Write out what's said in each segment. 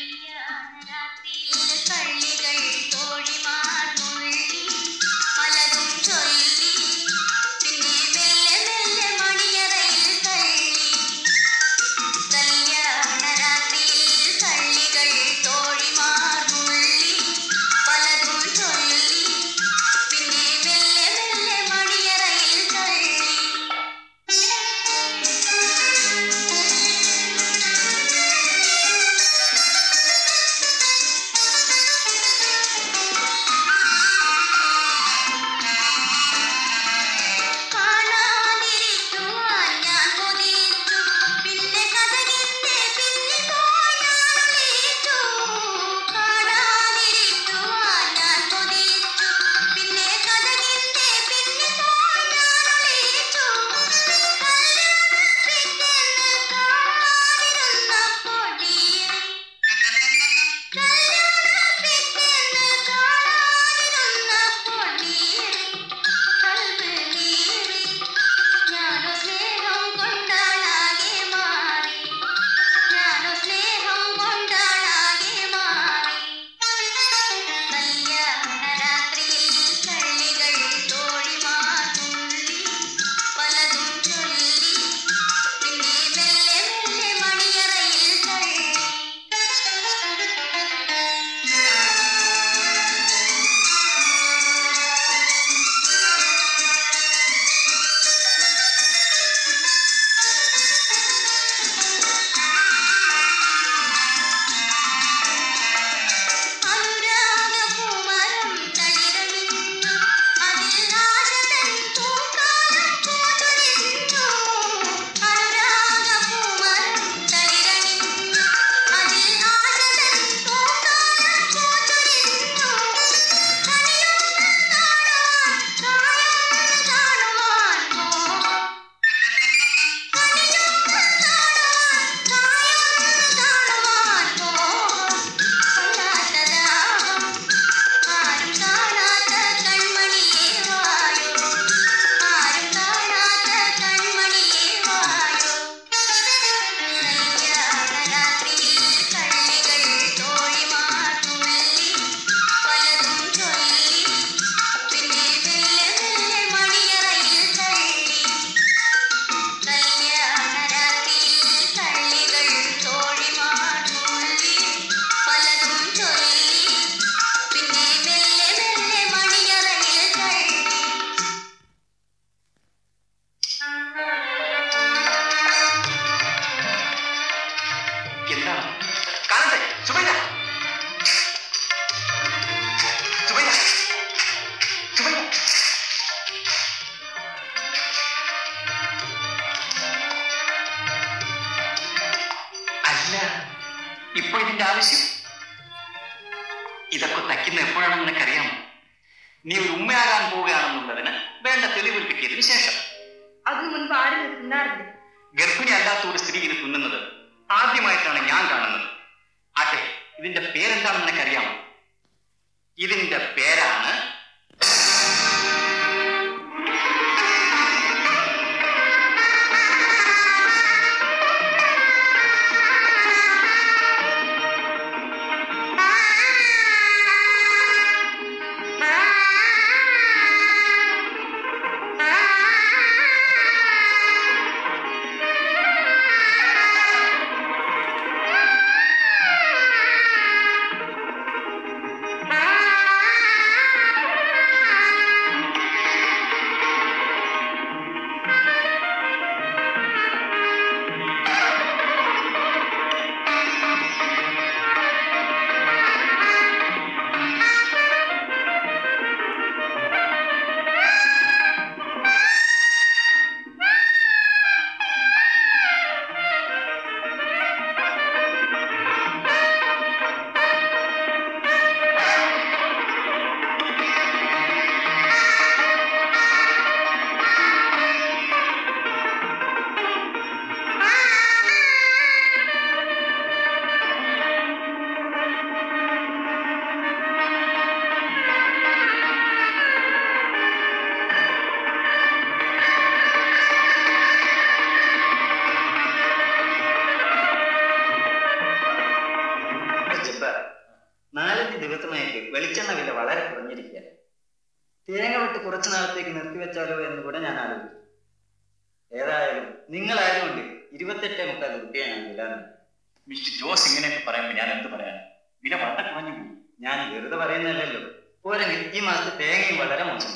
ഇപ്പൊ ഇതിന്റെ ആവശ്യം ഇതൊക്കെ തയ്ക്കുന്ന എപ്പോഴാണെന്ന് നിനക്കറിയാമോ നീ ഒരു ഉമ്മയാകാൻ പോവുകയാണെന്നുള്ളതിന് വേണ്ട തെളിവുകൾ കിട്ടിയതിന് ശേഷം അതിനു മുൻപ് ആരും ഇത് തിന്നാറില്ല ഗർഭിണി അല്ലാത്ത ഒരു സ്ത്രീ ഇത് തിന്നുന്നത് ആദ്യമായിട്ടാണ് ഞാൻ കാണുന്നത് ആട്ടെ ഇതിന്റെ പേരെന്താണെന്ന് നിനക്കറിയാമോ ഇതിന്റെ പേരാണ് ആ കുറച്ചു നാളത്തേക്ക് നിർത്തിവെച്ചാലോ എന്ന് കൂടെ ഞാൻ ആലോചിച്ചു ഏതായാലും നിങ്ങളായതുകൊണ്ട് ഇരുപത്തെട്ടേ മുക്കാൽ റുപ്യ ഞാൻ വില നൽകി. മിസ്റ്റർ ജോസ് ഇങ്ങനെയൊക്കെ പറയുമ്പോൾ ഞാൻ എന്ത് പറയാൻ വില വളരെ കുറഞ്ഞു പോകും ഞാൻ വെറുതെ പറയുന്നതല്ലല്ലോ പോരെങ്കിൽ ഈ മാസത്തെ തേങ്ങയും വളരെ മോശം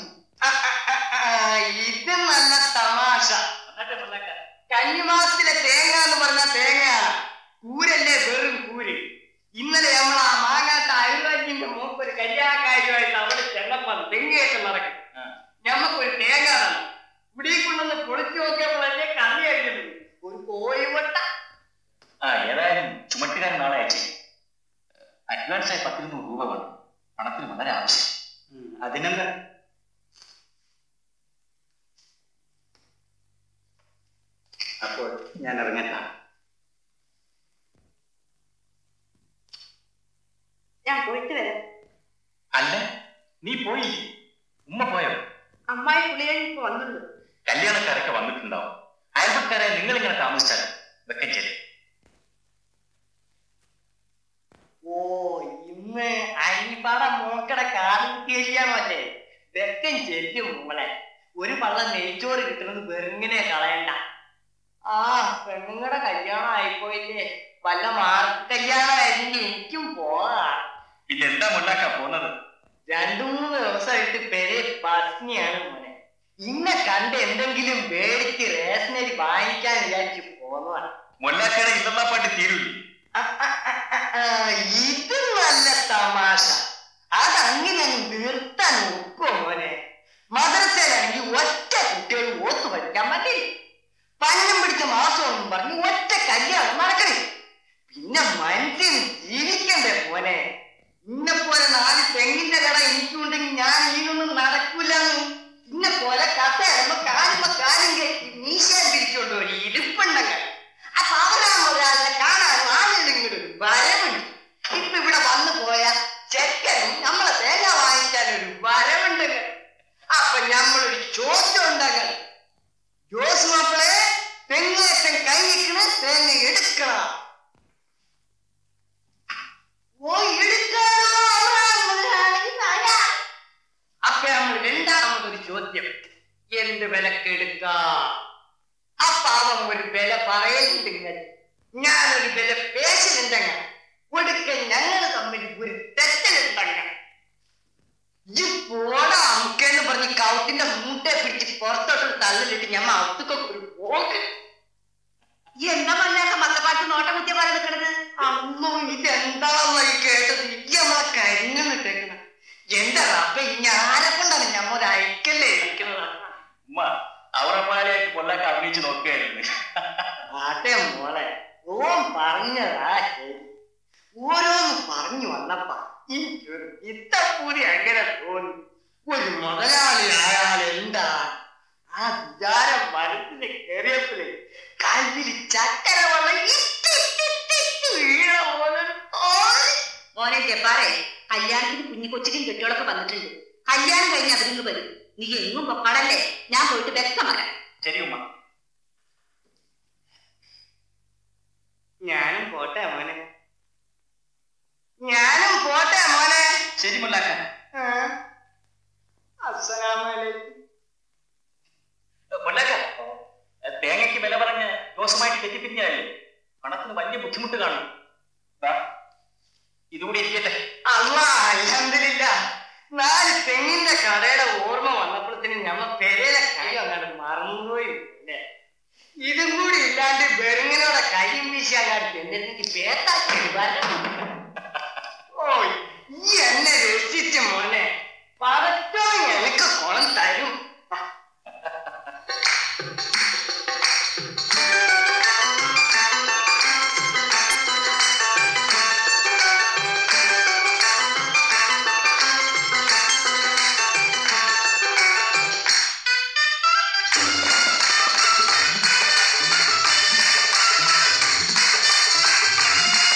ഇത് നല്ല തമാശ കന്നിമാസത്തിലെ തേങ്ങ എന്ന് പറഞ്ഞ തേങ്ങയാണ് കൂരല്ലേ വെറും കൂര് ഇന്നലെ നമ്മൾ ആ മാങ്ങാത്ത അയൽവാജിന്റെ മോക്ക് ഒരു കല്യാണക്കാരുമായിട്ട് അവിടെ ചെന്നപ്പം തെങ്ങേറ്റം നടക്കും ഞമ്മക്കൊരു തേങ്ങ തന്നു ഇവിടെ കൊണ്ടൊന്ന് പൊളിച്ചു നോക്കിയപ്പോഴല്ലേ കണ്ണി കഴിക്കുന്നത് ഒരു കോഴിവട്ട ആ ഏതായാലും ചുമട്ടുകാരൻ നാളെ അയച്ചു അഡ്വാൻസ് ആയി പത്തിരുന്നൂറ് രൂപ വേണം പണത്തിന് വളരെ ആവശ്യം ഉം, അതിനെന്താ അപ്പോൾ ഞാൻ ഇറങ്ങട്ടാ ഞാൻ പോയിട്ട് വരാം അല്ല നീ പോയില്ലേ ഉമ്മ പോയോ അമ്മായി പുള്ളിയഴിപ്പ് വന്നുള്ളൂ കല്യാണക്കാരൊക്കെ വന്നിട്ടുണ്ടാവും അയൽപ്പക്കാരെ നിങ്ങൾ ഇങ്ങനെ താമസിച്ചാൽ വെക്കം ചെല്ലും ഓ ഇന്ന് അരിപ്പാട മോക്കടെ കാലം കയറിയാണല്ലേ വെക്കൻ ചെല്ലും മോളെ ഒരു പള്ളം നെയ്ച്ചോറ് കിട്ടുന്നത് വെറുങ്ങനെ കളയണ്ട ആ പെണ്ണുങ്ങളുടെ കല്യാണം ആയിപ്പോയില്ലേ വല്ല മാർക്ക് കല്യാണമായിരുന്നെങ്കിൽ എനിക്കും പോകാം പിന്നെ എന്താ മുണ്ടാക്കാ പോന്നത് രണ്ടു മൂന്ന് ദിവസമായിട്ട് പെരെ പത്നിയാണ് മോനെ ഇന്നെ കണ്ട് എന്തെങ്കിലും മേടിച്ച് റേഷനരി വാങ്ങിക്കാൻ വിചാരിച്ച് പോന്നതാണ് മുല്ലാക്കയുടെ ഇല്ലെന്നാ പാട്ട് തീരൂല്ലേ ആ, ആ, ആ, ആ, ആ, ഇത് നല്ല തമാശ അതങ്ങനെ അങ്ങ് നിർത്താൻ ഒക്കുമോ മോനെ മദ്രസയിലാണെങ്കിൽ ഒറ്റ കുട്ടികൾ ഓത്തു പഠിക്കാൻ പറ്റില്ല പഞ്ഞം പിടിച്ച മാസമൊന്നും പറഞ്ഞ് ഒറ്റ കല്യാണം നടക്കണേ പിന്നെ മനുഷ്യന് ജീവിക്കണ്ടേ മോനെ ഇന്നെ പോലെ നാല് തെങ്ങിന്റെ കട എനിക്കുണ്ടെങ്കിൽ ഞാൻ ഇതിനൊന്നും നടക്കൂലെന്ന് ഇന്നെ പോലെ കഥ കാലുമ്പോ കാലും കെട്ടി മീശാൻ പിരിച്ചോണ്ട് ഒരു ഇരിപ്പുണ്ടങ്ങൾ അപ്പൊ അവരാ ഒരാളെ കാണാനും ആളുകളിങ്ങോട്ട് വരവുണ്ട് ഇപ്പൊ ഇവിടെ വന്നു പോയ ചെക്കനും നമ്മളെ തേങ്ങ വാങ്ങിക്കാൻ ഒരു വരവുണ്ടങ്ങൾ അപ്പൊ നമ്മളൊരു ചോദ്യം ഉണ്ടങ്ങൾ ജോസ് മാപ്പിളെ തെങ്ങേറ്റം കൈ നിൽക്കണ തേങ്ങ എടുക്കണം ഓ എടുക്കാനോ അപ്പൊ നമ്മൾ രണ്ടാമതൊരു ചോദ്യം എന്ത് വിലക്ക് എടുക്കാം അപ്പൊ അവൻ ഒരു വില പറയുന്നുണ്ടെങ്കിൽ ഞാനൊരു വില പേശലുണ്ടെങ്കിൽ ഒടുക്ക ഞങ്ങൾ തമ്മിൽ ഒരു തെറ്റലുണ്ടെങ്കിൽ ഈ പോടാ അമുക്കെന്ന് പറഞ്ഞ് കൗത്തിന്റെ മൂട്ടെ പിടിച്ച് പുറത്തോട്ട് തള്ളിലിട്ട് ഞമ്മ അവുത്തൊക്കെ ഒരു പോക്ക് ഈ എന്താ മല്ലാത്ത മത്തപ്പാട്ട് നോട്ടം കുത്തിയ പോലെ നിൽക്കണത് അമ്മോ ഇതെന്താണെന്ന് ഈ കേട്ടത് ഈ നമ്മളെ കരിഞ്ഞിട്ടേക്കണ എന്റെ റബ്ബ ഇനി ആരെ കൊണ്ടാണ് ഞമ്മ ഒരു അയക്കല്ലേ ഇരിക്കുന്നത് ഉമ്മ അവറപ്പാലയായിട്ട് പൊല്ലാക്ക അഭിനയിച്ച് നോക്കുകയായിരുന്നു ആട്ടെ മോളെ ഓൻ പറഞ്ഞതാ ശരി ഓരോന്ന് പറഞ്ഞു വന്നപ്പ എനിക്കൊരു ഇത്തപ്പൂരി അങ്ങനെ തോന്നി ഒരു മുതലാളി ആയാൽ എന്താ ആ വിചാരം മനസ്സിൽ കയറിയപ്പോഴേ കല്ലിൽ ചക്കര വെള്ളം ഇറ്റ് ഇറ്റ് ഇറ്റ് ഇറ്റ് വീഴ പോലെ തോന്നി. മോനെ ജപ്പാറേ കല്യാണത്തിന് കുഞ്ഞു കൊച്ചിനും കെട്ടികളൊക്കെ വന്നിട്ടുണ്ട് കല്യാണം കഴിഞ്ഞ് അവരിങ്ങ് വരും നീ എങ്ങും പൊക്കാടല്ലേ ഞാൻ പോയിട്ട് വ്യക്തമാക്കാം ശരി ഉമ്മ ഞാനും പോട്ടെ മോനെ ഞാനും പോട്ടെ മോനെ ശരി മുല്ലാക്ക അസ്സലാമലൈക്കും മുല്ലാക്ക തേങ്ങയ്ക്ക് വില പറഞ്ഞ് ജോസുമായിട്ട് തെറ്റിപ്പിരിഞ്ഞല്ലേ പണത്തിന് വലിയ ബുദ്ധിമുട്ട് കാണും ദാ, ഇതുകൂടി ഇരിക്കട്ടെ അല്ല അൽഹംദുലില്ല നാല് തെങ്ങിന്റെ കടയുടെ ഓർമ്മ വന്നപ്പോഴത്തേനും ഞമ്മ പെരയിലെ കൈ അങ്ങോട്ട് മറന്നുപോയി അല്ലേ ഇതും കൂടി ഇല്ലാണ്ട് ബെറുങ്ങിനോടെ കൈയും വീശാൻ ചെന്നിരുന്നെങ്കിൽ പേത്താക്കി വരണം ഓ ഈ എന്നെ രക്ഷിച്ച മോനെ പടച്ചോ എനിക്ക് കുളം തരും ആ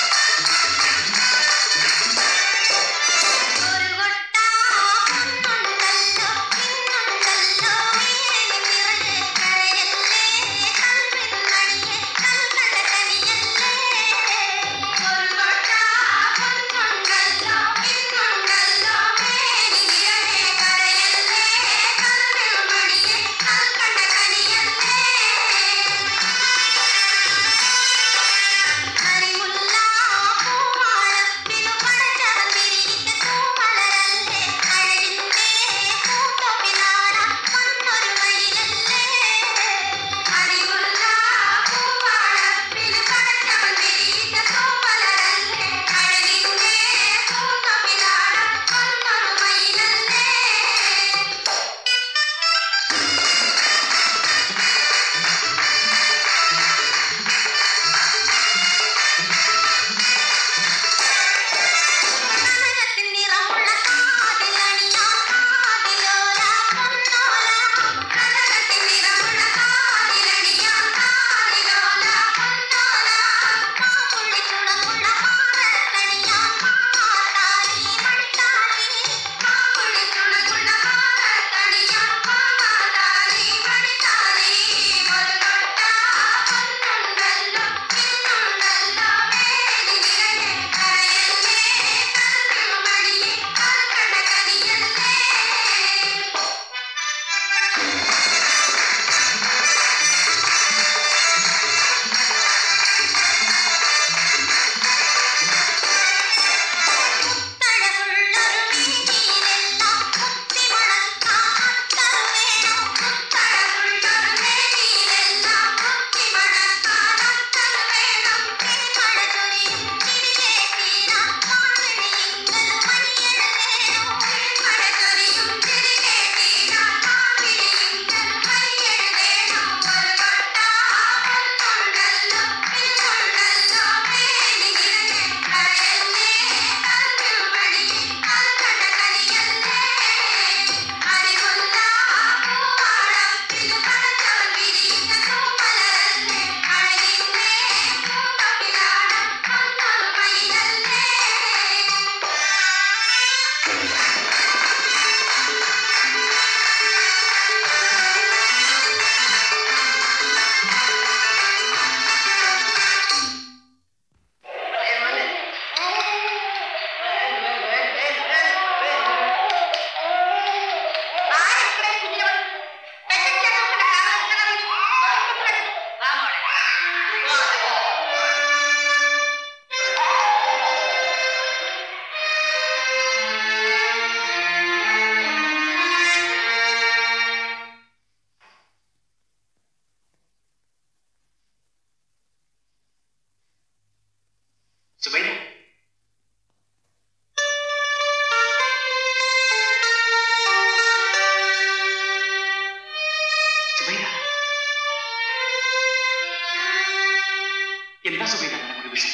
എന്താ സുബൈദ അങ്ങനെ ഒരു വിഷയം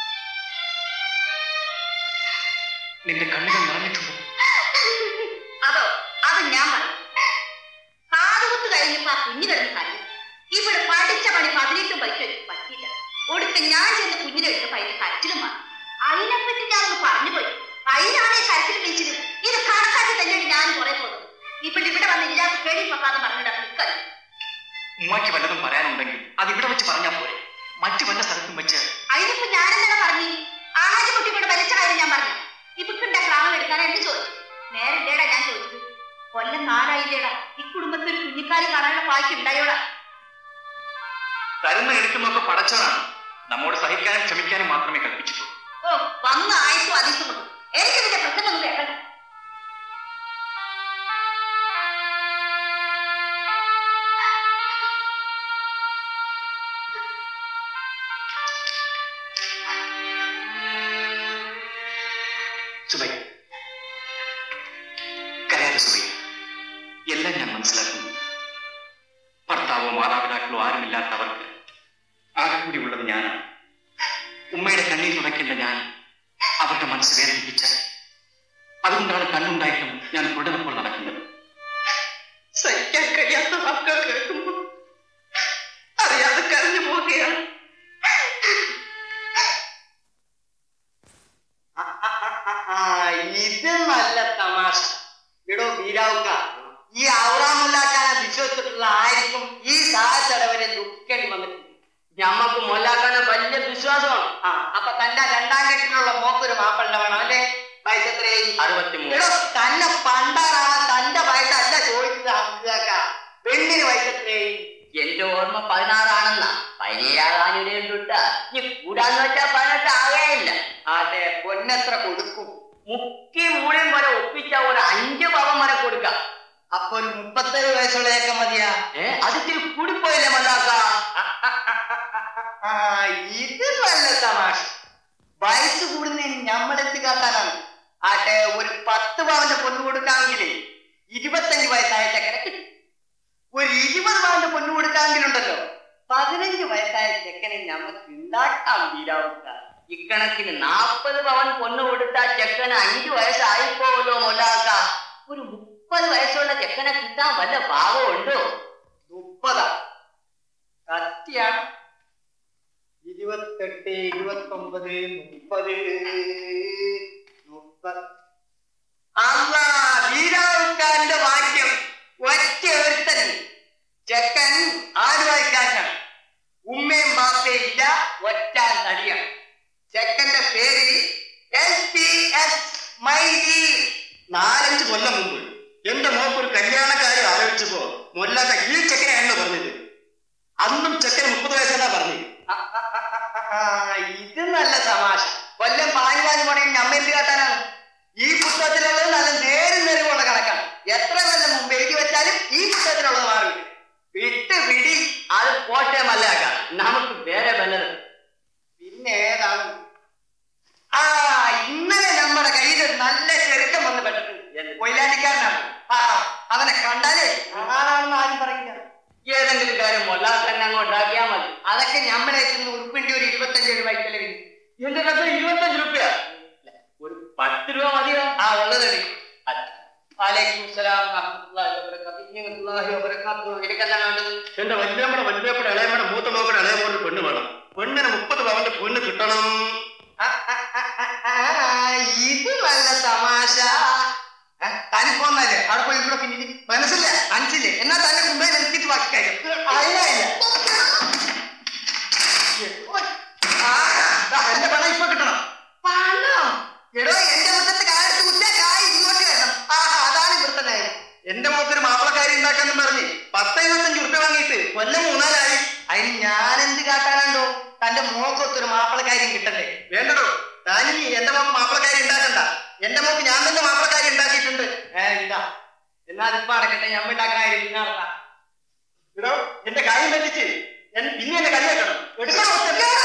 നിന്റെ കണ്ണുകൾ നിറഞ്ഞിട്ടുണ്ട് അതോ അത് ഞാൻ പറയും കാതുകുത്ത് കഴിഞ്ഞപ്പോ ആ കുഞ്ഞു കിടന്ന് കരഞ്ഞു ഇവിടെ പഠിച്ച പണി പതിനെട്ടും പൈസ പറ്റില്ല ഒടുക്ക ഞാൻ ചെന്ന് കുഞ്ഞിനെ എടുത്തപ്പോ അതിന്റെ കരച്ചിലും മാറി അതിനെപ്പറ്റി ഞാൻ ഒന്ന് പറഞ്ഞു പോയി അതിനാണ് ഈ കരച്ചിലും വീച്ചിലും ഇത് കണക്കാക്കി തന്നെയാണ് ഞാൻ കുറെ പോകുന്നത് ഇവിടെ ഇവിടെ വന്ന് ഇല്ലാത്ത പേടി പക്കാന്ന് പറഞ്ഞിട്ട് നിൽക്കല്ല ഉമ്മാക്ക് വല്ലതും പറയാനുണ്ടെങ്കിൽ അത് ഇവിടെ വെച്ച് പറഞ്ഞാൽ പോരെ മറ്റു വല്ല സ്ഥലത്തും വെച്ച് അതിനിപ്പോ ഞാനെന്താണ് പറഞ്ഞു ആഹാജി കുട്ടി ഇവിടെ വലിച്ച കാര്യം ഞാൻ പറഞ്ഞു ഇവക്കുണ്ട ക്രാമം എടുക്കാൻ എന്ന് ചോദിച്ചു നേരല്ലേടാ ഞാൻ ചോദിച്ചത് കൊല്ലം നാലായില്ലേടാ ഈ കുടുംബത്തിൽ ഒരു കുഞ്ഞിക്കാലി കാണാനുള്ള ഭാഗ്യം ഉണ്ടായോടാ തരുന്ന എടുക്കുന്നൊക്കെ പടച്ചവനാണ് നമ്മോട് സഹിക്കാനും ക്ഷമിക്കാനും മാത്രമേ കൽപ്പിച്ചിട്ടുള്ളൂ ഓ വന്ന ആയത്തും അതിശം കൊണ്ട് എനിക്ക് നിന്റെ പ്രശ്നമൊന്നും കേൾക്കണ്ട സുബൈ കരയാതെ സുബൈ എല്ലാം ഞാൻ മനസ്സിലാക്കുന്നു ഭർത്താവോ മാതാപിതാക്കളോ ആരുമില്ലാത്തവർക്ക് ആകെ കൂടി ഉള്ളത് ഞാനാണ് ഉമ്മയുടെ കണ്ണീർ തുടയ്ക്കേണ്ട ഞാൻ അവരുടെ മനസ്സ് വേദനിപ്പിച്ച അതുകൊണ്ടാണ് കണ്ണുണ്ടായിട്ടും ഞാൻ തുടർപ്പോൾ നടക്കുന്നത് സഹിക്കാൻ കഴിയാത്ത വാക്കുകൾ കേൾക്കുമ്പോൾ അറിയാതെ കരഞ്ഞു പോവുകയാണ് ആ, ആ, ആ, ആ, ഇത് നല്ല തമാശ ഇടോ ബീരാവുക്ക ഈ ഔറാമുല്ലാക്കാനെ വിശ്വസിച്ചിട്ടുള്ള ആയിരിക്കും ഈ സാഹചടവരെ ദുഃഖിക്കേണ്ടി വന്നിട്ടുണ്ട് ഞമ്മക്ക് മൊല്ലാക്കാനെ വലിയ വിശ്വാസമാണ് ആ അപ്പൊ തന്റെ രണ്ടാം കെട്ടിലുള്ള മോക്കൊരു മാപ്പിളുടെ വേണം അല്ലേ വയസ്സ് എത്രയായി അറുപത്തിമൂന്ന് എടോ തന്നെ പണ്ടാറാണ് തന്റെ വയസ്സല്ല ചോദിച്ചത് അങ്കാക്ക പെണ്ണിന് വയസ്സത്രയായി എന്റെ ഓർമ്മ പതിനാറാണെന്നാ പതിനേഴാകാനിടയിൽ തൊട്ട് നീ കൂടാന്ന് വെച്ചാൽ പതിനെട്ട് ആകേയില്ല അതെ പൊന്നെത്ര കൊടുക്കും മുക്കി മൂളിയും വരെ ഒപ്പിച്ച ഒരു അഞ്ച് പവൻ വരെ കൊടുക്കാം അപ്പൊ ഒരു മുപ്പത്തേഴ് വയസ്സുള്ളതൊക്കെ മതിയാ ഏ അത് ഇത്തിരി കൂടിപ്പോയില്ലേ മല്ലാക്ക ആ ഇത് നല്ല തമാശ വയസ്സ് കൂടുന്നതിന് ഞമ്മളെന്ത് കാട്ടാനാണ് ആട്ടെ ഒരു പത്ത് പവന്റെ പൊന്നു കൊടുക്കാമെങ്കിൽ ഇരുപത്തഞ്ച് വയസ്സായ ചെക്കനെ കിട്ടും ഒരു ഇരുപത് പവന്റെ പൊന്നു കൊടുക്കാമെങ്കിലുണ്ടല്ലോ പതിനഞ്ച് വയസ്സായ ചെക്കനെ ഞമ്മക്ക് ഉണ്ടാക്കാം വീരാവുക ഇക്കണക്കിന് നാപ്പത് പവൻ പൊന്ന് കൊടുത്ത ചെക്കന് അഞ്ചു വയസ്സായിപ്പോവല്ലോ മൊല്ലാക്ക ഒരു മുപ്പത് വയസ്സുള്ള ചെക്കനെ കിട്ടാൻ വല്ല ഭാവമുണ്ടോ മുപ്പതാ കത്തിയാണ് ഇരുപത്തെട്ട് ഇരുപത്തൊമ്പത് മുപ്പത് മുപ്പത് അല്ല വീരാവുക്കാരന്റെ വാക്യം ഒറ്റ ഒരുത്തൻ ചെക്കൻ ആടുവായിക്കാരനാണ് ഉമ്മയും ബാപ്പയും ഇല്ല ഒറ്റ തടിയാണ് ചെക്കന്റെ പേര് എൽ പി എസ് മൈജി നാലഞ്ച് കൊല്ലം മുമ്പ് എന്റെ മോക്ക് ഒരു കല്യാണക്കാരി ആലോചിച്ചപ്പോ മൊല്ലാക്ക ഈ ചെക്കനെയാണെന്ന് പറഞ്ഞത് അന്നും ചെക്കന് മുപ്പത് വയസ്സെന്നാ പറഞ്ഞത് ആ, ഇത് നല്ല തമാശ കൊല്ലം പാഞ്ഞാഞ്ഞു പണിയും നമ്മ എന്ത് കാട്ടാനാണ് ഈ പുസ്തകത്തിലുള്ളത് നല്ല നേരും നേരുമുള്ള കണക്കാണ് എത്ര കൊല്ലം മുമ്പ് എഴുതി വെച്ചാലും ഈ പുസ്തകത്തിലുള്ളത് മാറില്ല വിട്ട് പിടി അത് പോട്ടെ മല്ലാക്ക നമുക്ക് വേറെ വല്ലതും പിന്നെ ഏതാണ് ആ ഇന്നലെ നമ്മുടെ കയ്യിൽ ഒരു നല്ല ചെറുക്കം വന്ന് പെട്ടിട്ടുണ്ട് കൊയിലാണ്ടിക്കാരനാണ് ആ അവനെ കണ്ടാലേ ആളാണെന്ന് ആരും പറയില്ല ഏതെങ്കിലും കാര്യം മൊല്ലാക്ക തന്നെ അങ്ങ് ഉണ്ടാക്കിയാൽ മതി അതൊക്കെ നമ്മളെ എത്തുന്ന ഉറുപ്പിന്റെ ഒരു ഇരുപത്തഞ്ച് രൂപ ചെലവിന് എന്റെ കത്ത് ഇരുപത്തഞ്ച് രൂപ ഒരു പത്ത് രൂപ മതിയോ ആ ഉള്ളതടി വലൈക്കും സലാം വറഹ്മത്തുള്ളാഹി വബറകാതുഹു ഇന്നല്ലാഹി വബറകാതുഹു എനിക്കെന്താണ് വേണ്ടത് എന്റെ വല്യമ്മയുടെ വല്യപ്പയുടെ ഇളയമ്മയുടെ മൂത്ത മോക്കടെ ഇളയ മോനൊരു പെണ്ണ് വേണം പെണ്ണിന് മുപ്പത് പവന്റെ പൊണ്ണ് കിട്ടണം ആ, ആ, ആ, ആ, ആ, ഇത് നല്ല തമാശ ഏ, തനിപ്പോന്നല്ലേ അവിടെ പോയി ഇവിടെ പിന്നെ മനസ്സില്ല മനസ്സില്ലേ എന്നാ തന്നെ കൊണ്ടുപോയി നിർത്തിയിട്ട് ബാക്കി കാര്യം അതിനായില്ല ആ, ദാ, എന്റെ പണം ഇപ്പൊ കിട്ടണം പണം എടോ എന്റെ മുറ്റത്ത് കാലത്ത് കുത്തിയ കായ് ഇങ്ങോട്ട് വരണം ആ അതാണ് ഇവിടുത്തെ നയം എന്റെ മോക്കൊരു മാപ്പിളക്കാരി ഉണ്ടാക്കാന്നും പറഞ്ഞ് പത്ത് എഴുപത്തഞ്ച് ഉറുപ്പ്യ വാങ്ങിയിട്ട് കൊല്ലം മൂന്നാലായി അതിന് ഞാനെന്ത് കാട്ടാനുണ്ടോ തന്റെ മോക്കൊത്തൊരു മാപ്പിളക്കാര്യം കിട്ടണ്ടേ വേണ്ടടോ താനിനി എന്റെ മോക്ക് മാപ്പിളക്കാരി ഉണ്ടാക്കണ്ട എന്റെ മോക്ക് ഞാൻ തന്നെ മാപ്പിളക്കാരി ഉണ്ടാക്കിയിട്ടുണ്ട് ഏ ഇല്ല എന്നാ അതിപ്പോ അടക്കട്ടെ ഞാൻ ഉണ്ടാക്കുന്ന കാര്യം പിന്നെ നടത്താം ഇടോ എന്റെ കാര്യം പറ്റിച്ച് എൻ- പിന്നെ എന്നെ കളിയാക്കണം എടുക്കണോ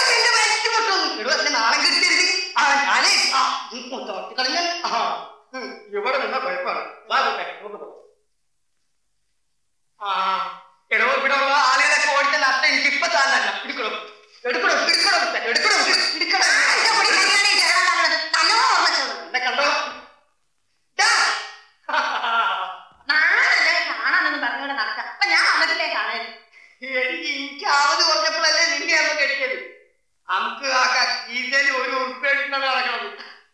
നാളെ കിട്ടിയത് ആ ഞാനേ ആ കളഞ്ഞ ഇവിടെ നിന്ന കുഴപ്പമാണ് വാ കുട്ടേ, നമുക്ക് പോകാം. ആ എടോ ഇവിടെ ഉള്ള ആളുകളൊക്കെ ഓടിച്ച നഷ്ടം എനിക്ക് ഇപ്പൊ താന്നല്ല പിടിക്കണോ എടുക്കണോ എടുക്കണോ എടുക്കണോ എടുക്കണോ എന്റെ പൊടി കല്യാണം ഈ ചെറുതാ പറഞ്ഞത്. നല്ലോണം ഓർമ്മിച്ചത്. എന്നെ കണ്ടോ ദാ. നാളല്ലേ കാണാമെന്ന് പറഞ്ഞോണ്ട് നടക്കാം അപ്പൊ ഞാൻ വന്നിട്ടില്ലേ കാണാൻ എനിക്ക് എനിക്ക് ആവത് പറഞ്ഞപ്പോഴല്ലേ നിന്നെ അമ്മ കെട്ടിയത് നമുക്ക് ആ കീസയിൽ ഒരു ഉറുപ്പേട്ടാണ് നടക്കണത്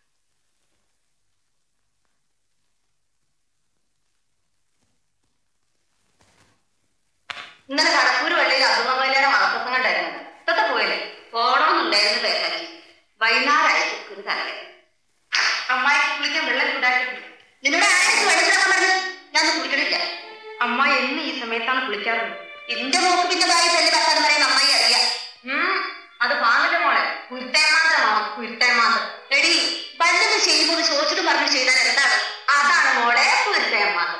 ഇന്നലെ കടപ്പൂര് വള്ളിയിൽ അസുഖമല്ലേടെ മതപ്രസംഗം ഉണ്ടായിരുന്നത് ഇതൊക്കെ പോയല്ലേ പോണമെന്നുണ്ടായിരുന്നു പേക്കാച്ചി വൈകുന്നേരമായി ഒരു തലവേ അമ്മായിക്ക് കുളിക്കാൻ വെള്ളം ചൂടാക്കിയിട്ടുണ്ട് നിന്നോട് ആരെങ്കിലും വെള്ളത്തിലൊക്കെ പറഞ്ഞത് ഞാൻ കുളിക്കണില്ല അമ്മ എന്ന് ഈ സമയത്താണ് കുളിക്കാറുള്ളത് എന്റെ മോക്ക് പിന്നെ ഭാര്യ തല്ലി പത്താന്ന് പറയുന്ന അമ്മായി അറിയാം ഉം, അത് വാങ്ങന്റെ മോളെ കുരുത്തേമാത്രമാണോ കുരുത്തേമാത്രം എടി വല്ലതും ചെയ്യുമ്പോൾ ചോദിച്ചിട്ട് പറഞ്ഞു ചെയ്താൽ എന്താണ് അതാണ് മോളെ കുരുത്തേമാത്രം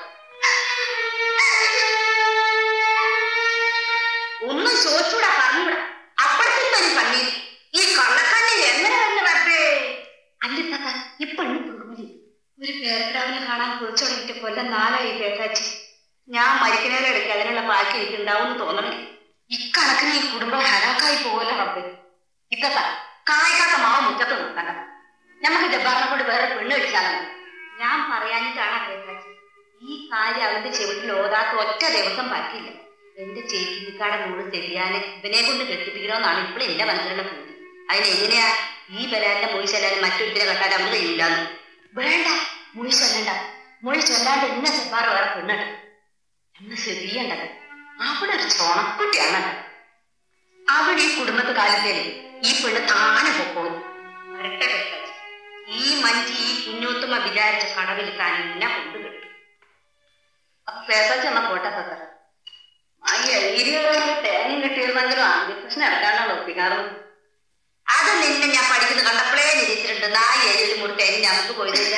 ഒന്നും ചോദിച്ചൂടാ പറഞ്ഞൂടാ അപ്പഴത്തേക്കും ഒരു പന്നീർ ഈ കള്ളക്കണ്ണിൽ എങ്ങനെ തന്നെ വരട്ടെ അല്ലത്ത ഈ പെണ്ണ് പുറകില് ഒരു പേരക്കിടാവിനെ കാണാൻ കുറിച്ചുടങ്ങിട്ട് കൊല്ലം നാലായി പേക്കാച്ചി ഞാൻ മരിക്കുന്നവരെ എടുക്കുക അതിനുള്ള ബാക്കി എനിക്ക് ഉണ്ടാവും തോന്നണേ ഇക്കണക്കിന് ഈ കുടുംബം ഹരാക്കായി പോകല്ലോ റബ്ബേ ഇത്തത്ത കായ്ക്കാത്ത മാവ് മുറ്റത്ത് നോക്കണ്ട നമുക്ക് ജബ്ബാറിനെ കൊണ്ട് വേറെ പെണ്ണ് വെച്ചാലാണ് ഞാൻ പറയാനിട്ടാണ് പേക്കാച്ചി ഈ കാര്യം അവന്റെ ചെവിട്ടിൽ ഓതാത്ത ഒറ്റ ദിവസം പറ്റില്ല എന്റെ ചേച്ചിക്കാടെ മൂട് ശരിയാന് ഇവനെ കൊണ്ട് കെട്ടിപ്പിക്കണമെന്നാണ് ഇപ്പോൾ എന്റെ മനസ്സിലുള്ള പൂതി അതിനെങ്ങനെയാ ഈ ബലാലിന്റെ മൊഴി ചൊല്ലാൻ മറ്റൊരുത്തിനെ കെട്ടാൻ അവന് കഴിയില്ലാന്ന് വേണ്ട മൊഴി ചൊല്ലണ്ട മൊഴി ചൊല്ലാണ്ട് എന്നെ സെപ്പാറ് വേറെ പെണ്ണുണ്ട് എന്ന് ശരിയണ്ടത് അവിടെ ഒരു ചോണക്കുട്ടിയാണത് അവിടെ ഈ കുടുംബത്ത് കാലത്തേല് ഈ പെണ്ണ് താനെ പൊക്കോളും വരട്ടെ പേക്കാച്ചി. ഈ മഞ്ചി ഈ കുഞ്ഞൂത്തുമ്മ വിചാരിച്ച കടവിൽ താൻ എന്നെ കൊണ്ടു കിട്ടും അപ്പൊ പേക്കാച്ചി എന്നാ പോട്ടെ തത്തറ ആ എഴുതിയൊരു തേങ്ങ കിട്ടിയിരുന്നെങ്കിലും ആദ്യകൃഷ്ണൻ എടുക്കാണ്ടാണ് ഒപ്പിക്കാറും അത് നിന്നെ ഞാൻ പഠിക്കുന്നത് കണ്ടപ്പോഴേ നിരീച്ചിട്ടുണ്ട് നാ ഏഴിലും കൂടി തേങ്ങ ഞങ്ങൾക്ക് പോയില്ല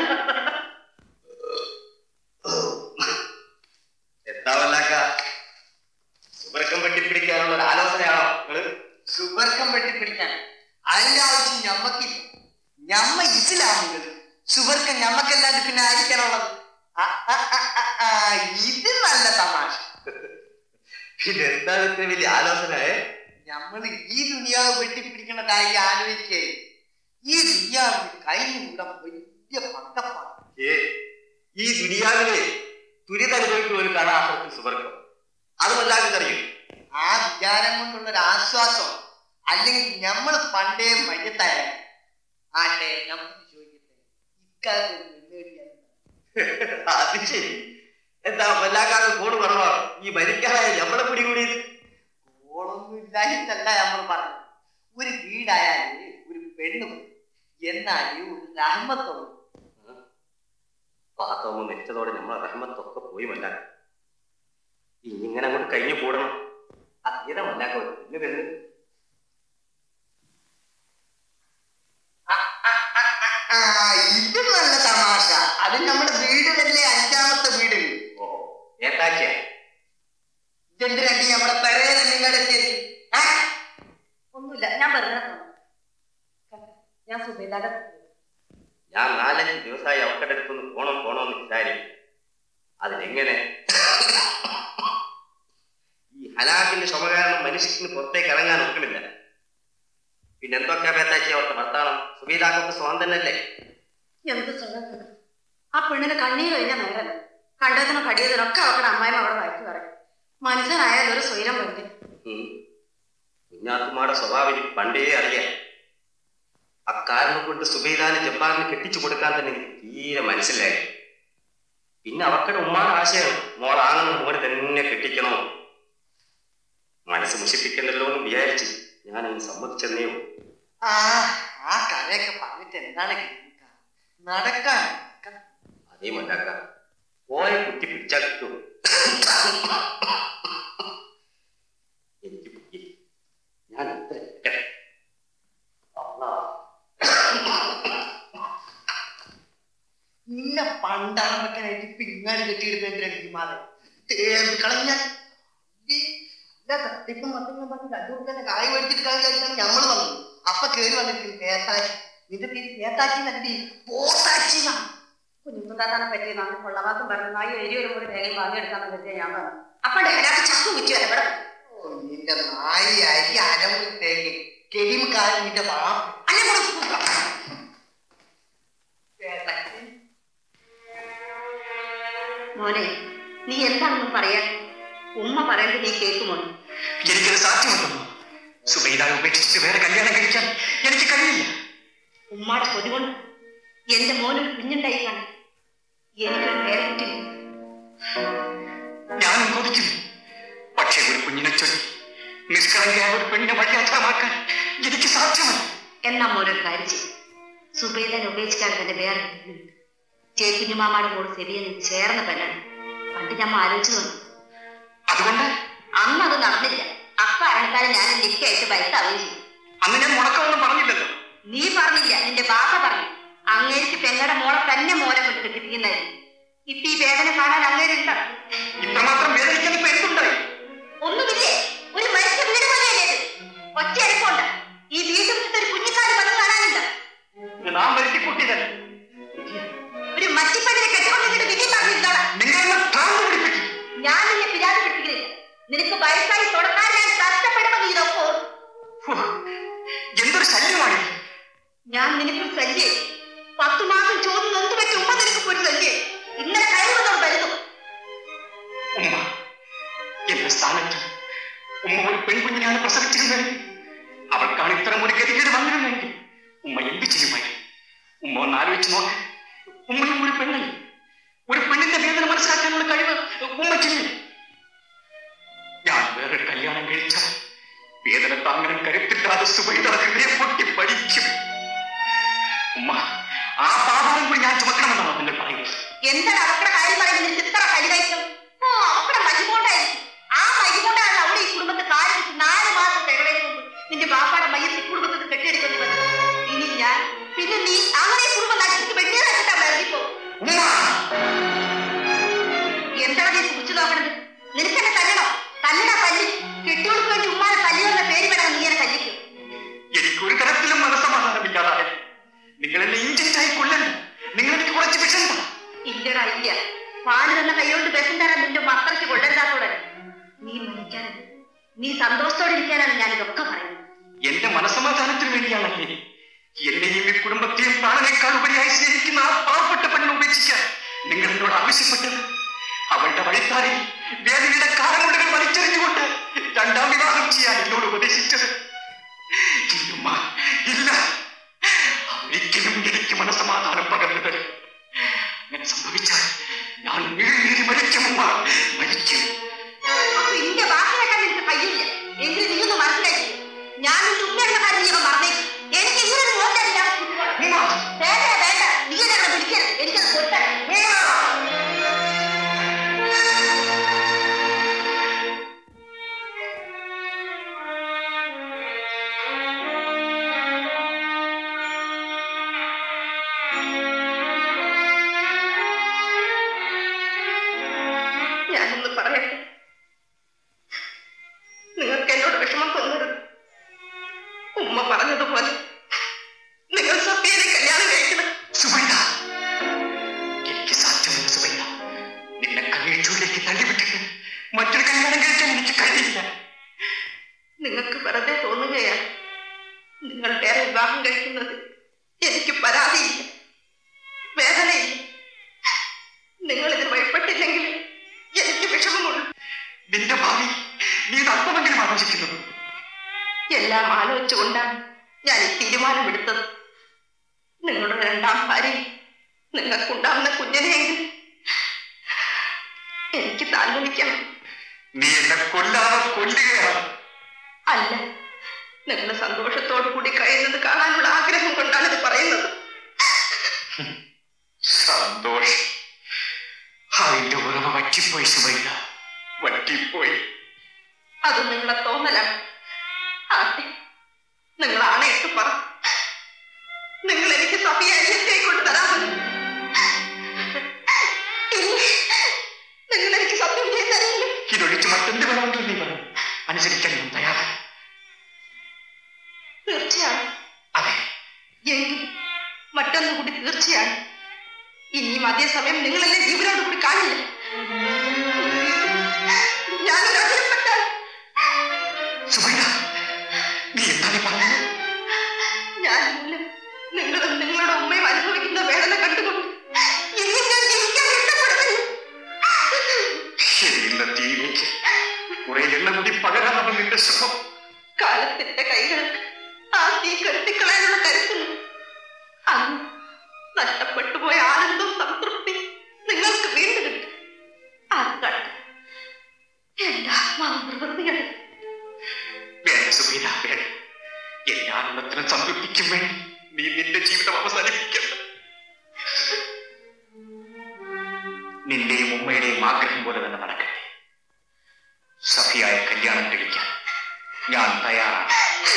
എന്താവല്ലാക്ക സുബർക്കം വെട്ടിപ്പിടിക്കാനുള്ള ഒരു ആലോചനയാണോ നിങ്ങള് സുബർക്കം വെട്ടിപ്പിടിക്കാൻ അതിന്റെ ആവശ്യം ഞമ്മക്കില്ല ഞമ്മ ഇസ്ലാമികൾ സുബർക്കം ഞമ്മക്കല്ലാണ്ട് പിന്നെ ആയിരിക്കാനുള്ളത് ആ, ആ, ആ, ആ, ആ, ഇത് നല്ല തമാശ പിന്നെ എന്താണ് ഇത്ര വലിയ ആലോചന ഏ? നമ്മൾ ഈ ദുനിയാവ് വെട്ടിപ്പിടിക്കുന്ന കാര്യം ആലോചിക്കേ ഈ ദുനിയാവിന് കഴിഞ്ഞുകൂടാൻ വലിയ പണ്ടപ്പാണ് ഏ ഈ ദുനിയാവിലെ ദുരിതനുഭവിക്കുന്ന ഒരു കഥാസത്തിൽ സുബർക്കം അത് വല്ലാതെ അറിയും ആ വിചാരം കൊണ്ടുള്ള ഒരു ആശ്വാസം അല്ലെങ്കിൽ നമ്മൾ പണ്ടേ മയ്യത്തായ ആട്ടെ നമുക്ക് ചോദിക്കട്ടെ ഇക്കാലത്ത് ഒരു പെണ്ണ് കെട്ടിയാൽ അത് ശരി എന്താ വല്ലാക്കാതെ ഫോണ് കുറവാണ് ഈ മരിക്കാനായ നമ്മളെ പിടികൂടിയത് ഓളൊന്നും ഇല്ലാഞ്ഞിട്ടല്ല നമ്മൾ പറഞ്ഞത് ഒരു വീടായാല് ഒരു പെണ്ണ് മതി. എന്നാലേ ഒരു രഹമത്തുള്ളൂ പാത്തമ്മ മരിച്ചതോടെ നമ്മളെ റഹ്മത്തൊക്കെ പോയി മല്ല ഇനി ഇങ്ങനെ അങ്ങോട്ട് കഴിഞ്ഞു കൂടണം അതേതാ മല്ലാക്ക പിന്നെ വരുന്നത് ആ ഇത് നല്ല തമാശ അത് നമ്മുടെ വീട് തന്നെ അഞ്ചാമത്തെ വീട് ഓ ഏട്ടാച്ചിയ ഇതെന്തിനാണ്ടി നമ്മുടെ പെരയെ നിങ്ങളുടെ ശരി ഒന്നുമില്ല ഞാൻ വെറുതെ തോന്നുന്നു. ഞാൻ സുബൈദാടെ ഞാൻ നാലഞ്ച് ദിവസമായി അവക്കടെ അടുത്തൊന്ന് പോണം പോണമെന്ന് വിചാരിക്കും അതിനെങ്ങനെ ഈ ഹലാക്കിന്റെ ക്ഷമ കാരണം മനുഷ്യന് പുറത്തേക്ക് ഇറങ്ങാൻ ഒട്ടുമില്ല പിന്നെ എന്തൊക്കെയാ പേത്താച്ചി അവർക്ക് വർത്താനം സുബീതാക്കൊക്കെ സ്വന്തം തന്നെയല്ലേ എന്ത് സുഖം ആ പെണ്ണിന് കണ്ണീർ കഴിഞ്ഞ നേരല്ല കണ്ടതിനും കടിയതിനും ഒക്കെ അവരുടെ അമ്മായിම അവിടെ വഴക്ക് പറയും മനുഷ്യനായാൽ ഒരു സ്വൈരം വെറുതെ ഉം. കുഞ്ഞാത്തുമാരുടെ സ്വഭാവം എനിക്ക് പണ്ടേ അറിയാം അക്കാരണം കൊണ്ട് സുബൈദാന് ജബ്ബാറിന് കെട്ടിച്ചു കൊടുക്കാൻ തന്നെ എനിക്ക് തീരെ മനസ്സിലായി പിന്നെ അവർക്കടെ ഉമ്മാടെ ആശയം മോളാണെന്ന് മോനെ തന്നെ കെട്ടിക്കണോ മനസ്സ് മുഷിപ്പിക്കണ്ടല്ലോ എന്ന് വിചാരിച്ച് ഞാൻ അങ്ങ് സമ്മതിച്ചെന്നേ ഉള്ളൂ. ആ ആ കഥയൊക്കെ പറഞ്ഞിട്ട് എന്താണ് കേൾക്കുക നടക്കാൻ നടക്കാൻ. അതേ മല്ലാക്ക പോയ കുട്ടി പിടിച്ചാൽ കിട്ടും എനിക്ക് പിടി. ഞാൻ എത്ര ഇട്ടേ? അള്ളാ. നിന്നെ പണ്ടാണ് വെക്കാനായിട്ട് പിന്നാടി കെട്ടിയിടുന്ന മാതെ കളഞ്ഞ തട്ടിപ്പും മറ്റും പറഞ്ഞ് രണ്ടുകൂടെ കായ് മേടിച്ചിട്ട് കളഞ്ഞാൽ ഞമ്മള് വന്നു അപ്പൊ കേറി വന്നിട്ട് പേത്താച്ചി നിന്റെ പേര് പേത്താച്ചി നല്ലി പോത്താച്ചി കുഞ്ഞുമുണ്ടാത്താനെ പറ്റി നമ്മൾ കൊള്ളവാക്കും പറഞ്ഞു നായി എരി ഒരു കൂടി വേഗം വാങ്ങിയെടുക്കാന്ന് വെച്ചാൽ ഞാൻ പറഞ്ഞു അപ്പൊ ഡയലാക്ക് ചക്കു കുറ്റി വരെ ഇവിടെ ഓ, നിന്റെ നായി അരി അരമുത്തേക്ക് കെരിമക്കാരൻ നിന്റെ ബാപ്പ് അല്ലെ കൂടെ മോനെ നീ എന്താണെന്നും പറയാൻ ഉമ്മ പറയുന്നത് നീ കേൾക്കുമോ എനിക്കത് സാധ്യമല്ലെന്നോ സുബൈദാനെ ഉപേക്ഷിച്ച് വേറെ കല്യാണം കഴിക്കാൻ എനിക്ക് കഴിയില്ല ഉമ്മാടെ കൊതി കൊണ്ട് എന്റെ മോനും കുഞ്ഞുണ്ടായി കാണും എനിക്കൊരു പേരക്കുട്ടില്ല ഞാനും കൊതിക്കുന്നു പക്ഷേ ഒരു കുഞ്ഞിനെ ചൊല്ലി നിഷ്കളങ്കയായ ഒരു പെണ്ണിനെ വഴിയാത്രമാക്കാൻ എനിക്ക് സാധ്യമല്ല എന്നാ മോനൊരു കാര്യം ചെയ്യും സുബൈദനെ ഉപേക്ഷിക്കാൻ തന്നെ വേറെ പെണ്ണുണ്ട്. ചേക്കുഞ്ഞുമാമാടെ മോള് ശരിയെ നിന്ന് ചേർന്ന പെണ്ണാണ് പണ്ട് ഞമ്മ ആലോചിച്ചു വന്നു അതുകൊണ്ട് അന്ന് അത് നടന്നില്ല അക്കാരണക്കാരെ ഞാൻ നിക്കായിട്ട് വയസ്സാവുകയും ചെയ്തു അന്ന് ഞാൻ മുടക്കമൊന്നും പറഞ്ഞില്ലല്ലോ നീ പറഞ്ഞില്ല നിന്റെ ബാപ്പ പറഞ്ഞു അങ്ങേക്ക് പെങ്ങടെ മോളെ തന്നെ മോനെ കൊണ്ട് കെട്ടിപ്പിക്കുന്നതായിരുന്നു ഇപ്പൊ ഈ വേദന കാണാൻ അങ്ങേരുണ്ടോ ഇത്രമാത്രം വേദനിക്കാൻ ഇപ്പൊ എന്തുണ്ടായി ഒന്നുമില്ലേ ഒരു മരിച്ച വീട് പോലെയല്ലേ ഇത് ഒറ്റ അടുപ്പുണ്ട് ഈ വീട്ടിൽ നിന്ന് ഒരു കുഞ്ഞിക്കാട് വന്ന് കാണാനുണ്ട് നാം വരുത്തി കൂട്ടിയതല്ല ഒരു മറ്റിപ്പണിനെ കെട്ടുകൊണ്ടിട്ട് വിധി പറഞ്ഞിരുന്നോളാം നിങ്ങൾ എന്നെ ഭ്രാന്ത് പിടിപ്പിക്കും ഞാൻ നിന്നെ പിരാതി പിടിപ്പിക്കുന്നില്ല നിനക്ക് വയസ്സായി തുടക്കാൻ ഞാൻ കഷ്ടപ്പെടുമ്പോ നീ ഇതൊക്കെ ഓർക്കും. ഹോ, എന്തൊരു ശല്യമാണ് ഇത്. ഞാൻ നിനക്കൊരു ശല്യേ പത്തു മാസം ചോദ്യം നൊന്തു വെച്ച് ഉമ്മ നിനക്ക് ഒരു ശല്യേ ഇന്നലെ കഴിവുന്നവർ വരുന്നു ഉമ്മ എന്റെ സ്ഥാനത്ത് ഉമ്മ ഒരു പെൺകുഞ്ഞിനെയാണ് പ്രസവിച്ചിരുന്നത് അവൾക്കാണ് ഇത്തരം ഒരു ഗതികേട് വന്നിരുന്നെങ്കിൽ ഉമ്മ എന്ത് ചെയ്യുമായിരുന്നു ഉമ്മ ഒന്ന് ആലോചിച്ച് നോക്ക് ഉമ്മയും ഒരു പെണ്ണല്ലേ ഒരു പെണ്ണിന്റെ വേദന മനസ്സിലാക്കാനുള്ള കഴിവ് ഉമ്മയ്ക്കില്ലേ ഞാൻ വേറെ കല്യാണം കഴിച്ചാൽ വേദന താങ്ങാൻ കരുത്തില്ലാതെ സുബൈദ ഹൃദയം പൊട്ടി പഠിക്കും ഉമ്മ ആ പാപാനം കൂടി ഞാൻ ചുമക്കണമെന്നാണ് നിങ്ങൾ പറയുന്നത് എന്താണ് അവക്കടെ കാര്യം പറയുന്നത് നിനക്ക് ഇത്ര കഴിവയറ്റും ഓ അവക്കടെ മഹിമോണ്ടായിരിക്കും ആ മഹിമോണ്ടാണ് അവിടെ ഈ കുടുംബത്തെ കാര്യം വെച്ച് നാല് മാസം തികവതിന് മുമ്പ് നിന്റെ ബാപ്പാടെ മയ്യത്ത് ഈ കുടുംബത്തിൽ കെട്ടിയെടുക്കേണ്ടി വന്നത് ഇനി ഞാൻ പിന്നെ നീ അങ്ങനെ ഈ കുടുംബം നശിപ്പിച്ച് വെട്ടിയതാക്കിട്ട് അവിടെ ഇറങ്ങിപ്പോ ഉമ്മ എന്താണ് നീ കുറിച്ചു നോക്കണത് നിനക്ക് എന്നെ തല്ലണോ തല്ലണ തല്ലി കെട്ടിയോൾക്ക് വേണ്ടി ഉമ്മാനെ തല്ലി വന്ന പേര് വേണം നീ എന്നെ തല്ലിക്കും എനിക്ക് ഒരു തരത്തിലും മനസ്സമാധാനമില്ലാതായി നിങ്ങൾ എന്നെ ഇഞ്ചിഞ്ചായി കൊല്ലണ്ട നിങ്ങൾ എനിക്ക് കുറച്ച് വിഷണ്ട ഇല്ലടാ ഇല്ല പാല് തന്ന കൈകൊണ്ട് ബസം തരാൻ നിന്റെ മത്രയ്ക്ക് കൊള്ളരുതാത്തോടെ നീ മരിക്കാനാണ് നീ സന്തോഷത്തോടെ ഇരിക്കാനാണ് ഞാൻ ഇതൊക്കെ പറയുന്നത് എന്റെ മനസ്സമാധാനത്തിന് വേണ്ടിയാണല്ലേ എന്നെയും ഈ കുടുംബത്തെയും പ്രാണനേക്കാൾ ഉപരിയായി സ്നേഹിക്കുന്ന ആ പാവപ്പെട്ട പെണ്ണിനെ ഉപേക്ഷിക്കാൻ നിങ്ങൾ എന്നോട് ആവശ്യപ്പെട്ടത് അവളുടെ വഴിത്താരിൽ വേദനയുടെ കാലമുള്ളുകൾ വലിച്ചെറിഞ്ഞുകൊണ്ട് രണ്ടാം വിവാഹം ചെയ്യാൻ എന്നോട് ഉപദേശിച്ചത് ഇല്ലുമ്മ ഇല്ല ഒരിക്കലും എനിക്ക് മനസ്സമാധാനം പകർന്നു തരും അങ്ങനെ സംഭവിച്ചാൽ ഞാൻ നീറി മരിക്കുമ്മ മരിക്കും അപ്പൊ ഇന്റെ വാക്കിനൊക്കെ നിനക്ക് കഴിയില്ല എങ്കിലും നീ ഒന്ന് മനസ്സിലാക്കി ഞാൻ നിന്റെ ഉമ്മയുടെ കാര്യം നീ ഒന്ന് മറന്നേക്കും എനിക്ക് ഇങ്ങനെ ഒരു മോശം ഞാൻ ഉമ്മ വേണ്ട വേണ്ട നീ എന്നെ അവിടെ വിളിക്കരുത് എനിക്കത് കൊടുത്തേ ഞാനൊന്ന് പറയട്ടെ നിങ്ങൾക്ക് എന്നോട് വിഷമം തോന്നരുത് ഉമ്മ പറഞ്ഞതുപോലെ നിങ്ങൾ സത്യനെ കല്യാണം കഴിക്കണം സുബൈദ എനിക്ക് സാധ്യമല്ല സുബൈദ നിന്നെ കണ്ണീഴ്ചൂരിലേക്ക് തള്ളിവിട്ടിട്ട് മറ്റൊരു കല്യാണം കഴിക്കാൻ എനിക്ക് കഴിയില്ല നിങ്ങൾക്ക് വെറുതെ തോന്നുകയാണ് നിങ്ങൾ വേറെ വിവാഹം കഴിക്കുന്നത് എനിക്ക് പരാതിയില്ല വേദനയില്ല നിങ്ങൾ ഇതിന് വഴിപ്പെട്ടില്ലെങ്കിൽ എനിക്ക് വിഷമമുള്ളൂ നിന്റെ ഭാവി നീ ഇത് അല്പമെങ്കിലും ആലോചിക്കുന്നു എല്ലാം ആലോചിച്ചുകൊണ്ടാണ് ഞാൻ ഈ തീരുമാനമെടുത്തത് നിങ്ങളുടെ രണ്ടാം ഭാര്യ നിങ്ങൾക്കുണ്ടാവുന്ന കുഞ്ഞിനെയെങ്കിൽ എനിക്ക് താല്പര്യക്കണം നീ എന്നെ കൊല്ലാതെ കൊല്ലുകയാണ് അല്ല നിങ്ങൾ സന്തോഷത്തോടു കൂടി കഴിയുന്നത് കാണാനുള്ള ആഗ്രഹം കൊണ്ടാണ് ഇത് പറയുന്നത് സന്തോഷം അതിന്റെ ഉറവ വറ്റിപ്പോയി സുബൈദ വറ്റിപ്പോയി അത് നിങ്ങളെ തോന്നലാണ് ആട്ടെ നിങ്ങൾ ആണയിട്ട് പറ നിങ്ങൾ എനിക്ക് സഫിയ അനിയത്തെ കൊണ്ട് തരാമോ ഇല്ല നിങ്ങൾ എനിക്ക് സത്യം ചെയ്ത് തരില്ല ഇതൊഴിച്ച് മറ്റെന്ത് വേണമെങ്കിലും നീ പറയും അനുസരിക്കാൻ ഞാൻ തയ്യാറാണ് തീർച്ചയാണ് അതെ എങ്കിൽ മറ്റൊന്നും കൂടി തീർച്ചയാണ് ഇനിയും അതേസമയം നിങ്ങളെന്നെ ജീവനോട് കൂടി കാണില്ല ഞാനൊരു അധികപ്പെട്ടാൽ എന്റെ കൈകൾക്ക് ആ തീ കെടുത്തിക്കളയാനുള്ള കരുത്തുന്നു അന്ന് നഷ്ടപ്പെട്ടു പോയ ആനന്ദവും സംതൃപ്തി നിങ്ങൾക്ക് വീണ്ടും കിട്ടും അത് കണ്ട് എന്റെ ആത്മാവ് പ്രവൃത്തിയാണ് വേണ്ട സുബീന വേണ്ട എല്ലാ ആനന്ദത്തിനും സംതൃപ്തിക്കും വേണ്ടി നീ നിന്റെ ജീവിതം അവസാനിപ്പിക്കണ്ട നിന്റെയും ഉമ്മയുടെയും ആഗ്രഹം പോലെ തന്നെ നടക്കട്ടെ സഫിയായ കല്യാണം കഴിക്കാൻ ഞാൻ തയ്യാറാണ്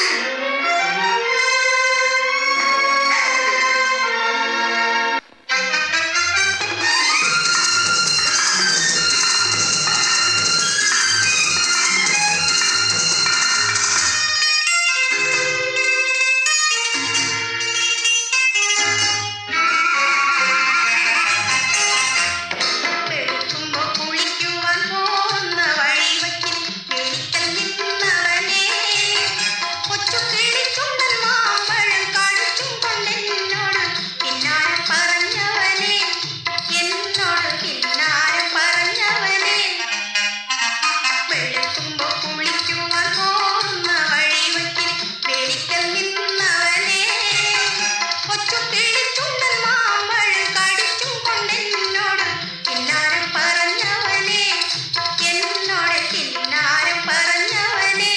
വെളുക്കുമ്പോ കുളിക്കുവാൻ പോകുന്ന വഴിവക്കിൽ വെളിക്കൽ നിന്നവനെ കൊച്ചു കിളിച്ചുണ്ടൻ മാമ്പഴം കാണിച്ചും കൊണ്ടെന്നോട് കിന്നാരം പറഞ്ഞവനെ എന്നോട് കിന്നാരം പറഞ്ഞവനെ വെളുക്കുമ്പോ കുളിക്കുവാൻ പോകുന്ന വഴിവക്കിൽ വെളിക്കൽ നിന്നവനെ കൊച്ചു കിളിച്ചുണ്ടൻ മാമ്പഴം കടിച്ചും കൊണ്ടെന്നോട് കിന്നാരം പറഞ്ഞവനെ എന്നോട് കിന്നാരം പറഞ്ഞവനെ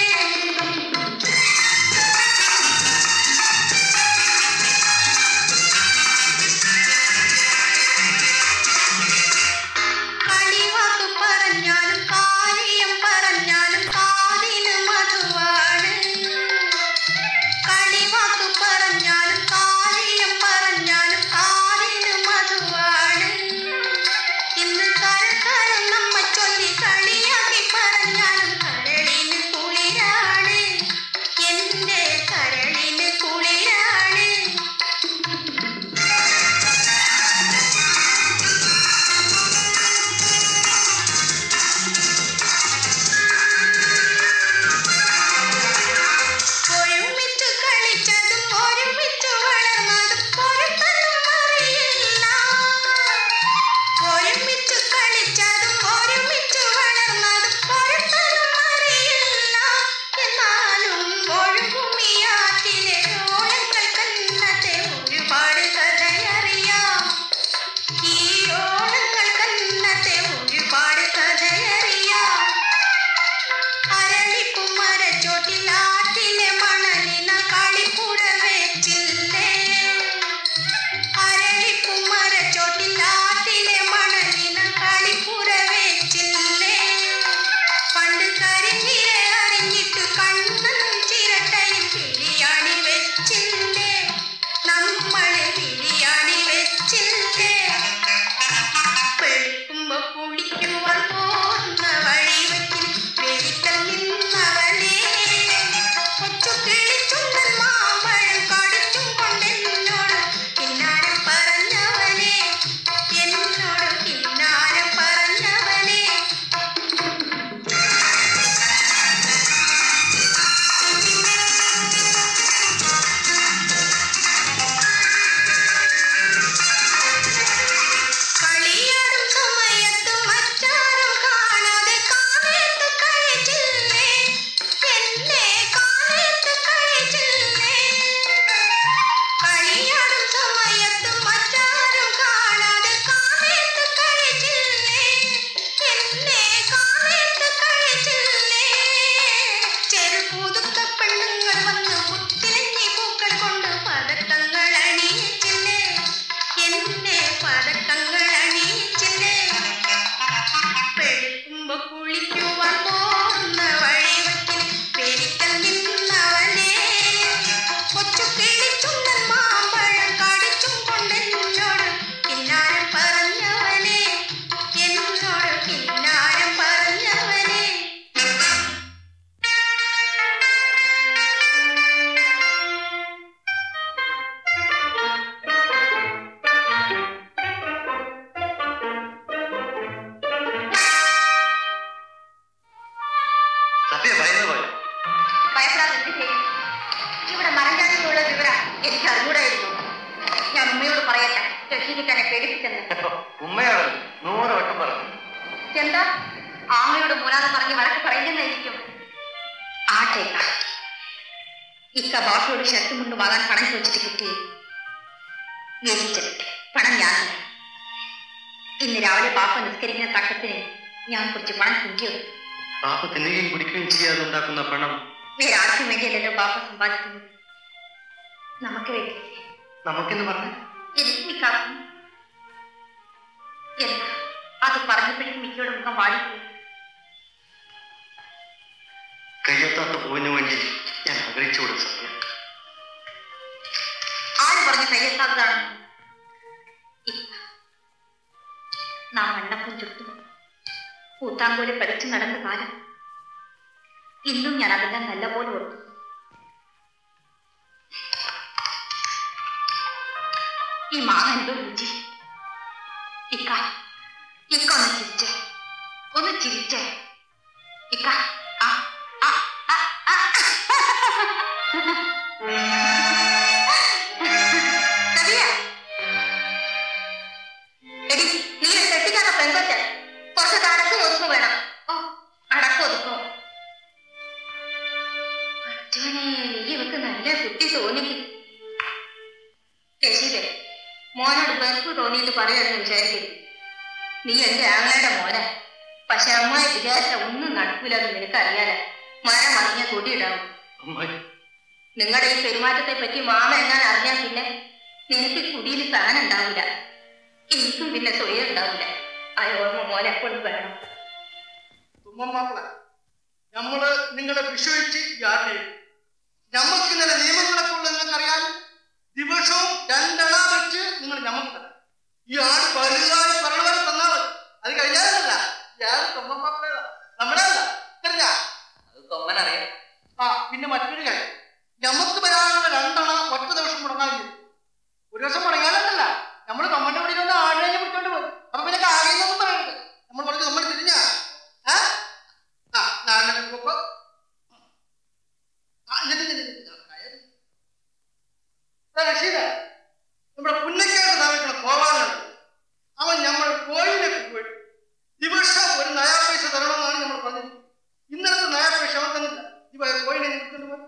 കളിവാക്ക് പറഞ്ഞാലും കാര്യം പറഞ്ഞാലും കാതിന് മധുവാണ് കളിവാക്ക് പറഞ്ഞാലും കാര്യം പറഞ്ഞാലും കാതിന് മധുവാണ് ഇന്ന് കരക്കാരൻ നമ്മ ചൊല്ലി കളിയാക്കി പറഞ്ഞാലും കരളിന് കുളിരാണ് എന്റെ കരളിന് കുളിരാണ് ഒരുമിച്ചു കളിച്ചതും ഒരുമിച്ചു വളർന്നതും ഒരുത്തനും അറിയില്ല ഒരുമിച്ചു കളിച്ചതും ഒരുമിച്ചു വളർന്നതും ഒരുത്തനും അറിയില്ല എന്നാലും ഒഴുകുമിയാറ്റിലെ ഓളങ്ങൾ കന്നത്തെ ഒരുപാട് കഥയറിയാം ഈ ഓളങ്ങൾ കന്നത്തെ ഒരുപാട് കഥയറിയാം അരളിക്കുമരച്ചോട്ടിൽ ആറ്റിലെ മണലിന കളിപ്പുട വെച്ചില്ലേ അരളിക്കുമരച്ചോട്ടിൽ ആറ്റിലെ മണലിന കളിപ്പുട വെച്ചില്ലേ പണ്ട് കരിഞ്ഞിര അറിഞ്ഞിട്ട് കണ്ണൻ ചിരട്ടയിൽ ബിരിയാണി വെച്ചില്ലേ നമ്മളെ ബിരിയാണി വെച്ചില്ലേ വെളുക്കുമ്പോ കുളിക്കുവാൻ പോകുന്ന വഴിവെക്കിൽ വെളിക്കൽ നിന്നവനെ കൊച്ചു കിളിച്ചുണ്ടൻ മാമ്പഴം കടിച്ചും കൊണ്ടെന്നോട് കിന്നാരം പറഞ്ഞവനെ എന്നോട് കിന്നാരം പറഞ്ഞവനെ കളിയാടും സമയത്ത് മറ്റാരും കാണാതെ കാലത്ത് കഴിച്ചില്ലേ എന്നെ കാലത്ത് കഴിച്ചില്ലേ കളിയാടും സമയത്ത് മറ്റാരും കാണാതെ കാലത്ത് കഴിച്ചില്ലേ എന്നെ കാലത്ത് കഴിച്ചില്ലേ ചെറുപുതുക്ക പെണ്ണുങ്ങൾ വന്ന് പുത്തിലഞ്ഞി പൂക്കൾ കൊണ്ട് പതക്കങ്ങൾ അണിയിച്ചില്ലേ എന്നെ പതക്കങ്ങൾ അണിയിച്ചില്ലേ വെളുക്കുമ്പോ കുളിക്കുവാൻ പോകുന്ന വഴിവക്കിൽ പെരിക്കൽ നിന്നവനെ കൊച്ചു കിളിച്ചുണ്ടൻ മാമ്പഴം കടിച്ചും കൊണ്ടെന്നോട് കിന്നാരം പറഞ്ഞവനെ എന്നോട് കിന്നാരം പറഞ്ഞവനെ സത്യ ഭയന്നു പോയോ ഭയപ്പെടാതെ എന്ത് ചെയ്യും ഇവിടെ മരഞ്ചാടിയിലുള്ള വിവരം എനിക്ക് അറിഞ്ഞൂടായിരുന്നു ഞാൻ ഉമ്മയോട് പറയട്ടെ ശശിക്ക് തന്നെ പേടിപ്പിച്ചെന്ന് ഉമ്മയോട് നൂറ് വട്ടം പറഞ്ഞു എന്താ ആമയോട് മൂലാതെ പറഞ്ഞ് വഴക്ക് പറയുന്നതായിരിക്കും ആട്ടേക്ക ഇക്ക ബാപ്പയോട് ഷർട്ടും മുണ്ടും വാങ്ങാൻ പണം ചോദിച്ചിട്ട് കിട്ടി വീതിച്ചെടുത്ത് പണം ഞാൻ തരാം. ഇന്ന് രാവിലെ പാപ്പ നിസ്കരിക്കുന്ന തക്കത്തിന് ഞാൻ കുറച്ച് പണം കുഞ്ചിയെടുത്തു പാപ്പ തിന്നുകയും കുടിക്കുകയും ചെയ്യാതെ ഉണ്ടാക്കുന്ന പണം വേറെ ആർക്കും വേണ്ടിയല്ലല്ലോ പാപ്പ സമ്പാദിക്കുന്നത് നമുക്ക് വേണ്ടി നമുക്കെന്ന് പറഞ്ഞു എനിക്കാക്കും എന്താ അത് പറഞ്ഞപ്പോഴും മിക്കയുടെ മുഖം വാടിപ്പോയി കയ്യെത്താത്ത പൂവിന് വേണ്ടി ഞാൻ ആഗ്രഹിച്ചുകൂടും സത്യം ആര് പറഞ്ഞ് കയ്യെത്താത്തതാണെന്ന് ഇല്ല നാം മണ്ണപ്പം ചുട്ടും കൂത്താങ്കോല് പഠിച്ചു നടന്ന കാലം ഇന്നും ഞാൻ അതെല്ലാം നല്ലപോലെ ഓർക്കുന്നു ഈ മാങ്ങ എന്തോ രുചി ഇക്ക ഇക്ക ഒന്ന് ചിരിച്ചേ ഒന്ന് ചിരിച്ചേ ഇക്ക ആ ആ ആ ആ നദിയ എടി നീ കെട്ടിക്കാത്ത പെൺകൊച്ച കുറച്ച് അടക്കം ഒതുക്കും വേണം ഓ അടക്കം ഒതുക്കും അച്ഛനെ നീ ഇവക്ക് നല്ല കുട്ടി തോന്നിക്കും കേശിലെ മോനോട് വെറുപ്പ് തോന്നിയിട്ട് പറയാന്ന് വിചാരിക്കരുത് നീ എന്റെ ആങ്ങളുടെ മോനെ പക്ഷെ അമ്മായി വിചാരിച്ച ഒന്നും നടക്കൂലെന്ന് നിനക്കറിയാലോ മരം മറിഞ്ഞ കൊടിയിടാവും അമ്മായി നിങ്ങളുടെ ഈ പെരുമാറ്റത്തെ പറ്റി മാമ എങ്ങാൻ അറിഞ്ഞാൽ പിന്നെ നിനക്ക് കുടിയിൽ സ്ഥാനം ഉണ്ടാവില്ല എനിക്കും പിന്നെ സ്വയം ഉണ്ടാവില്ല ആ ഓർമ്മ മോനെ എപ്പോഴും വേണം തുമ്മമാപ്പിള നമ്മള് നിങ്ങളെ വിശ്വസിച്ച് യാത്ര ഞമ്മക്ക് ഇങ്ങനെ നിയമങ്ങളൊക്കെ ഉള്ള നിങ്ങൾക്കറിയാം ദിവസവും രണ്ടെണ്ണ വെച്ച് നിങ്ങൾ ഞമ്മക്ക് തരാം ഈ ആട് വലുതായി പറഞ്ഞവരെ തന്നാൽ മതി അത് കഴിഞ്ഞാലല്ല ഞാൻ തുമ്മമാപ്പിള നമ്മുടെ അല്ല தெரிഞ്ഞാ അത് തൊമ്മനറിയാം ആ പിന്നെ മറ്റൊരു കാര്യം ഞമ്മക്ക് വരാനുള്ള രണ്ടെണ്ണ ഒറ്റ ദിവസം മുടങ്ങാൻ ചെയ്യും ഒരു ദിവസം മുടങ്ങാനല്ല നമ്മൾ നമ്മന്റെ വീട്ടിൽ വന്ന് ആടിനെ പിടിച്ചോണ്ട് പോകും അപ്പൊ പിന്നെ കാര്യമൊന്നും പറയരുത് നമ്മൾ പറഞ്ഞു നമ്മൾ തിരിഞ്ഞാ ആ ആ നാളെ നോക്കുമ്പോ ആ, എന്നിട്ട് എന്നിട്ട് എന്നിട്ട് ആ, കയറി. ആ, റഷീദേ, നമ്മുടെ പുന്നക്കാട്ട് താമസിക്കുന്ന കോവാനുണ്ട് അവൻ നമ്മൾ കോഴിയിലേക്ക് പോയി ദിവസം ഒരു നയാ പൈസ തരണമെന്നാണ് നമ്മൾ പറഞ്ഞത് ഇന്നലത്തെ നയാ പൈസ അവൻ തന്നില്ല ഈ കോഴിനെ വിളിച്ചോണ്ട് പോയി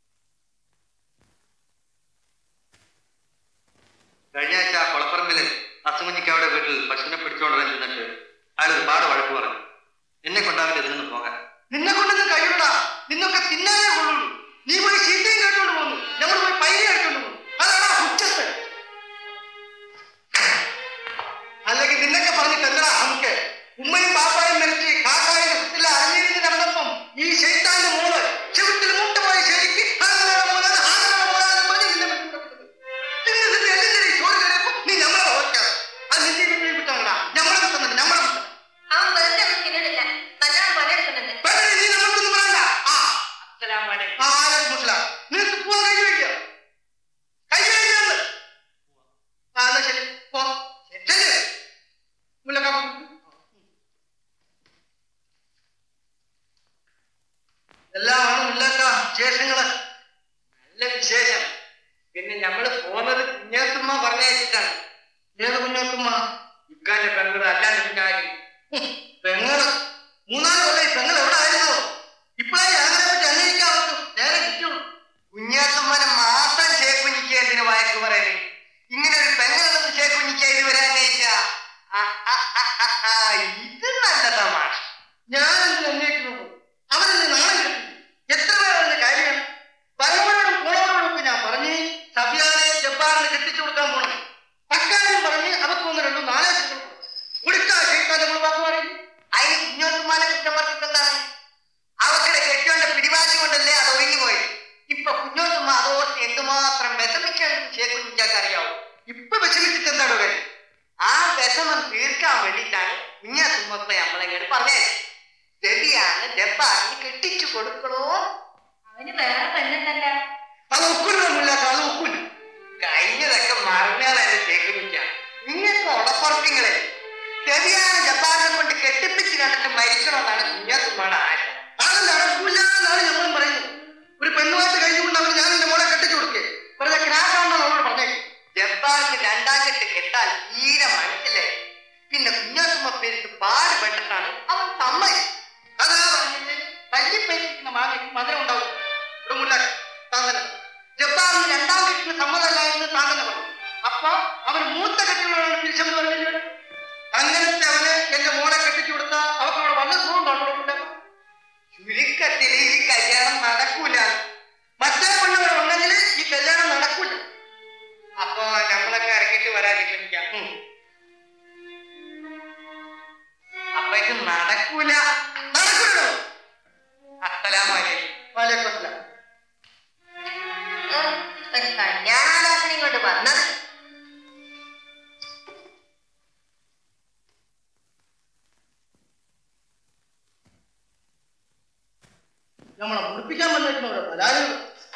കഴിഞ്ഞ ആഴ്ച ആ കൊളപ്പറമ്പില് അസുമഞ്ഞിക്കാവിടെ വീട്ടിൽ പശുവിനെ പിടിച്ചോണ്ടിരാൻ ചെന്നിട്ട് അയാൾ ഒരുപാട് വഴക്ക് പറഞ്ഞു എന്നെ കൊണ്ടാവില്ല ഇതിൽ നിന്ന് പോകാൻ നിന്നെ കൊണ്ടൊന്നും കഴിയൂടാ നിന്നൊക്കെ തിന്നാനേ കൊള്ളുള്ളൂ നീ പോയി ചീത്തയും കേട്ടോണ്ട് പോന്നു നമ്മൾ പോയി പൈരി കേട്ടോണ്ട് പോന്നു അതാണ് ഉച്ചത്ത് അല്ലെങ്കിൽ നിന്നൊക്കെ പറഞ്ഞിട്ട് എന്താ നമുക്ക് ഉമ്മയും പാപ്പായും മരിച്ച് കാക്കായുടെ കുത്തില്ല അറിഞ്ഞിരുന്ന് നടന്നപ്പം ഈ ശൈത്താന്റെ മോള് ചെവിട്ടിൽ മുട്ടുപോയ ശരിക്ക് ഹാങ്ങനാണ് മോനാണ് ഹാങ്ങനാണ് മോനാണെന്ന് പറഞ്ഞ് നിന്നെ വിട്ടുകൊടുക്കുന്നത്. തിന്ന് തിന്ന് എല്ലിന്റെ ചോറ് കയറിയപ്പോ നീ നമ്മളെ ഓർക്കാതെ അത് നിന്റെ വീട്ടിൽ വിട്ടാണടാ നമ്മളെ വിട്ടുന്നുണ്ട് നമ്മളെ വിട്ടു അവൻ വെറുതെ ഒന്നും തിന്നണില്ല നല്ലോണം പണിയെടുക്കുന്നുണ്ട് പെട്ടെന്ന് നീ നമുക്കൊന്നും പറയണ്ട ആ ആ, ആലസ് മുസ്ലാം. നിനക്ക് പോവാൻ കഴിയുമില്ല കഴിയുമില്ലെന്ന് ആ എന്നാ ശരി പോ ശരി മുല്ലക്ക പോ. എല്ലാമാണ് മുല്ലക്ക വിശേഷങ്ങള് നല്ല വിശേഷം പിന്നെ ഞമ്മള് പോന്നത് കുഞ്ഞാത്തുമ്മ പറഞ്ഞയച്ചിട്ടാണ് ഏത് കുഞ്ഞോത്തുമ്മ ഇക്കാന്റെ പെങ്ങള് അല്ലാണ്ട് പിന്നെ ആര്? പെങ്ങള് മൂന്നാല് കൊല്ലം ഈ പെങ്ങൾ എവിടെ ആയിരുന്നു ഇപ്പോഴേ അങ്ങനെ പറ്റി അന്വേഷിക്കാൻ പറ്റും നേരെ കിട്ടുള്ളൂ കുഞ്ഞാത്തുമ്മനെ മാത്രം ചേക്കുഞ്ഞിക്ക് എന്തിനു വഴക്ക് പറയണേ ഇങ്ങനെ ഒരു പെങ്ങളൊന്നും ചേക്കുഞ്ഞിക്ക ഇതുവരെ അന്വേഷിച്ച ഇത് നല്ല തമാശ ഞാൻ എന്തിനു അന്വേഷിക്കുന്നു അവരെന്നെ നാളെ കിട്ടും എത്ര പേരുടെ കാര്യമാണ് വരുമ്പോഴും പോണവരോടൊക്കെ ഞാൻ പറഞ്ഞ് സബിയാനെ ജബ്ബാറിനെ കെട്ടിച്ചു കൊടുക്കാൻ പോണം അക്കാര്യം പറഞ്ഞ് അവർക്ക് ഒന്ന് രണ്ടും നാലാശങ്ങൾ കൊടുക്കാ ശേഖാൻ നമ്മൾ വാക്ക് പറയും അതിന് കുഞ്ഞോത്തുമ്മാനെ കുറ്റം പറഞ്ഞിട്ടെന്താണ് അവരുടെ കെട്ടിയോന്റെ പിടിവാശി കൊണ്ടല്ലേ അത് ഒഴിഞ്ഞു പോയി ഇപ്പൊ കുഞ്ഞോത്തുമ്മ അതോർത്ത് എന്തുമാത്രം വിഷമിക്കേണ്ടെന്ന് ചേക്കുഞ്ഞിക്കാർക്ക് അറിയാവൂ ഇപ്പൊ വിഷമിച്ചിട്ട് എന്താണ് കാര്യം ആ വിഷമം തീർക്കാൻ വേണ്ടിയിട്ടാണ് കുഞ്ഞാത്തുമ്മപ്പ നമ്മളെങ്ങനെ പറഞ്ഞത് രവിയാണ് ജപ്പാറിന് കെട്ടിച്ചു കൊടുക്കണോ അവന് വേറെ പെണ്ണുണ്ടല്ല അത് ഒക്കില്ല അത് ഒക്കില്ല കഴിഞ്ഞതൊക്കെ മറന്നാളാണ് ചേക്കുഞ്ഞിക്ക നിങ്ങൾക്ക് ഉടപ്പുറപ്പിങ്ങളെ രവിയാണ് ജപ്പാറിനെ കൊണ്ട് കെട്ടിപ്പിച്ച് കണ്ടിട്ട് മരിക്കണമെന്നാണ് കുഞ്ഞാത്തുമ്മയുടെ ആശ അതല്ല നടക്കൂല എന്നാണ് നമ്മളും പറയുന്നത് ഒരു പെണ്ണുമായിട്ട് കഴിഞ്ഞുകൊണ്ട് അവന് ഞാൻ എന്റെ മോളെ കെട്ടിച്ചു കൊടുക്കേ വെറുതെ ക്രാക്കാണെന്ന് നമ്മളോട് പറഞ്ഞേക്കും ജപ്പാറിന് രണ്ടാം കെട്ട് കെട്ടാൻ തീരെ മനസ്സിലായി പിന്നെ കുഞ്ഞാത്തുമ്മ പേരിട്ട് പാടുപെട്ടിട്ടാണ് അവൻ സമ്മതിച്ചത് അതാ പറഞ്ഞിട്ട് തല്ലിപ്പേറ്റിരിക്കുന്ന മാങ്ങയ്ക്ക് മധുരം ഉണ്ടാവും ഇവിടെ മുല്ല താൻ തന്നെ ജബ്ബാറിന് രണ്ടാം കെട്ടിന് സമ്മതമല്ല എന്ന് താൻ തന്നെ പറഞ്ഞു അപ്പൊ അവന് മൂത്ത കെട്ടികളാണ് തിരിച്ചെന്ന് പറഞ്ഞില്ലേ അങ്ങനത്തെ അവന് എന്റെ മോളെ കെട്ടിച്ചു കൊടുത്താൽ അവർക്ക് അവിടെ വല്ല സുഖം കണ്ടുകൊടുക്കില്ല ചുരുക്കത്തിൽ ഈ കല്യാണം നടക്കൂല മറ്റേ പെണ്ണുങ്ങൾ ഉണ്ടെങ്കിൽ ഈ കല്യാണം നടക്കൂല അപ്പൊ നമ്മളൊക്കെ ഇറങ്ങിയിട്ട് വരാൻ ശ്രമിക്കാം ഉം. അപ്പൊ ഇത് നടക്കൂല നടക്കൂലോ അസ്സലാമലൈക്കും വലൈക്കും അസ്സലാം ഒരു കല്യാണാലോചന ഇങ്ങോട്ട് വന്നത് നമ്മളെ മുടിപ്പിക്കാൻ വന്നിട്ടുണ്ടോ പരാതി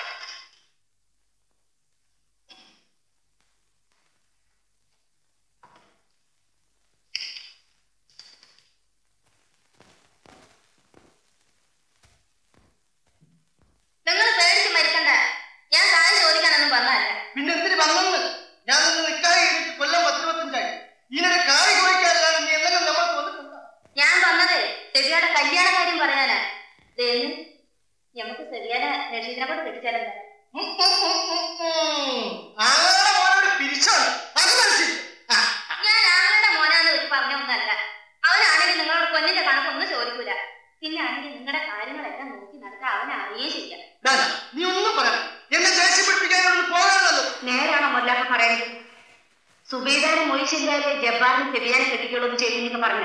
നിങ്ങൾ പേടിച്ച് മരിക്കണ്ട ഞാൻ കാര്യം ചോദിക്കാനൊന്നും വന്നതല്ല പിന്നെ എന്തിന് വന്നെന്ന് ഞാൻ നിന്ന് നിക്കായി കഴിഞ്ഞിട്ട് കൊല്ലം പത്തിരുപത്തഞ്ചായി ഇതിനൊരു കായ് ചോദിക്കാറില്ല നീ എന്തെങ്കിലും നമ്മൾക്ക് വന്നിട്ടുണ്ടോ ഞാൻ വന്നത് സെബിയുടെ കല്യാണ കാര്യം പറയാനാ ദേന്ന് നമുക്ക് സെബിയാനെ നഷീദിനെ കൊണ്ട് കെട്ടിച്ചാലെന്താ ഉം, ഉം, ഉം, ഉം, ഉം. ആങ്ങളുടെ മോനോട് പിരിച്ചാണ് അത് മനസ്സില്ല ആ, ഞാൻ ആങ്ങളുടെ മോനാന്ന് വെച്ച് പറഞ്ഞൊന്നല്ല അവനാണെങ്കിൽ നിങ്ങളോട് പൊന്നിന്റെ കണക്കൊന്നും ചോദിക്കൂല പിന്നെ ആണെങ്കിൽ നിങ്ങളുടെ കാര്യങ്ങളെല്ലാം നോക്കി നടത്താൻ അവനെ അറിയുകയും ചെയ്യാം ദാ, നീ ഒന്നും പറ എന്നെ ദേഷ്യം പിടിപ്പിക്കാനൊന്നും പോകാനുള്ളത് നേരാണോ മൊല്ലാക്ക പറയുന്നത് സുബൈദാനെ മൊയ്ശില്ലാതെ ജബ്ബാറിന് സെബിയാനെ കെട്ടിക്കുള്ളൂ എന്ന് ചെയ്തു പറഞ്ഞ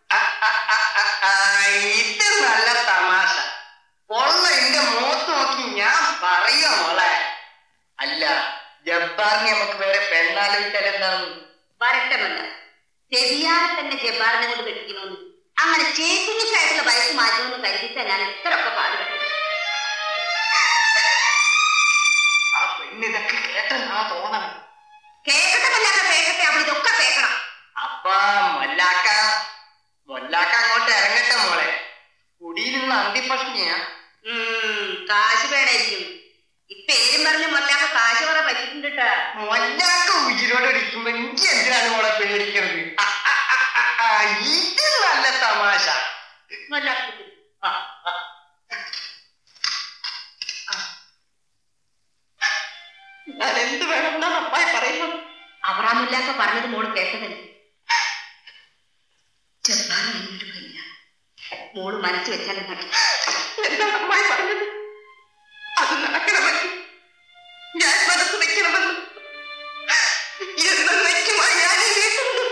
ഇത് നല്ല തമാശ പൊള്ള എന്റെ മുഖത്ത് നോക്കി ഞാൻ പറയാ മോളെ അല്ല ജബ്ബാറിനെ നമുക്ക് വേറെ പെണ്ണാലോചിച്ചാലെന്താണ് വരട്ടമല്ല സെബിയാനെ തന്നെ ജബ്ബാറിനെ കൊണ്ട് കെട്ടിക്കണമെന്ന് അങ്ങനെ ചേക്കുഞ്ഞിക്കായിട്ടുള്ള വയസ്സ് മാറ്റുമെന്ന് കരുതിച്ചാ ഞാൻ എത്രയൊക്കെ പാടുപെട്ടത് ആ പെണ്ണിതൊക്കെ കേട്ടെന്നാ തോന്നണം കേക്കട്ടെ മല്ലാക്ക കേക്കട്ടെ അവിടെ ഇതൊക്കെ കേൾക്കണം അപ്പ മൊല്ലാക്ക മൊല്ലാക്ക അങ്ങോട്ട് ഇറങ്ങട്ടെ മോളെ കുടിയിൽ നിന്ന് അന്തിപ്രശ്നിയാ ഉം, കാശ് വേണമായിരിക്കും ഈ പേരും പറഞ്ഞ് മൊല്ലാക്ക കാശ് കുറെ പറ്റിട്ടുണ്ട് ട്ടാ. മൊല്ലാക്ക ഉയിരോടെ ഇരിക്കുമ്പോ എനിക്ക് എന്തിനാണ് മോളെ പേടിക്കുന്നത് ആ, ആ, ആ, ആ, ആ, ഇത് നല്ല തമാശ മൊല്ലാക്ക കിട്ടി. ആ, ആ. ഞാൻ എന്ത് വേണമെന്നാണ് അപ്പായി പറയുന്നത് അബ്രാമില്ലാക്ക പറഞ്ഞത് മോള് കേട്ടതല്ലേ ചെറുതാനും എന്നോട് കഴിഞ്ഞ മോള് മനസ്സ് വെച്ചാലും നടക്കും എന്താണ് അമ്മായി പറഞ്ഞത് അത് നടക്കണമെങ്കിൽ ഞാൻ മനസ്സ് വെക്കണമെന്ന് എന്നേക്കുമായി ഞാൻ ഈ വീട്ടിൽ നിന്ന്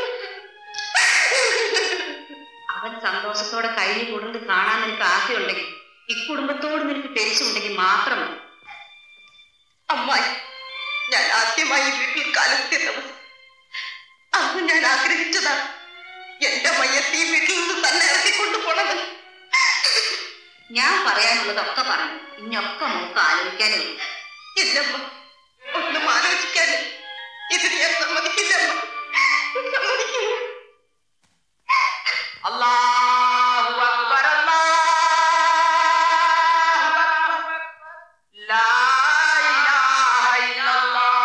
അവൻ സന്തോഷത്തോടെ കഴിഞ്ഞു കൂടുന്നത് കാണാൻ നിനക്ക് ആശയുണ്ടെങ്കിൽ ഇക്കുടുംബത്തോട് നിനക്ക് ടെൻഷനുണ്ടെങ്കിൽ മാത്രം മതി അമ്മായി ഞാൻ ആദ്യമായി ഈ വീട്ടിൽ കാലത്തെ ദിവസം അന്ന് ഞാൻ ആഗ്രഹിച്ചതാണ് എന്റെ മയ്യത്ത് ഈ വീട്ടിൽ നിന്ന് തന്നെ ഇറക്കിക്കൊണ്ടു പോണമെന്ന് ഞാൻ പറയാനുള്ളതൊക്കെ പറഞ്ഞു ഇനിയൊക്കെ മോക്ക് ആലോചിക്കാനേ ഉള്ളൂ ഇല്ലമ്മ ഒന്നും ആലോചിക്കാനേ ഇത് ഞാൻ സമ്മതിക്കില്ല അമ്മ സമ്മതിക്കില്ല അല്ലാഹു അക്ബർ അല്ലാഹു അക്ബർ ലാ ഇലാഹ ഇല്ലല്ലാഹ്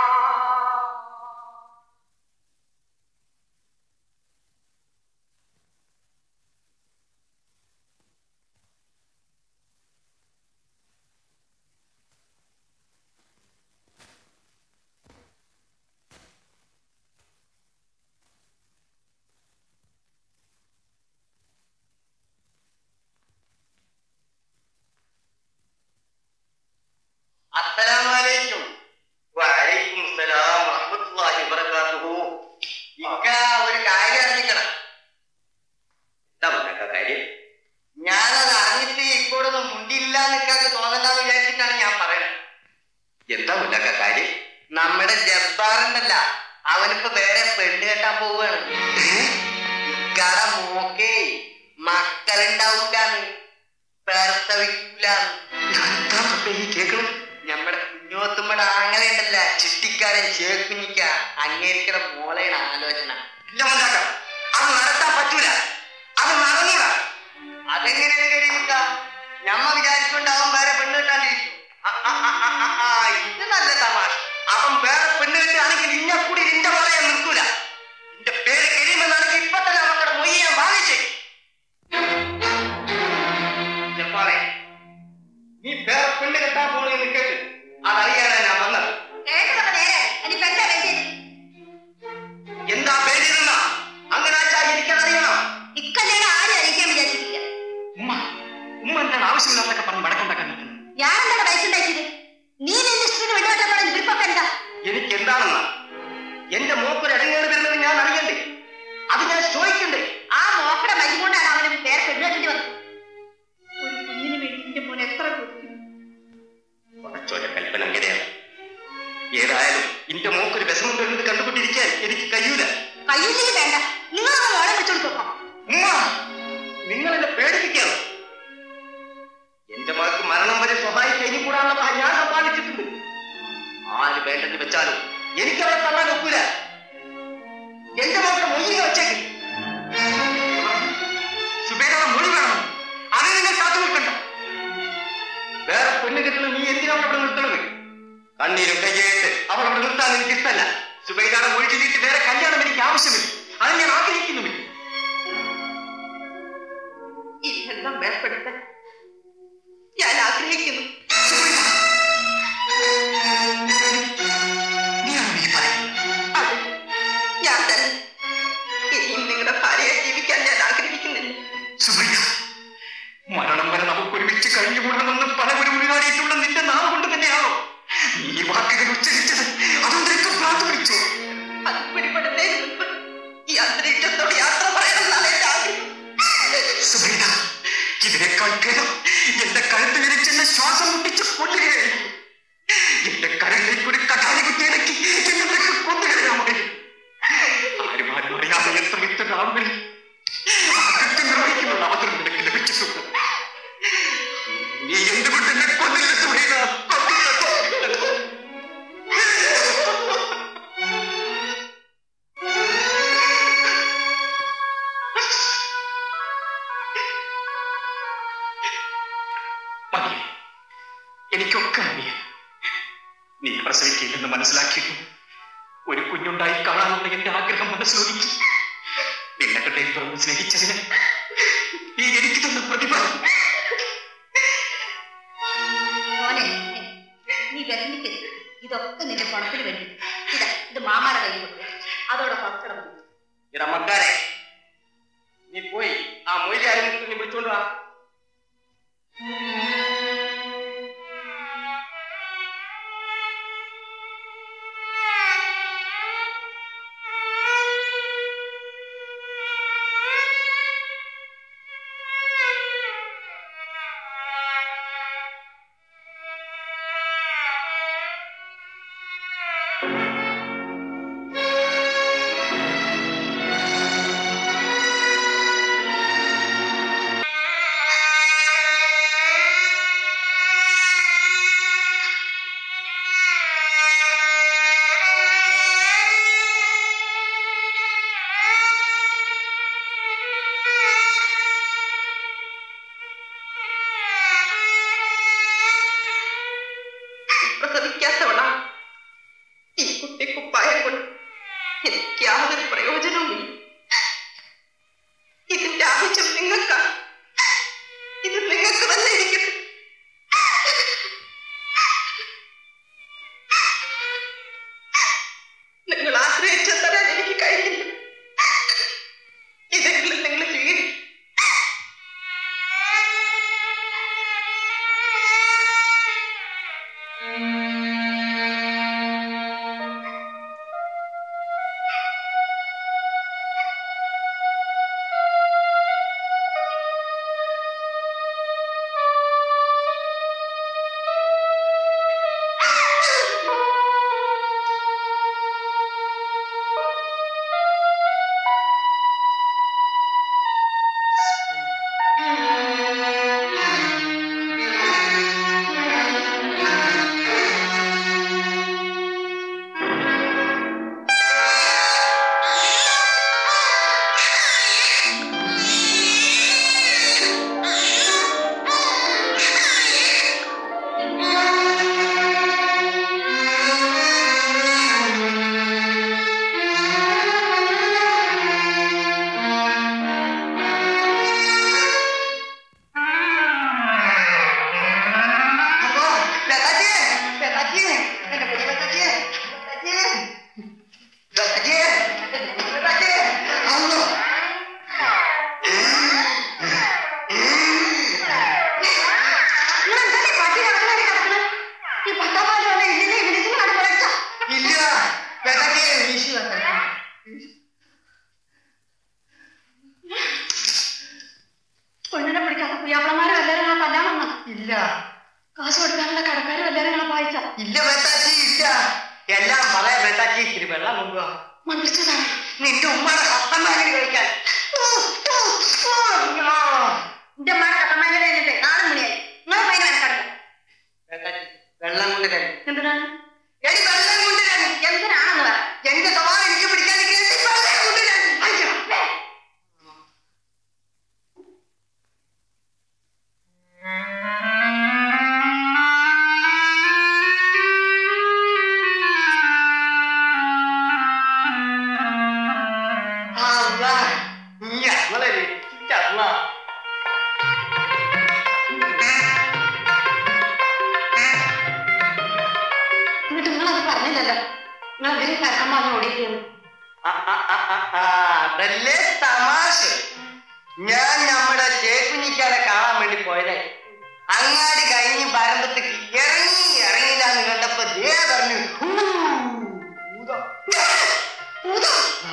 അസ്സലാമലൈക്കും വഅലൈക്കും സലാം വറഹ്മത്തുള്ളാഹി വബറകാതുഹു ഇക്ക ഒരു കാര്യം അറിയിക്കണം എന്താ മുല്ലാക്ക കാര്യം ഞാനത് അറിഞ്ഞിട്ട് ഇക്കോടൊന്നും മുണ്ടില്ല നിക്കാക്ക് തോന്നണ്ടെന്ന് വിചാരിച്ചിട്ടാണ് ഞാൻ പറയണത് എന്താ മുല്ലാക്ക കാര്യം നമ്മുടെ ജബ്ബാറുണ്ടല്ല അവനിപ്പോ വേറെ പെണ്ണ് കെട്ടാൻ പോവുകയാണ് ഇക്കട മോക്കേ മക്കളുണ്ടാവൂലാന്ന് പ്രസവിക്കൂലാന്ന് എന്താ റബ്ബേ ഈ കേൾക്കണം നമ്മുടെ കുഞ്ഞോത്തുമ്മടെ ആങ്ങളെ ഉണ്ടല്ല ചിട്ടിക്കാരൻ ചേക്കുഞ്ഞിക്ക അങ്ങേരിക്കട മോളയുടെ ആലോചന ഇല്ല മുല്ലാക്ക അത് നടത്താൻ പറ്റൂല അത് നടന്നൂടാ അതെങ്ങനെയാണ് കഴിയുക ഞമ്മ വിചാരിച്ചുകൊണ്ട് അവൻ വേറെ പെണ്ണ് കെട്ടാണ്ടിരിക്കും ആ, ആ, ആ, ആ, ആ, ആ, ഇത് നല്ല തമാശ അവൻ വേറെ പെണ്ണ് കെട്ടുകയാണെങ്കിൽ ഇന്നെ കൂടി നിന്റെ പറയാൻ നിർത്തൂല നിന്റെ പേര് കഴിയുമെന്നാണെങ്കിൽ ഇപ്പൊ തന്നെ അവക്കടെ മൊയ്യാൻ വാങ്ങിച്ചേ ജപ്പാനെ നീ വേറെ പെണ്ണ് കെട്ടാൻ പോണെന്ന് കേട്ട് അതറിയാനാ നിന്റെ മോക്കൊരു വിഷമം വരുന്നത് കണ്ടുകൊണ്ടിരിക്കാൻ എനിക്ക് കഴിയൂല കയ്യിലേക്ക് വേണ്ട നിങ്ങൾ ആ മോളെ വെച്ചോടുക്കോ ഉമ്മ നിങ്ങൾ എന്നെ പേടിപ്പിക്കണം എന്റെ മകൾക്ക് മരണം വരെ സഹായിക്കാൻ ഇനി കൂടാനുള്ള പണം ഞാൻ സമ്പാദിച്ചിട്ടുണ്ട് ആര് വേണ്ടെന്ന് വെച്ചാലും എനിക്ക് അവളെ തള്ളാൻ ഒക്കൂല എന്റെ മക്കളുടെ മൊഴിയെ വെച്ചേക്ക് സുബേദയുടെ മൊഴി വേണം അത് നിങ്ങൾ കാത്തു നിൽക്കണ്ട വേറെ പെണ്ണ് കെട്ടുന്നത് നീ എന്തിനാണ് അവിടെ നിർത്തണത് കണ്ണീരും കയ്യേറ്റ് അവൾ അവിടെ നിർത്താൻ എനിക്ക് ഇഷ്ടമല്ല സുബൈദയുടെ മൊഴി ചൊല്ലിയിട്ട് വേറെ കല്യാണം എനിക്ക് ആവശ്യമില്ല അത് ഞാൻ ആഗ്രഹിക്കുന്നുമില്ല ഈ ബന്ധം വേർപ്പെടുത്താൻ ഞാൻ ആഗ്രഹിക്കുന്നു നീയാണോ ഈ പറയുന്നത് അത് ഞാൻ തന്നെ ഇനിയും നിങ്ങളുടെ ഭാര്യയെ ജീവിക്കാൻ ഞാൻ ആഗ്രഹിക്കുന്നില്ല സുബൈദ മരണം വരെ നമുക്ക് ഒരുമിച്ച് കഴിഞ്ഞുകൂടണമെന്ന് പല ഒരു ഉരുകാടിയിട്ടുള്ള നിന്റെ നാവ് കൊണ്ട് തന്നെയാണോ നീ ഈ വാക്കുകൾ ഉച്ചരിച്ചത് അതുകൊണ്ട് എനിക്ക് പ്രാർത്ഥ പിടിച്ചു അത് പിടിപ്പെടുന്നതിന് മുൻപ് ഈ അന്തരീക്ഷത്തോട് യാത്ര പറയണമെന്നാണ് എന്റെ ആഗ്രഹം സുബൈദ ഇതിനേക്കാൾ ഭേദം എന്റെ കഴുത്ത് വിരിച്ചെന്നെ ശ്വാസം മുട്ടിച്ച് കൊല്ലുകയായിരുന്നു എന്റെ കരളിലേക്ക് ഒരു കട്ടാരി കുത്തിയിടക്കി എന്നെ നിനക്ക് കൊന്നുകളയാമായി ആരും ആരും അറിയാതെ എത്ര ഇത്ര രാവുകളിൽ കൃത്യം നിർവഹിക്കുന്നുള്ള അവസരം നിനക്ക് ലഭിച്ചിട്ടുണ്ട് നീ എന്തുകൊണ്ട് എന്നെ കൊന്നില്ല സുബൈദ കൊന്നില്ല, കൊന്നില്ല. മതിയെ എനിക്കൊക്കെ മതിയെ നീ പ്രസവിക്കില്ലെന്ന് മനസ്സിലാക്കിയിട്ടു ഒരു കുഞ്ഞുണ്ടായി കാണാനുള്ള എന്റെ ആഗ്രഹം മനസ്സിലൊതുക്കി നിന്നെ ഹൃദയം തുറന്ന് സ്നേഹിച്ചതിന് നീ എനിക്ക് തന്ന പ്രതിഫലം മോനെ നീ വിഷമിക്കരുത് ഇതൊക്കെ നിന്റെ പണത്തിന് വേണ്ടി ഇതാ ഇത് മാമാടെ കയ്യിൽ കൊടുക്കുക അതോടെ ഭക്ഷണം ഇടമക്കാരെ നീ പോയി ആ മൊയിലാരും നീ വിളിച്ചോണ്ട് വാ പ്രസവിക്കാത്തവളാണ് ഈ കുട്ടി കുപ്പായം കൊണ്ട് എനിക്ക് യാതൊരു പ്രയോജനവുമില്ല ഇതിന്റെ ആവശ്യം നിങ്ങൾക്കാണ് ഇത് നിങ്ങൾക്ക് തന്നെ ഇരിക്കട്ടെ നിങ്ങൾ ആശ്രയിച്ച തരാൻ എനിക്ക് കഴിയില്ല ഇതെങ്കിലും നിങ്ങൾ സ്വീകരിക്കും അപ്പോ പെതാജിയെ, പെതാജിയെ, എന്റെ പൊന്നു പെതാജിയെ, പെതാജിയെ, പെതാജിയെ, പെതാജിയെ, അല്ലോ. നിങ്ങളെന്താ ഈ പട്ടി കിടക്കണേ കിടക്കണേ ഈ പട്ടാപ്പാല് വന്ന ഇതിനെ വിളിച്ചു അത് വിളിച്ചോ ഇല്ല പെതാജിയെ വീശി വെക്കണം. പെണ്ണിനെ പിടിക്കാത്ത പുയ്യാപ്പിളമാരും എല്ലാവരും ആ കല്യാണം ഇല്ല കാശ് കൊടുക്കാനുള്ള കടക്കാരും എല്ലാവരും നിങ്ങളെ വായിച്ച ഇല്ല പെതാജി ഇല്ല എല്ലാം പറയാൻ പേട്ടാച്ചി ഇത്തിരി വെള്ളം കൊണ്ടുപോവാ മന്ത്രിച്ചതാണ് നിന്റെ ഉമ്മയുടെ ഹസ്തമാങ്ങനെ കഴിക്കാൻ ഓ, ഓ, ഓ, അയ്യോ. എന്റെ അമ്മയുടെ കഥമാങ്ങനെ കഴിഞ്ഞിട്ട് നാളെ മണിയായി നിങ്ങൾ പൈന മെനക്കെടുക്ക പേട്ടാച്ചി വെള്ളം കൊണ്ട് തരും എന്തിനാണ് എടി വെള്ളം കൊണ്ട് തരും എന്തിനാണെന്ന് പറ എന്റെ സ്വഭാവം എനിക്ക് പിടിക്കാൻ നിൽക്കുന്നത് ഈ വെള്ളം കൊണ്ട് തരും അയ്യോ. അള്ളാ, നീ അങ്ങളെ രക്ഷിച്ചള്ള എന്നിട്ട് നിങ്ങളത് പറഞ്ഞില്ലല്ലോ നിങ്ങൾ എന്തിനു കറക്കം പറഞ്ഞ് ഓടിക്കുന്നു ആ, ആ, ആ, ആ, ആ, അതല്ലേ തമാശ ഞാൻ നമ്മുടെ ചേക്കുഞ്ഞിക്കാളെ കാണാൻ വേണ്ടി പോയതേ അങ്ങാടി കഴിഞ്ഞ് പരമ്പത്തേക്ക് ഇറങ്ങി ഇറങ്ങിയില്ല എന്ന് കണ്ടപ്പോ ദേ പറഞ്ഞു "ഹൂ, ഭൂതം." ഭൂതം.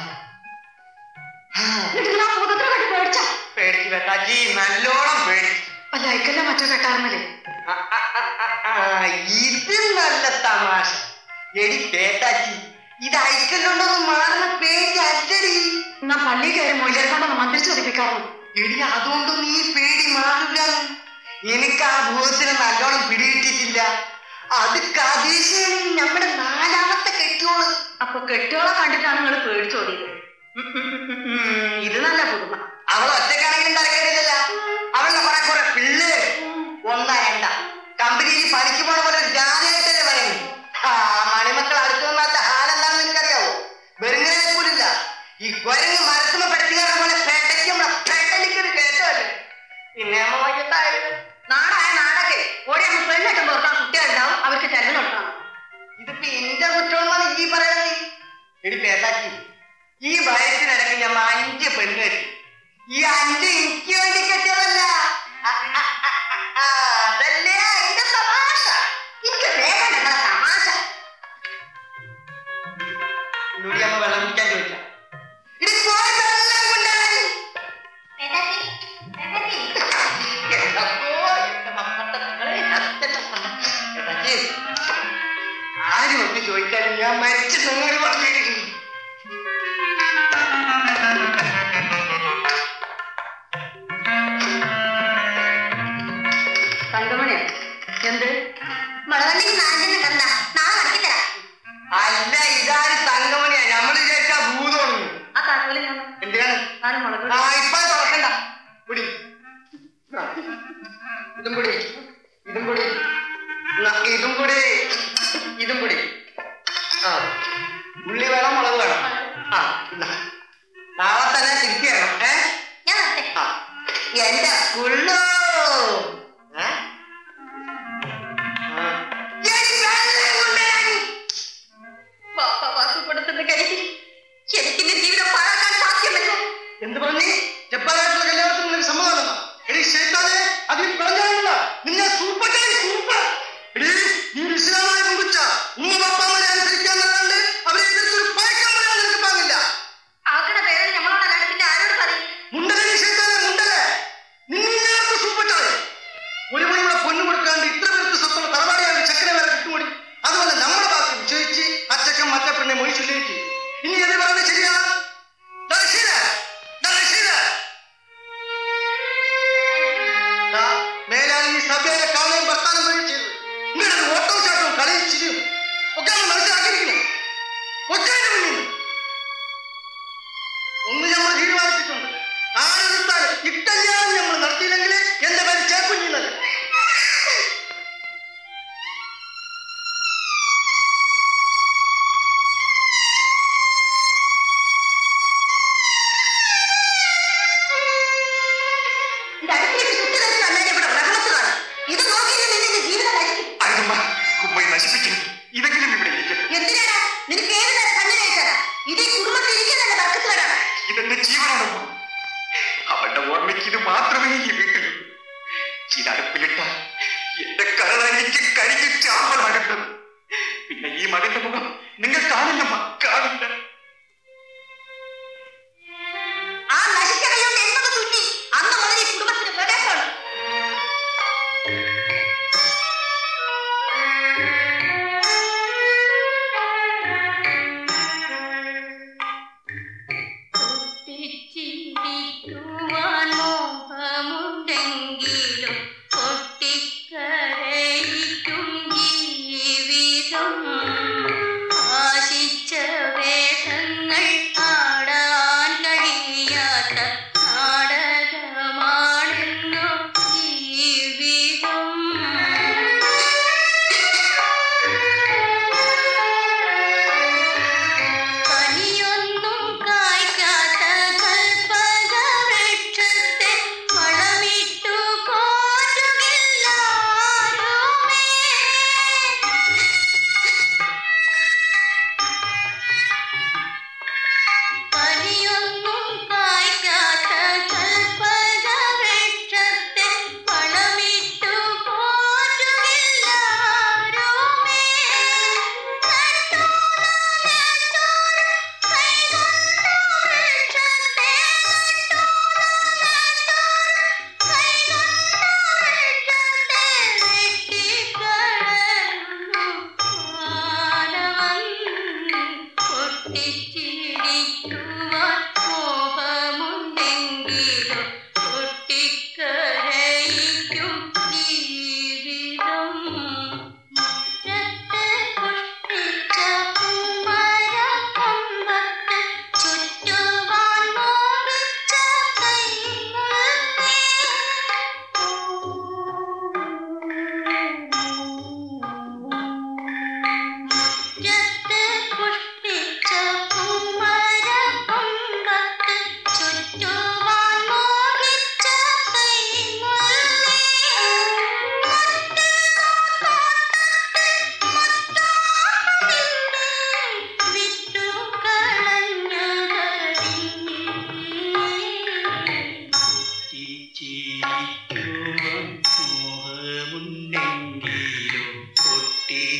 ആ, എന്നിട്ട് നിങ്ങൾ ആ ഭൂതത്തിനെ കണ്ടി പേടിച്ച പേടിച്ച് വെട്ടാച്ചി നല്ലോണം പേടിച്ചു വല്ല ഐക്കല്ല മറ്റോ കെട്ടാറുന്നില്ലേ ആ, ആ, ആ, ആ, ആ, ഇത് നല്ല തമാശ എടി പേട്ടാച്ചി ഇത് അയക്കലുണ്ടോന്ന് മാറുന്ന പേടി അല്ലടി എന്നാ പള്ളി കയറി മൊയിലേറെ കൊണ്ടൊന്ന് മന്ത്രിച്ച് ഒതിപ്പിക്കാറുണ്ട് എടി അതുകൊണ്ടൊന്നും ഈ പേടി മാറില്ല എനിക്ക് ആ ഭൂതത്തിനെ നല്ലോണം പിടികിട്ടിട്ടില്ല അത് കതീശയാണ് നമ്മുടെ നാലാമത്തെ കെട്ടിയോള് അപ്പൊ കെട്ടിയോളെ കണ്ടിട്ടാണ് നിങ്ങൾ പേടിച്ചോടിയത് ഉം, ഉം, ഉം, ഉം, ഉം. ഇത് നല്ല പുതുമ അവൾ ഒറ്റക്കാണെങ്കിലും തരക്കേടില്ല അവളുടെ കുറെ കുറെ പിള്ളേര് ഒന്നാ രണ്ട കമ്പനിയിൽ പണിക്ക് പോണ പോലെ ഒരു ജാതിയായിട്ടല്ലേ പറയുന്നത് ആ മണിമക്കൾ അടുത്ത് വന്നാത്ത ഹാലെന്താണെന്ന് എനിക്കറിയാവോ വെറുങ്ങനെ പോലില്ല ഈ കുരങ്ങ് മരത്തുമ്പോ പഠിച്ചുകാരുടെ പോലെ പെട്ടയ്ക്ക് നമ്മളെ പെട്ടലിക്കൊരു കേട്ടല്ലേ പിന്നെ അമ്മ വൈകിട്ടായത് നാടായ നാടൊക്കെ ഓടി അങ്ങ് പെണ്ണിട്ടും പുറത്താൻ കുട്ടികളുണ്ടാവും അവർക്ക് ചെലവിന് കൊടുക്കണം ഇതിപ്പോ എന്റെ കുറ്റമെന്നാണ് ഈ പറയണത് എടി പേട്ടാച്ചി ഈ വയസ്സിനിടയ്ക്ക് ഞമ്മ അഞ്ച് പെണ്ണ് കെട്ടി ഈ അഞ്ച് എനിക്ക് വേണ്ടി കെട്ടിയതല്ല ആ, ആ, ആ, ആ, അതല്ലേ അതിന്റെ തമാശ എനിക്ക് വേഗം നിങ്ങളെ തമാശ എന്നോട് അമ്മ വെള്ളം കുടിക്കാൻ ചോദിച്ച ഇനി പോയി വെള്ളം കൊണ്ടുവരാൻ. എന്തപ്പോ എന്റെ മക്കളുടെ മക്കളെ, അച്ഛന്റെ മക്കളെ. പേട്ടാച്ചി, ആരും ഒന്ന് ചോദിച്ചാലും ഞാൻ മരിച്ചു നിങ്ങളോട് പറഞ്ഞിരിക്കുന്നു തങ്കമണി എന്ത് മുളകണ്ണിക്ക് നാലെണ്ണം കണ്ട നാളെ മടക്കി തരാം അല്ല ഇതാര് തങ്കമണിയാ നമ്മൾ വിചാരിച്ച ഭൂതമാണ് ആ താക്കോലി ഞാൻ എന്തിനാണ് നാല് മുളക് ആ ഇപ്പൊ തുറക്കണ്ട പിടി ആ, ഇതും കൂടി ഇതും കൂടി എന്നാ, ഇതും കൂടി ഇതും കൂടി ആ ഉള്ളി വേണം മുളക് വേണം ആ എന്നാ. നാളെ തന്നെ തിരിച്ചു തരണം ഏ ഞാൻ വരട്ടെ ആ എന്റെ പുള്ളോ ഏ? ആ. എനിക്ക് വെള്ളം കൊണ്ടുവരാൻ. വാപ്പ വാക്ക് കൊടുത്തെന്ന് കരുതി എനിക്കിന്റെ ജീവിതം പാഴാക്കാൻ സാധ്യമല്ല എന്ത് പറഞ്ഞു ജപ്പാനായിട്ടുള്ള കല്യാണത്തിന് നിനക്ക് സമ്മതമല്ലെന്ന എടി ശൈത്താനെ അതിൽ പറഞ്ഞാലുള്ള നിന്നെ സൂപ്പർ സൂപ്പർ എടി നീ ഒരു ഇസ്ലാമായ കുറിച്ച ഉമ്മ പപ്പാമ്മനെ അനുസരിക്കാന്നല്ലാണ്ട് അവരെ എതിർത്തൊരു പഴക്കം പറയാൻ നിനക്ക് പാങ്ങില്ല ആക്കണ പേരെ നമ്മളോടല്ലാണ്ട് പിന്നെ ആരോട് പറയും മുണ്ടലെ ശൈത്താനെ മുണ്ടലെ നിന്നെ സൂപ്പർട്ടാണ് ഒരു മണിയുടെ പൊന്നു കൊടുക്കാണ്ട് ഇത്ര പേർക്ക് സ്വത്തുള്ള തറവാടിയാണ് ചക്കര വരെ കിട്ടുമോടി അതുപോലെ നമ്മുടെ ഭാഗത്ത് വിജയിച്ച് അച്ചക്കൻ മറ്റേ പെണ്ണെ മൊഴി ചൊല്ലിയിട്ട് ഇനി എത് പറയുന്നത് ശരിയാ ദാ റഷീദ, ദാ റഷീദ. ദാ മേലാൽ ഈ സഭയെ കാണുകയും വർത്താനം പറയുകയും ചെയ്തു നിങ്ങളുടെ ഓട്ടോ ചാട്ടവും കളിയും ചിരിയും ഒക്കെ നമ്മൾ മനസ്സിലാക്കിയിരിക്കണം ഒറ്റയുടെ മുന്നിൽ നിന്ന്. ഒന്ന് നമ്മൾ തീരുമാനിച്ചിട്ടുണ്ട് ആരെടുത്താലും ഇക്കല്യാണം നമ്മൾ നടത്തിയില്ലെങ്കിൽ എന്റെ പേര് ചേക്കുഞ്ഞിന്നല്ല എന്റെ അടുത്തേക്ക് ചുറ്റുകയറി വന്നാൽ ഇവിടെ റഹ്മത്ത് കാണും ഇത് നോക്കിയില്ലെങ്കിൽ നിന്റെ ജീവിതം നശിക്കും അരുതമ്മ കുമ്മയെ നശിപ്പിക്കരുത് ഇതെങ്കിലും ഇവിടെ ഇരിക്കട്ടെ എന്തിനാടാ നിനക്ക് ഏത് നേരം കണ്ണു കഴിച്ചാലാ ഇത് ഈ കുടുംബത്തിൽ ഇരിക്കുന്നതിന്റെ തർക്കത്തിലാണ് ഇതെന്റെ ജീവനാണമ്മ അവളുടെ ഓർമ്മയ്ക്ക് ഇത് മാത്രമേ ഈ വീട്ടിലുള്ളൂ ഇത് അടുപ്പിലിട്ടാൽ എന്റെ കരളനിക്ക് കരിഞ്ഞ് ചാമ്പലാകുന്നത് പിന്നെ ഈ മകന്റെ മുഖം നിങ്ങൾ കാണില്ലമ്മ കാണില്ല ആ നശിക്കടയോണ്ട് എന്നത് തുന്നി അന്ന് മുതൽ ഈ കുടുംബത്തിന് പ്രവേശമാണ്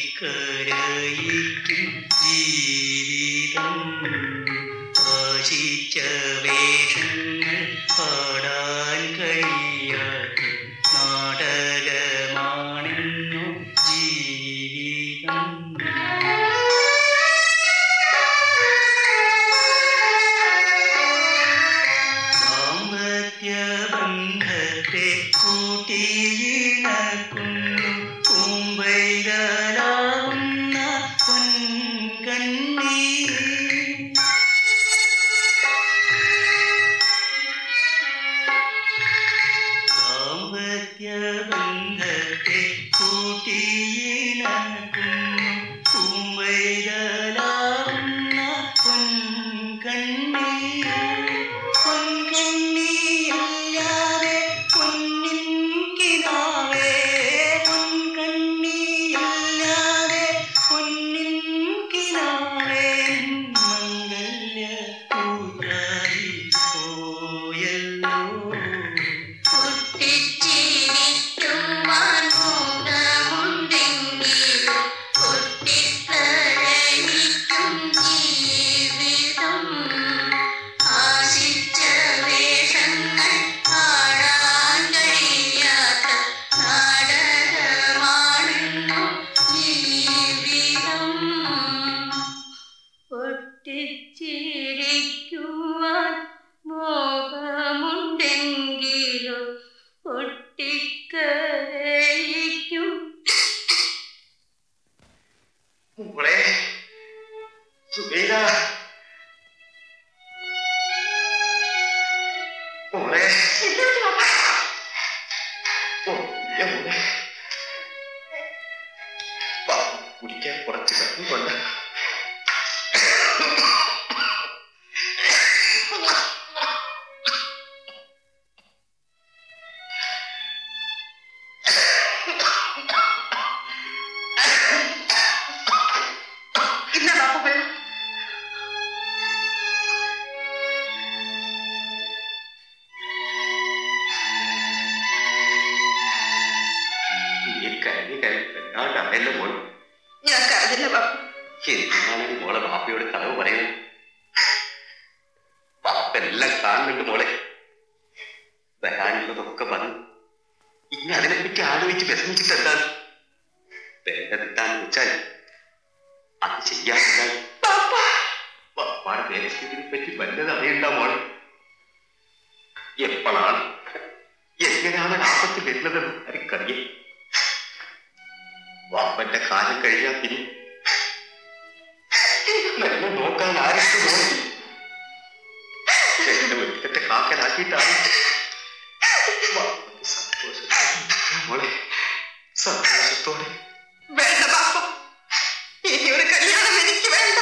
പൊട്ടിക്കരയിക്കും ജീവിതം ആശിച്ച വേഷങ്ങൾ പാടാൻ കഴിയാത്ത നാടകമാണെന്നു ജീവിതം ദാമ്പത്യബന്ധത്തെ കൂട്ടിയിണക്കുന്നു കുമ്പൈതലാവുന്ന പൊൻകണ്ണീ ദാമ്പത്യബന്ധത്തെ കൂട്ടിയിണക്കുന്നു കുമ്പൈതലാവുന്ന പൊൻകണ്ണീ പൊൻകണ്ണിയില്ലാതെ പൊന്നിൻ കിനാവേ പൊൻകണ്ണിയില്ലാതെ പൊന്നിൻ കിനാവേ മംഗല്യ പൂജാരി പോയല്ലോ പൊട്ടിച്ചിരിക്കുവാൻ ഭൂതമുണ്ടെങ്കിലും പൊട്ടിക്കരയിക്കും ജീവിതം ആശിച്ച വേഷങ്ങൾ പാടാൻ കഴിയാത്ത നാടകമാണെന്നു ജീവിതം പൊട്ടിച്ചിരിക്കുവാൻ മോഹമുണ്ടെങ്കിലും പൊട്ടിക്കരയിക്കും മോളെ സുബൈദ മോളെ ഓ, ഇല്ല മോളെ വാ, കുടിക്കാൻ കുറച്ച് വെള്ളം കൊണ്ട് ഇന്ന ബാപ്പു വെള്ളം നീ കരഞ്ഞ് കരഞ്ഞ് കണ്ടാണ്ടല്ലോ മോള് ഞാൻ കരുതില്ല ബാപ്പു എന്തിനാണ് ഈ മോളെ ബാപ്പയോട് കളവ് പറയുന്നത് ബാപ്പ എല്ലാം കാണുന്നുണ്ട് മോളെ വരാനുള്ളതൊക്കെ വന്നു ഇനി അതിനെപ്പറ്റി ആലോചിച്ച് വിഷമിച്ചിട്ട് എന്താണ് വേണ്ടതെന്താന്ന് വെച്ചാൽ അത് ചെയ്യാറില്ല ബാപ്പാടെ ദേവസ്ഥിതിനെ പറ്റി വല്ലത് അറിയണ്ട മോളെ എപ്പോഴാണ് എങ്ങനെയാണ് ആപത്ത് വരുന്നതെന്ന് ആർക്കറിയാം വാപ്പന്റെ കാലം കഴിയാൻ പിന്നെ നല്ല നോക്കാൻ ആരെങ്കിലും നോക്കി എന്റെ വെട്ടിത്തെ കാക്കലാക്കിയിട്ടാണ് വാപ്പയ്ക്ക് സന്തോഷത്തോടെ മോളെ സന്തോഷത്തോടെ വേണ്ട ബാപ്പു ഇനി ഒരു കല്യാണം എനിക്ക് വേണ്ട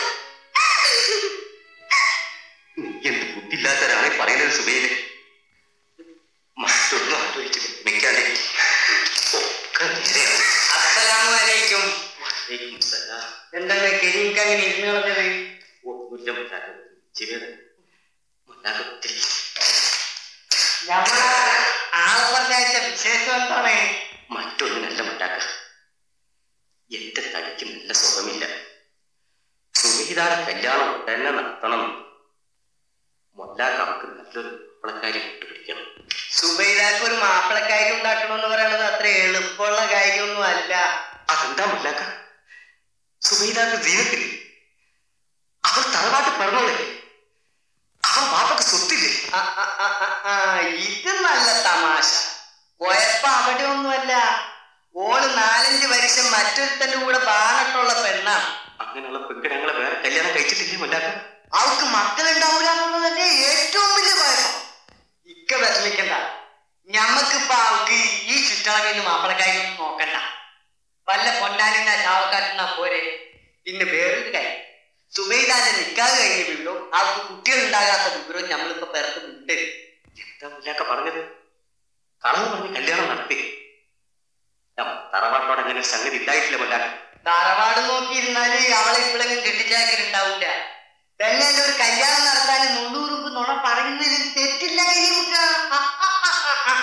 നീ എന്ത് ബുദ്ധിയില്ലാത്തവരാണ് ഈ പറയുന്നത് സുബൈല് മറ്റൊന്നും ആലോചിച്ച് നിൽക്കാതെ ഒക്കെ നേരെയാവും അസ്സലാമലൈക്കും വലൈക്കും സലാം. എന്താണ് കരീംക്ക് അങ്ങനെ ഇരുന്ന് കളഞ്ഞത് ഒന്നുമില്ല മുല്ലാക്ക. ചിലത് മുല്ലാക്ക ഒത്തിരി ഞമ്മളെ ആളെ പറഞ്ഞയച്ച വിശേഷം എന്താണ് മറ്റൊന്നിനല്ല മുണ്ടാക്ക എന്റെ തടിക്ക് നല്ല സുഖമില്ല സുവിഹിതാടെ കല്യാണം ഉടനെ നടത്തണം മുല്ലാക്ക അവർക്ക് നല്ലൊരു മാപ്പിളക്കാരി വിട്ടുപിടിക്കണം സുബൈദാക്ക് ഒരു മാപ്പിളക്കാരി ഉണ്ടാക്കണമെന്ന് പറയണത് അത്ര എളുപ്പമുള്ള കാര്യമൊന്നും അല്ല അതെന്താ മുല്ലാക്ക സുബൈദാക്ക് ജീവിതത്തില്ലേ അവർ തറവാട്ട് പറഞ്ഞോളല്ലേ അവർ വാപ്പക്ക് സ്വത്തില്ലേ ആ, ആ, ആ, ആ, ആ, ഇത് നല്ല തമാശ കുഴപ്പം അവിടെ ഒന്നുമല്ല ഓള് നാലഞ്ച് വർഷം മറ്റൊരുത്തന്റെ കൂടെ ബാണട്ടുള്ള പെണ്ണാണ് അങ്ങനെയുള്ള പെൺകിടങ്ങളെ വേറെ കല്യാണം കഴിച്ചിട്ടില്ലേ മുല്ലാക്ക അവൾക്ക് മക്കളുണ്ടാവില്ല എന്നുള്ളതല്ലേ ഏറ്റവും വലിയ കുഴപ്പം ഇക്ക വിഷമിക്കണ്ട ഞമ്മക്കിപ്പൊ അവൾക്ക് ഈ ചുറ്റളവിന് മാപ്പിളക്കാരൊന്നും നോക്കണ്ട വല്ല പൊന്നാനിന്ന ചാവക്കാട്ടുന്ന പോരെ പിന്നെ വേറൊരു കാര്യം സുബൈദാന്റെ നിക്കാതെ കഴിഞ്ഞ വിവരവും അവൾക്ക് കുട്ടികൾ ഉണ്ടാകാത്ത വിവരവും നമ്മളിപ്പോ പേർക്കുന്നുണ്ട് എന്താ മുല്ലാക്ക പറഞ്ഞത് കളവ് പറഞ്ഞ് കല്യാണം നടത്തി തറവാട്ടോട് അങ്ങനെ ഒരു സംഗതി ഉണ്ടായിട്ടില്ല മുല്ലാക്ക തറവാട് നോക്കിയിരുന്നാല് അവളെ ഇപ്പോഴെങ്കിലും കെട്ടിച്ചാക്കലുണ്ടാവൂല തന്നെ എന്റെ ഒരു കല്യാണം നടത്താൻ മുന്നൂറുമ്പ് നുണ പറയുന്നതിൽ തെറ്റില്ല കരിമുക്ക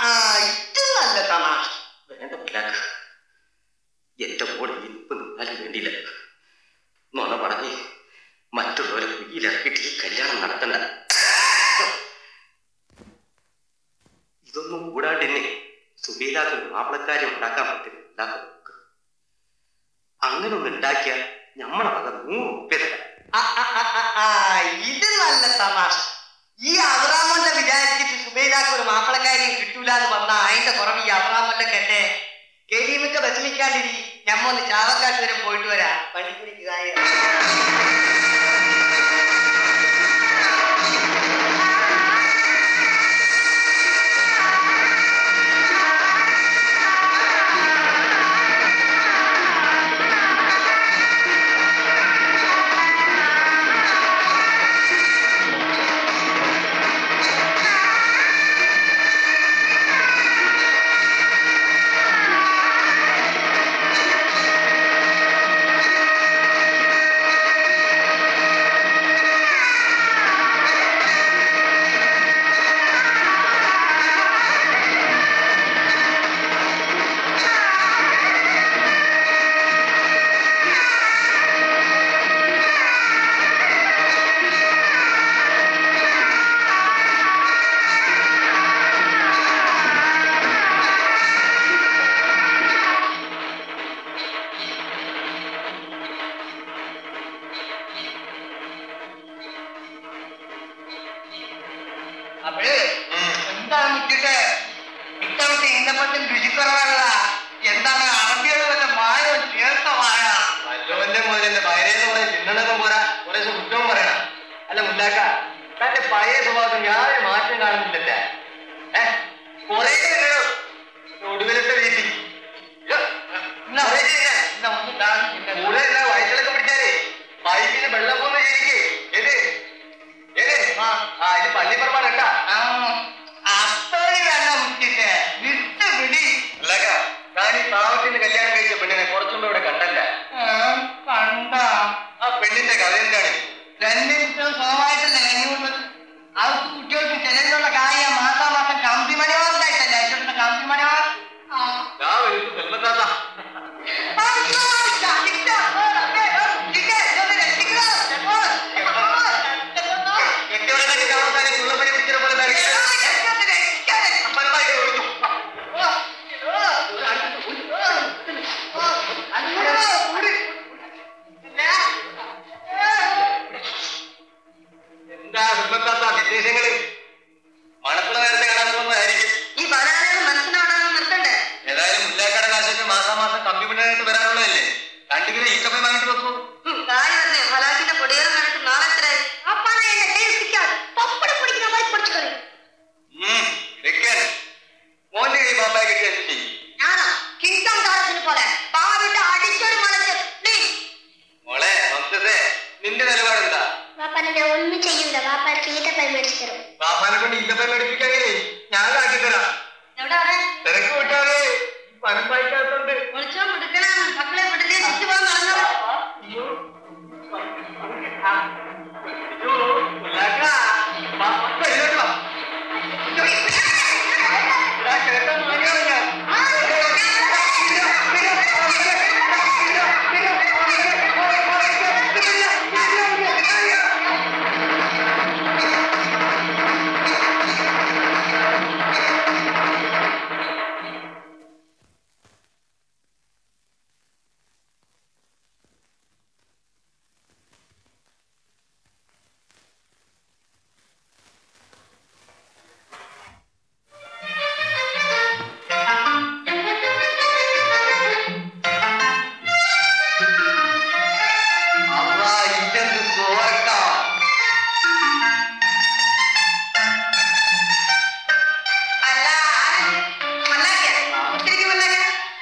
ഇത് നല്ല തമാശ വേണ്ട മുല്ലാക്ക എന്റെ മോളെ ഇനിയിപ്പ് നിന്നാലും വേണ്ടിയില്ല ഉണ്ടാക്കിയ നമ്മളെ വക നൂറ് ഉപ്പ തരാം ആ, ആ, ആ, ആ, ആ, ഇത് നല്ല തമാശ ഈ അവറാമല്ല വിചാരിച്ചിട്ട് സുബൈദാക്ക് ഒരു മാപ്പിളക്കാരിയും കിട്ടൂല എന്ന് പറഞ്ഞ അതിന്റെ കുറവ് ഈ അവറാമല്ലക്ക് എന്നെ കെരീമൊക്കെ വിഷമിക്കാണ്ടിരി ഞമ്മ ഒന്ന് ചാവക്കാട്ട് വരെ പോയിട്ട് വരാം പണിക്കുടിക്ക് കാര്യം അപ്പോഴേ എന്താണ് മുറ്റിട്ട് ഇത്തവണത്തെ ഈന്തപ്പഴത്തിന് രുചിക്കുറവാണല്ല എന്താണ് അറബികൾ വല്ല മായവും ചേർത്ത മായ വല്ലോന്റെ മുതലെന്റെ പയരേന്ന് കുറെ തിന്നണതും പോരാ കുറെ കുറ്റവും പറയണം അല്ല മുല്ലാക്ക തന്റെ പഴയ സ്വഭാവത്തിൽ യാതൊരു മാറ്റം കാണുന്നില്ലല്ലേ ഏ കുറെ ഒടുവിലത്തെ വീട്ടിൽ കൂടെ എന്നാ വയറ്റിലൊക്കെ പിടിച്ചാലേ പൈപ്പിന് വെള്ളം പോകുന്ന ശരിക്ക് ഏത് ഏത് ആ ഇത് പള്ളിപ്പറമ്പാണ് കേട്ടാ അത്തോടി വേണ്ട മുറ്റിട്ട് വിട്ട് പിടി മുല്ലാക്ക ഞാൻ ഈ പാവത്തിന് കല്യാണം കഴിച്ച പെണ്ണിനെ കുറച്ചുമ്പോ ഇവിടെ കണ്ടല്ല കണ്ട ആ പെണ്ണിന്റെ കഥ എന്താണ് രണ്ട് കുട്ടികൾ സ്വന്തമായിട്ടല്ലേ കഴിഞ്ഞുകൊണ്ട് അവർക്ക് കുട്ടികൾക്ക് ചിലരിലുള്ള കാര്യം മാസാമാസം കമ്പി മണിവാറിലായിട്ടല്ലേ അയച്ചിട്ടുള്ള കമ്പി മണിവാർ ഞാൻ വരുന്നു സെൽമത്താത്ത കെട്ടിയവരെ കാണാൻ ചുള്ളപ്പണി പിടിക്കുന്ന പോലെ അമ്പലമായിട്ട് കൊടുത്തു എന്താ സെൽമത്താത്ത വിശേഷങ്ങള് മണപ്പുള്ള നേരത്തെ കാണാൻ പോകുന്നതായിരിക്കും ഈ ബനാനയുടെ മനസ്സിനാണെന്ന് നിർത്തണ്ടേ ഏതായാലും മുല്ലാക്കട കാശൊക്കെ മാസാമാസം കമ്പി പിന്നായിട്ട് വരാനുള്ളതല്ലേ രണ്ടു കിലോ ഈത്തപ്പഴം വാങ്ങിട്ട് വെക്കൂ കാര്യമല്ലേ ഹലാക്കിന്റെ പൊടിയേറെ കണ്ടിട്ട് നാളെ എത്രയായി അപ്പാനെ എന്നെ കേൾപ്പിക്കാൻ പപ്പട പൊടിക്കുന്ന വായി പൊടിച്ചു കളയും ഉം, ഇരിക്കാൻ. മോന്റെ കൈ പാപ്പായ കിട്ടിയ എന്ത് ചെയ്യും ഞാനാ കിങ്ടം താരത്തിന് പോലെ പാവിട്ട് അടിച്ചൊരു മലച്ച് നീ മോളെ മൊത്തത്തെ നിന്റെ നിലപാട് എന്താ വാപ്പാനെ ഞാൻ ഒന്നും ചെയ്യൂല വാപ്പാർക്ക് ഈത്തപ്പഴം മേടിച്ചു തരും പാപ്പാനെ കൊണ്ട് ഈത്തപ്പഴം മേടിപ്പിക്കാങ്ങനെ ഞാൻ കാട്ടിത്തരാം എവിടെ അവിടെ തിരക്ക് വിട്ടാലേ പണം വായിക്കാത്തോണ്ട് വിളിച്ചോ മിടുക്കനാണ് മക്കളെ വിടലേ ചുറ്റി പോകാൻ നടന്നത് അയ്യോ, മുല്ലാക്ക, വാ, വാ, ഇതിലോട്ട് വാ. ഇതാ ചേട്ടൻ വാങ്ങിയാണ് ഞാൻ. അള്ളാ, ഇതെന്ത് സുവർഗം. അല്ല ആരാ? മല്ലാക്ക ഒത്തിരിക്ക് മല്ലാക്ക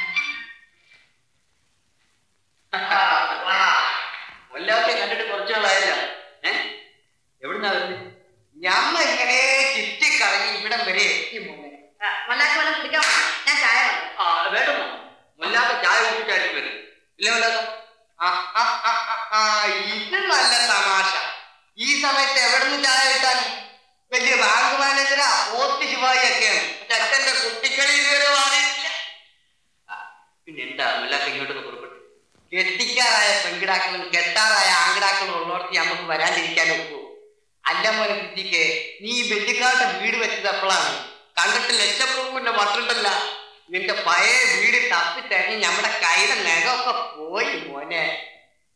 മുല്ലാക്കെ കണ്ടിട്ട് കുറച്ചു നാളായില്ല ഏ എവിടുന്നാ വരുന്നത് ഞമ്മ ഇങ്ങനെ ചുറ്റിക്കറങ്ങി ഇവിടം വരെ എത്തി മോനെ ആ, മല്ലാക്ക വല്ലതും കുടിക്കാൻ വാ. ഞാൻ ചായ കൊണ്ടുവരാം. ആ വേണ്ട മുല്ലാക്ക ചായ കുടിച്ചിട്ടായിരിക്കും വരുന്നത് ഇല്ല മുല്ലാക്ക ആ, ആ, ആ, ആ, ആ, ഇത് നല്ല തമാശ ഈ സമയത്ത് എവിടുന്ന് ചായ കിട്ടാൻ വലിയ ബാങ്ക് മാനേജരാ ഓത്ത് ശിവായി ഒക്കെയാണ് പക്ഷെ അച്ഛന്റെ കുട്ടിക്കളി ഇതുവരെ മാറിയിട്ടില്ല പിന്നെ എന്താ മുല്ലാക്ക ഇങ്ങോട്ടൊന്ന് പുറപ്പെട്ടു കെട്ടിക്കാറായ പെൺകിടാക്കളും കെട്ടാറായ ആൺകിടാക്കളും ഉള്ളോടത്ത് നമുക്ക് വരാണ്ടിരിക്കാൻ ഒക്കൂ അല്ല മോനെ കുട്ടിക്ക് നീ ഈ വെല്ലിക്കാട്ടെ വീട് വെച്ചത് എപ്പോഴാണ് കണ്ടിട്ട് ലക്ഷപ്രഭുവിന്റെ വട്ടുണ്ടല്ല നിന്റെ പഴയ വീട് തപ്പി തരണി നമ്മുടെ കയ്യിലെ നഖമൊക്കെ പോയി മോനെ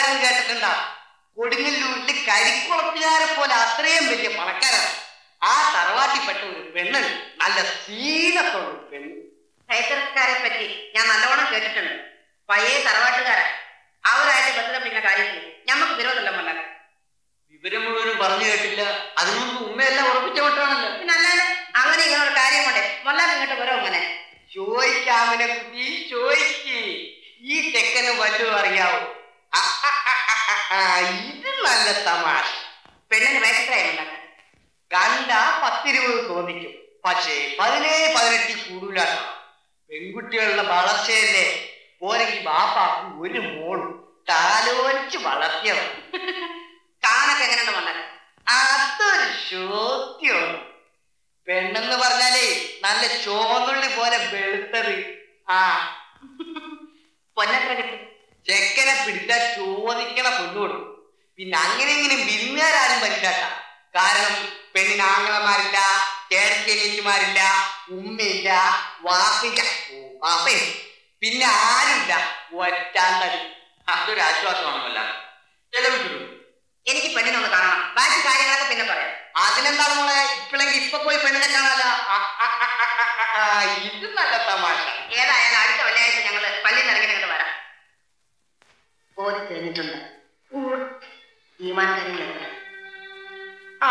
പണക്കാരൻ കേട്ടിട്ടുണ്ടാ കൊടുങ്ങല്ലൂരിൽ കരിക്കുളത്തുകാരെ പോലെ അത്രയും വലിയ പണക്കാരാണ് ആ തറവാട്ടിൽപ്പെട്ട ഒരു പെണ്ണ് നല്ല സീനത്തുള്ള ഒരു പെണ്ണ് കൈത്തറക്കാരെ പറ്റി ഞാൻ നല്ലോണം കേട്ടിട്ടുണ്ട് പഴയ തറവാട്ടുകാരാ അവരായിട്ട് ബന്ധപ്പെടുന്ന കാര്യത്തിൽ ഞമ്മക്ക് വിരോധമല്ല മല്ലാക്ക വിവരം മുഴുവനും പറഞ്ഞു കേട്ടില്ല അതിനു മുമ്പ് ഉമ്മയെല്ലാം ഉറപ്പിച്ച മട്ടാണല്ലോ പിന്നെ അല്ലാണ്ട് അങ്ങനെ ഇങ്ങനെ ഒരു കാര്യം കൊണ്ട് മല്ലാക്ക ഇങ്ങോട്ട് വരോ മോനെ ചോദിക്കാമിനെ കുട്ടി ചോദിക്ക് ഈ ചെക്കന് വല്ലതും അറിയാവോ ആ, ആ, ആ, ആ, ആ, ഇത് നല്ല തമാശ പെണ്ണിന് വയസ്സെത്രയായി മല്ലാക്ക കണ്ട പത്തിരുപത് തോന്നിക്കും പക്ഷേ പതിനേഴ് പതിനെട്ടിൽ കൂടുതലാണ് പെൺകുട്ടികളുടെ വളർച്ചയല്ലേ പോരെങ്കിൽ ബാപ്പാക്ക് ഒരു മോളും താലോലിച്ച് വളർത്തിയത് കാണൊക്കെ എങ്ങനെയുണ്ട് മല്ലാക്ക അതൊരു ചോദ്യമാണ് പെണ്ണെന്ന് പറഞ്ഞാലേ നല്ല ചോന്നുള്ളി പോലെ വെളുത്തത് ആ പൊന്നെത്ര കിട്ടും ചെക്കനെ പിടിച്ചാൽ ചോദിക്കണ പൊന്നു കൊടുക്കും പിന്നെ അങ്ങനെ ഇങ്ങനെ വിരുന്നുകാരും പറ്റാത്ത കാരണം പെണ്ണിന് ആങ്ങളമാരില്ല ചേർക്കേനിയന്മാരില്ല ഉമ്മയില്ല വാപ്പില്ല ഓ, വാപ്പയും പിന്നെ ആരുമില്ല ഒറ്റാന്തടി അതൊരു ആശ്വാസമാണല്ല ചെലവിട്ടു എനിക്ക് പെണ്ണിനൊന്ന് കാണണം ബാക്കി കാര്യങ്ങളൊക്കെ പിന്നെ പറയാം അതിനെന്താണ് മോളെ ഇപ്പോഴെങ്കിൽ ഇപ്പൊ പോയി പെണ്ണിനെ കാണാല ആ, ആ, ആ, ആ, ആ, ആ, ഇത് നല്ല തമാശ ഏതായാലും അടുത്ത വെള്ളിയാഴ്ച ഞങ്ങള് പള്ളിയിൽ നിന്ന് ഇറങ്ങി വരാം ഓതി കഴിഞ്ഞിട്ടുണ്ട് ഈമാൻ കാര്യങ്ങളൊക്കെ ആ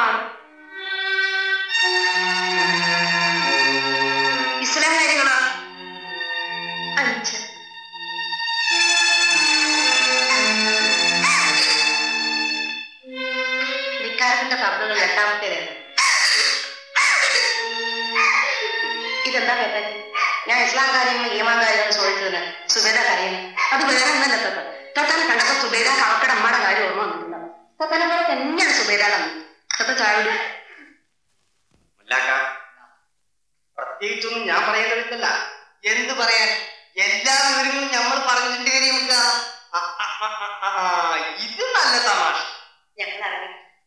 ഇസ്ലാം കാര്യങ്ങളോ അഞ്ച് നിക്കാരത്തിന്റെ കബറുകൾ എട്ടാമത്തേതാണ് ഇതെന്താ കേട്ടത് ഞാൻ ഇസ്ലാം കാര്യങ്ങൾ ഈമാൻ കാര്യങ്ങൾ ചോദിച്ചതിന് സുബേദ കരയുന്നു അത് വേറെ ഒന്നല്ല തൊട്ട് തൊട്ടാനെ കണ്ടപ്പോ സുബേദ അവക്കടെ അമ്മയുടെ കാര്യം ഓർമ്മ വന്നിട്ടുണ്ടാവും തൊട്ടാനെ പോലെ തന്നെയാണ് സുബേദയുടെ അമ്മ തൊട്ട ചായടി മല്ലാക്ക പ്രത്യേകിച്ചൊന്നും ഞാൻ പറയുന്നതില്ല എന്ത് പറയാൻ എല്ലാ വിവരങ്ങളും നമ്മൾ പറഞ്ഞിട്ടുണ്ട് കാര്യം നമുക്ക് ആ, ആ, ആ, ആ, ആ, ഇത് നല്ല തമാശ ഞങ്ങൾ ഇറങ്ങി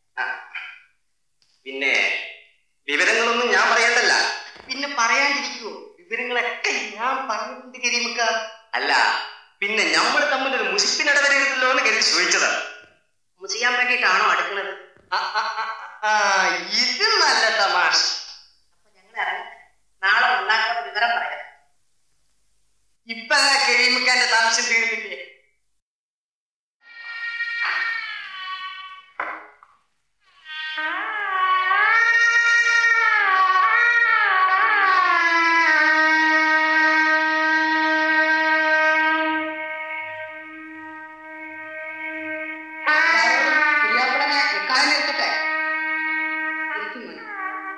പിന്നെ വിവരങ്ങളൊന്നും ഞാൻ പറയണ്ടല്ല പിന്നെ പറയാണ്ടിരിക്കുവോ വിവരങ്ങളൊക്കെ ഞാൻ പറഞ്ഞിട്ടുണ്ട് കരിമുക്ക അല്ല പിന്നെ നമ്മൾ തമ്മിൽ ഒരു മുഷിപ്പിനിടവരരുതല്ലോ എന്ന് കരുതി ചോദിച്ചതാണ് മുസിയാൻ വേണ്ടിയിട്ടാണോ അടുക്കുന്നത് ആ, ആ, ആ, ആ, ഇത് നല്ല തമാശ അപ്പൊ ഞങ്ങൾ ഇറങ്ങി നാളെ ഉണ്ടാക്കുന്ന വിവരം പറയാം ഇപ്പൊ കഴിയുമ്പോ താമസം തീർന്നില്ലേ പുതിയാപ്പിളനെ നിൽക്കാതെ നിർത്തട്ടെ ഇരിക്കും മോനെ.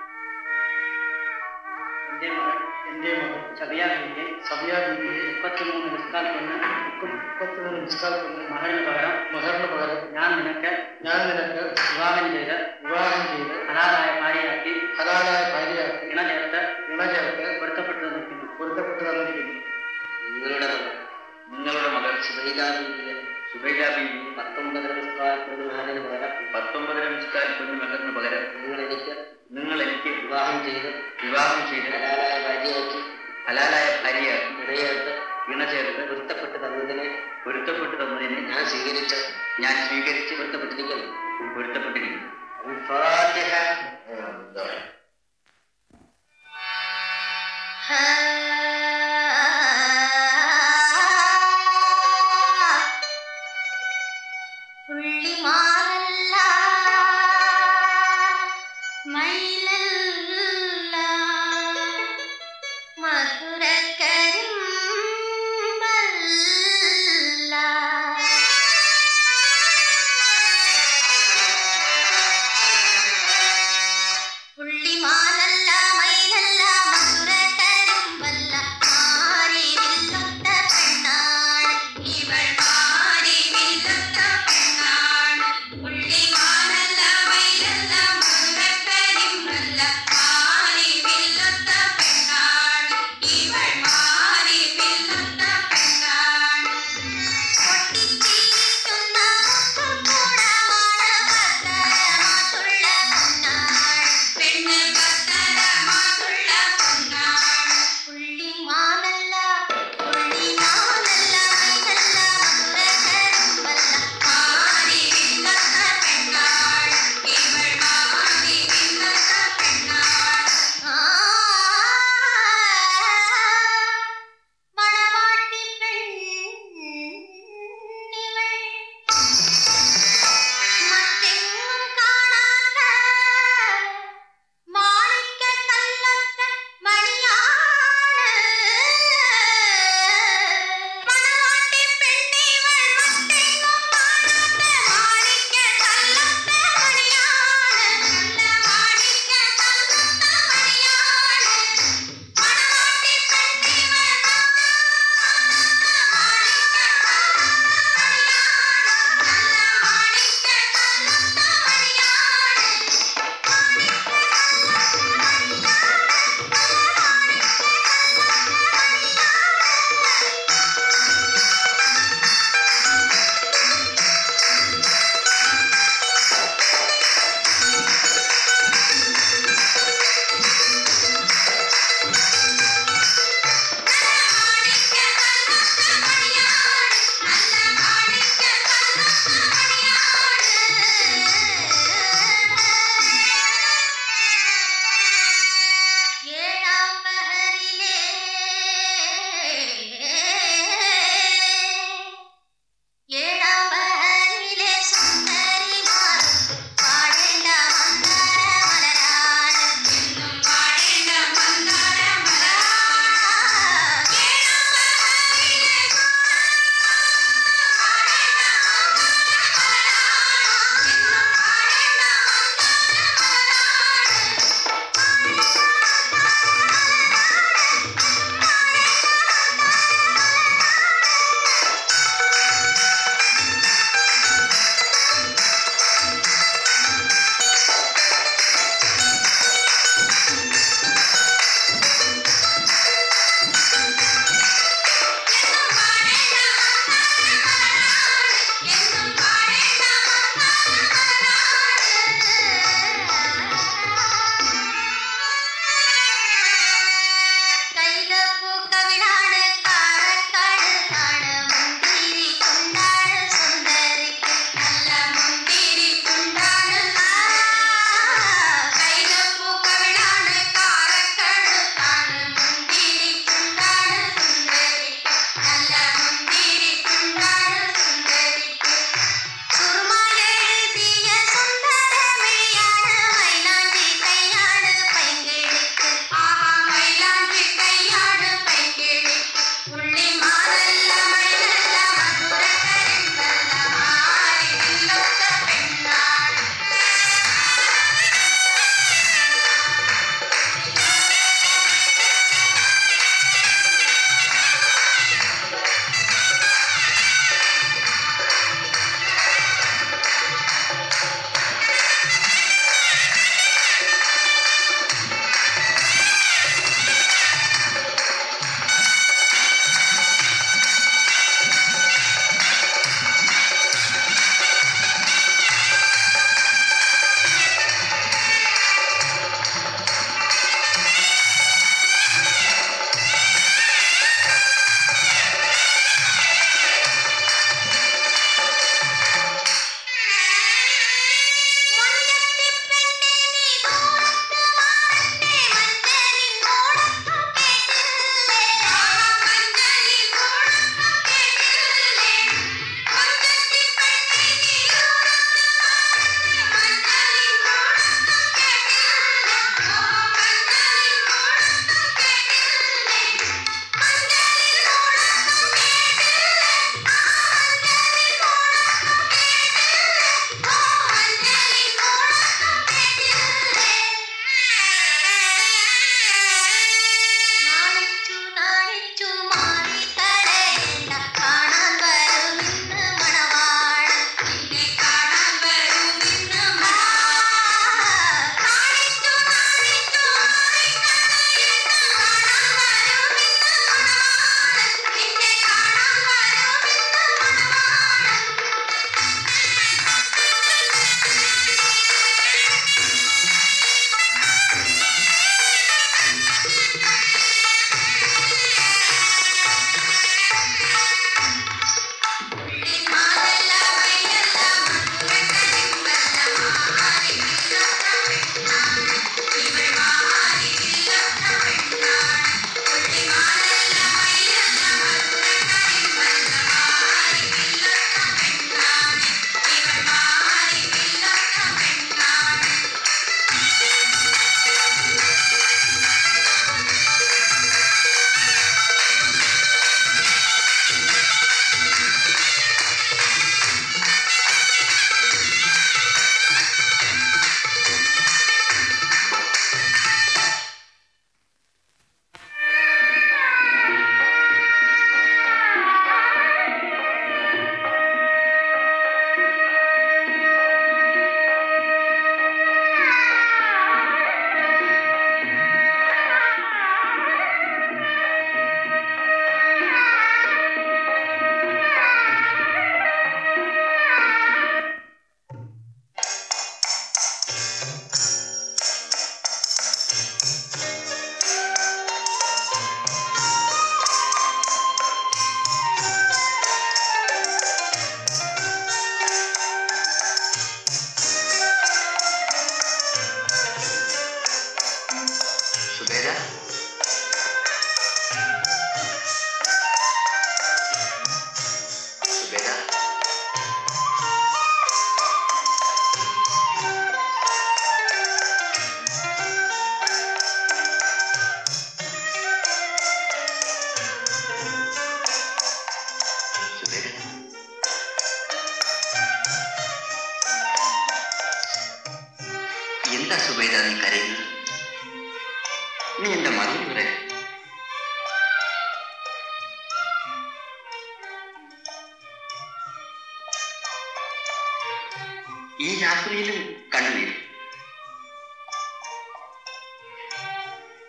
എന്റെ മകൾ എന്റെ മകൾ സബിയാബിന്റെ സബിയാബിന്റെ മുപ്പത്തിമൂന്ന് നിസ്കാൽ പെണ്ണ് മുപ്പത്തിമൂന്ന് നിസ്കാൽ പെണ്ണ് മഹറിന് പകരം മഹറിന് പകരം ഞാൻ നിനക്ക് ഞാൻ നിനക്ക് വിവാഹം ചെയ്ത് വിവാഹം ചെയ്ത് ഹലാലായ ഭാര്യയാക്കി ഹലാലായ ഭാര്യയാക്കി ഇണ ചേർത്ത് ഇണ ചേർത്ത് പൊരുത്തപ്പെട്ടു തന്നിരിക്കുന്നു പൊരുത്തപ്പെട്ടു തന്നിരിക്കുന്നു നിങ്ങളുടെ മകൾ നിങ്ങളുടെ മകൾ സുബൈദാബിന്റെ സുബൈജാബിന്റെ പത്തൊമ്പതര നിസ്കാര പെരുമാറിന് പകരം പത്തൊമ്പതര നിസ്കാൽ പെണ്ണ് മഹറിന് പകരം നിങ്ങൾ എനിക്ക് നിങ്ങൾ എനിക്ക് വിവാഹം ചെയ്ത് വിവാഹം ചെയ്ത് ഹലാലായ ഭാര്യയാക്കി ഹലാലായ ഭാര്യയാക്കി ഇടയേർത്ത് ഇണ ചേർത്ത് പൊരുത്തപ്പെട്ട് തന്നതിനെ പൊരുത്തപ്പെട്ടു തന്നതിനെ ഞാൻ സ്വീകരിച്ച ഞാൻ സ്വീകരിച്ച് പൊരുത്തപ്പെട്ടിരിക്കുന്നു പൊരുത്തപ്പെട്ടിരിക്കുന്നു ഫാത്തിഹ പുള്ളിമാറല്ല മയിലല്ല മധുരക്കരിമ്പല്ല പുള്ളിമാനല്ല മയിലല്ല മധുരക്കരിമ്പല്ല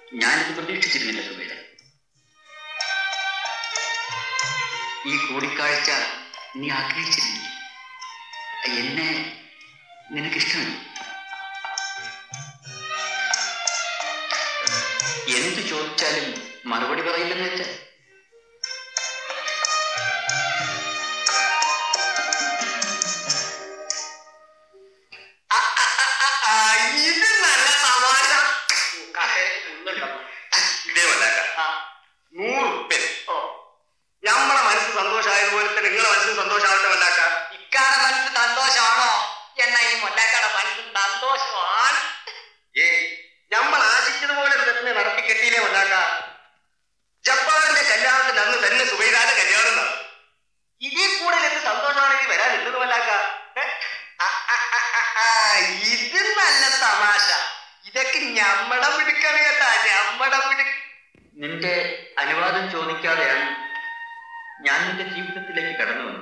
ഞാനിത് പ്രതീക്ഷിച്ചിരുന്നില്ല സുബൈദ ഈ കൂടിക്കാഴ്ച നീ ആഗ്രഹിച്ചിരുന്നില്ല എന്നെ നിനക്കിഷ്ടമല്ല എന്ത് ചോദിച്ചാലും മറുപടി പറയില്ലെന്ന് വെച്ചാൽ ആ, ഇത് നല്ല തമാശ ഇതേ വല്ലാക്ക നൂറ് ഉപ്പൻ ഓ നമ്മളെ മനസ്സ് സന്തോഷമായതുപോലെ തന്നെ നിങ്ങളെ മനസ്സിന് സന്തോഷമാവട്ടെ വല്ലാക്ക ഇക്കാടെ മനസ്സ് സന്തോഷമാണോ എന്ന ഈ മൊല്ലാക്കാടെ മനസ്സ് സന്തോഷമാണ് ഏ നമ്മൾ ആശിച്ചതുപോലെ തന്നെ നടത്തി കെട്ടിയില്ലേ വല്ലാക്ക ജപ്പാന്റെ കല്യാണത്തിന് അന്ന് തന്നെ സുബൈദാന്റെ കല്യാണം നടന്നു ഇതിൽ കൂടുതൽ എന്ത് സന്തോഷമാണെങ്കിൽ വരാൻ എന്തെന്ന് വല്ലാക്ക ഏ? ആ, ആ, ആ, ആ, ആ, ഇത് നല്ല തമാശ ഇതൊക്കെ ഞമ്മടെ മിടുക്കാണ് കേട്ടാ ഞമ്മടെ മിടുക്ക് നിന്റെ അനുവാദം ചോദിക്കാതെയാണ് ഞാൻ നിന്റെ ജീവിതത്തിലേക്ക് കടന്നു വന്നത്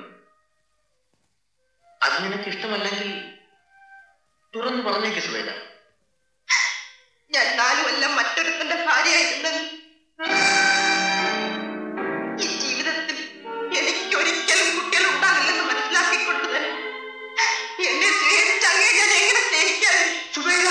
അത് നിനക്ക് ഇഷ്ടമല്ലെങ്കിൽ തുറന്നു പറഞ്ഞേക്ക് സുബൈദ ഞാൻ നാലു കൊല്ലം മറ്റൊരുത്തന്റെ ഭാര്യയായിരുന്നെങ്കിൽ ഈ ജീവിതത്തിൽ എനിക്കൊരിക്കലും കുട്ടികൾ ഉണ്ടാകില്ലെന്ന് മനസ്സിലാക്കിക്കൊണ്ട് തന്നെ എന്നെ സ്നേഹിച്ച അങ്ങേ ഞാൻ എങ്ങനെ സ്നേഹിക്കാതിരിക്കും സുബൈദ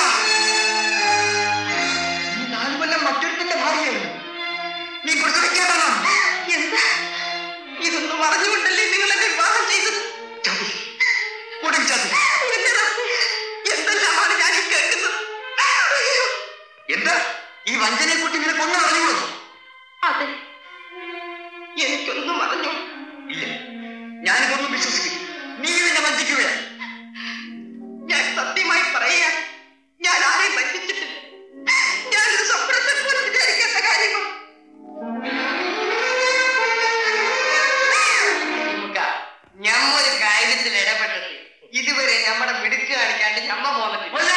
നീ നാലു കൊല്ലം മറ്റൊരുത്തിന്റെ ഭാര്യയായിരുന്നു നീ പ്രസവിക്കാതാണ് എന്താ ഇതൊന്നും അറിഞ്ഞുകൊണ്ടല്ലേ നിങ്ങൾ എന്നെ വിവാഹം ചെയ്തത് ചതി കൊടും ചതി എന്റെ റബ്ബേ, എന്തെല്ലാമാണ് ഞാൻ ഈ കേൾക്കുന്നത് അയ്യോ, എന്താ ഈ വഞ്ചനെ കുട്ടി നിനക്കൊന്നും അറിഞ്ഞുകൊള്ളു അതെ എനിക്കൊന്നും അറിഞ്ഞു ഇല്ല ഞാനിതൊന്നും വിശ്വസിക്കില്ല നീ നിന്നെ വഞ്ചിക്കുകയാണ് ഞാൻ സത്യമായി പറയാ ഞാൻ ആരെയും ബന്ധിച്ചിട്ടില്ല ഞാനൊരു സ്വപ്നത്തെ പോലും വിചാരിക്കാത്ത കാര്യങ്ങൾ നമുക്ക് ഞമ്മൊരു കാര്യത്തിൽ ഇടപെട്ടിട്ട് ഇതുവരെ നമ്മുടെ മിടുക്ക് കാണിക്കാണ്ട് ഞമ്മ പോന്നിട്ടില്ല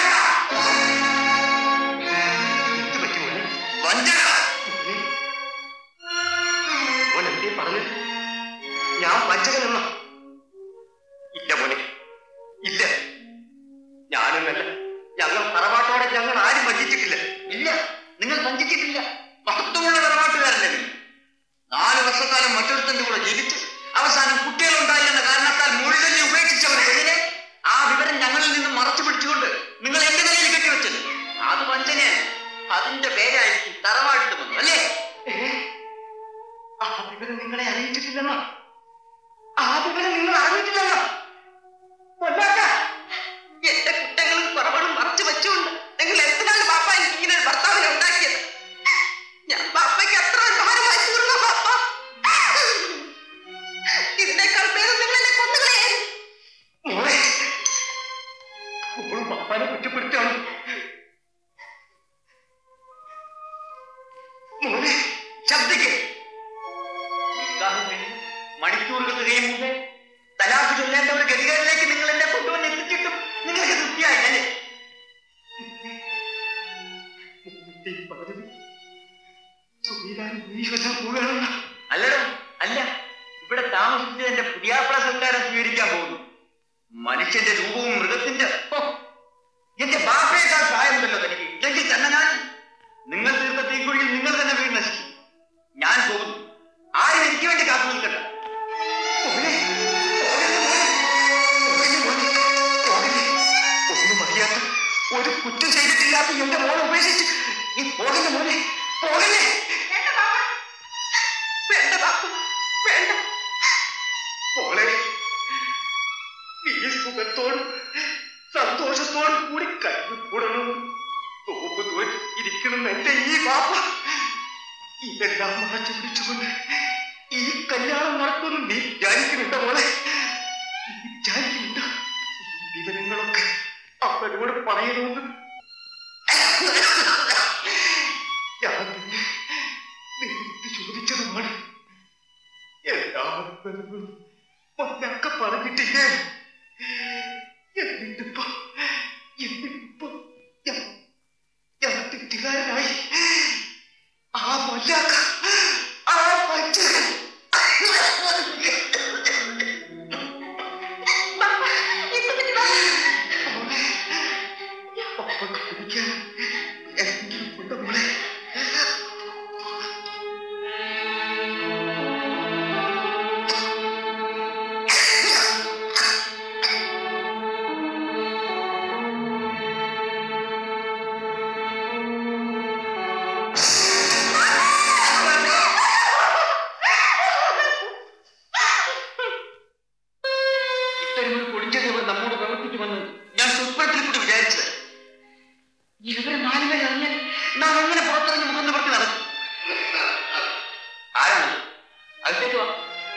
എന്ത് പറ്റി മോനെ വഞ്ചക മോൻ എന്തേ പറഞ്ഞത് ഞാൻ വഞ്ചകനെന്ന ഇല്ല മോനെ ഇല്ല ഞാനൊന്നല്ല ഞങ്ങൾ തറവാട്ടോടെ ഞങ്ങൾ ആരും വഞ്ചിച്ചിട്ടില്ല ഇല്ല നിങ്ങൾ വഞ്ചിച്ചിട്ടില്ല മഹത്വമുള്ള നിലപാട്ടുകാരല്ലേ നീ നാല് വർഷക്കാലം മറ്റൊരുത്തന്റെ കൂടെ ജീവിച്ച് അവസാനം കുട്ടികളുണ്ടായി എന്ന കാരണത്താൽ മുഴുവനെ ഉപേക്ഷിച്ച ഒരു പെണ്ണിനെ ആ വിവരം ഞങ്ങളിൽ നിന്ന് മറച്ചു പിടിച്ചുകൊണ്ട് നിങ്ങൾ എന്റെ നിലയിൽ കെട്ടിവെച്ചത് അത് വഞ്ചനയാണ് അതിന്റെ പേരായിരിക്കും തറവാട്ട് വന്നു അല്ലേ ആ വിവരം നിങ്ങളെ അറിയിച്ചിട്ടില്ലെന്ന ആ വിവരം നിങ്ങൾ അറിഞ്ഞിട്ടില്ലെന്ന പൊന്നാക്ക എന്റെ കുറ്റങ്ങളും കുറവുകളും മറച്ചു വെച്ചുകൊണ്ട് നിങ്ങൾ എന്തിനാണ് ബാപ്പ എനിക്ക് ഇങ്ങനെ ഒരു ഭർത്താവിനെ ഉണ്ടാക്കിയത് ഞാൻ ബാപ്പയ്ക്ക് അത്ര ഭാരമായി തീർന്ന ബാപ്പ ഇതിനേക്കാൾ പേര് നിങ്ങൾ എന്നെ കൊന്നുകളയായിരുന്നു മോളെ മോളും പാപ്പാനെ കുറ്റപ്പെടുത്താണ് മോളെ ശബ്ദിക്ക് നിക്കാഹ് കഴിഞ്ഞ് മണിക്കൂറുകൾ തികയും മുമ്പേ തലാഖ് ചൊല്ലേണ്ട ഒരു ഗതികളിലേക്ക് നിങ്ങൾ എന്നെ കൊണ്ടുവന്ന് എത്തിച്ചിട്ടും നിങ്ങൾക്ക് തൃപ്തിയായില്ലേ മുത്തേ പറഞ്ഞത് സുബീരാൻ ഈശ്വരൻ പോവുകയാണെന്ന അല്ലടോ അല്ല ഇവിടെ താമസിച്ച് എന്റെ പുതിയാപ്ല സൽക്കാരം സ്വീകരിക്കാൻ പോകുന്നു മനുഷ്യന്റെ രൂപവും മൃഗത്തിന്റെ ഹോ, എന്റെ ബാപ്പയേക്കാൾ പ്രായമുണ്ടല്ലോ തനിക്ക് ഇല്ലെങ്കിൽ തന്നെ ഞാൻ നിങ്ങൾ തീർത്ത തീക്കുഴിയിൽ നിങ്ങൾ തന്നെ വീട് നശിക്കും ഞാൻ പോകുന്നു ആരും എനിക്ക് വേണ്ടി കാത്തു നിൽക്കണ്ട മോനെ, പോകല്ലേ മോനെ, പോകല്ലേ മോനെ, പോകല്ലേ. ഒന്നും അറിയാത്ത ഒരു കുറ്റം ചെയ്തിട്ടില്ലാത്ത എന്റെ മോനെ ഉപേക്ഷിച്ച് നീ പോകല്ലേ മോനെ പോകല്ലേ വേണ്ട ബാപ്പ വേണ്ട ബാപ്പ വേണ്ട മോളെ നീ സുഖത്തോടും സന്തോഷത്തോടും കൂടി കഴിഞ്ഞു കൂടണം തോപ്പ് തോറ്റ് ഇരിക്കണം എന്റെ ഈ ബാപ്പ ഇതെല്ലാം മറച്ചു പിടിച്ചുകൊണ്ട് ഈ കല്യാണം നടത്തുമെന്ന് നീ വിചാരിക്കുന്നുണ്ടോ മോളെ നീ വിചാരിക്കുന്നുണ്ടോ ഈ വിവരങ്ങളൊക്കെ അവരോട് പറയണമെന്ന് ഞാൻ നിന്നെ നേരിട്ട് ചോദിച്ചതുമാണ് എല്ലാ വിവരങ്ങളും പൊന്നൊക്കെ പറഞ്ഞിട്ടില്ലേ എന്നിട്ടിപ്പോ എന്നിട്ടിപ്പോ ഞാൻ ഞാൻ തെറ്റുകാരനായി ആ മൊല്ലാക്ക ആ വഞ്ചകൻ ബാപ്പ ഇപ്പൊ പിന്നെ ബാപ്പ മോളെ, പപ്പക്ക് കുടിക്കാൻ എന്തെങ്കിലും ഉണ്ടോ മോളെ അവൻ എങ്ങനെ പുറത്തിറങ്ങി മുഖം നിവർത്തി നടക്കും ആരാണ് അകത്തേക്ക് വാ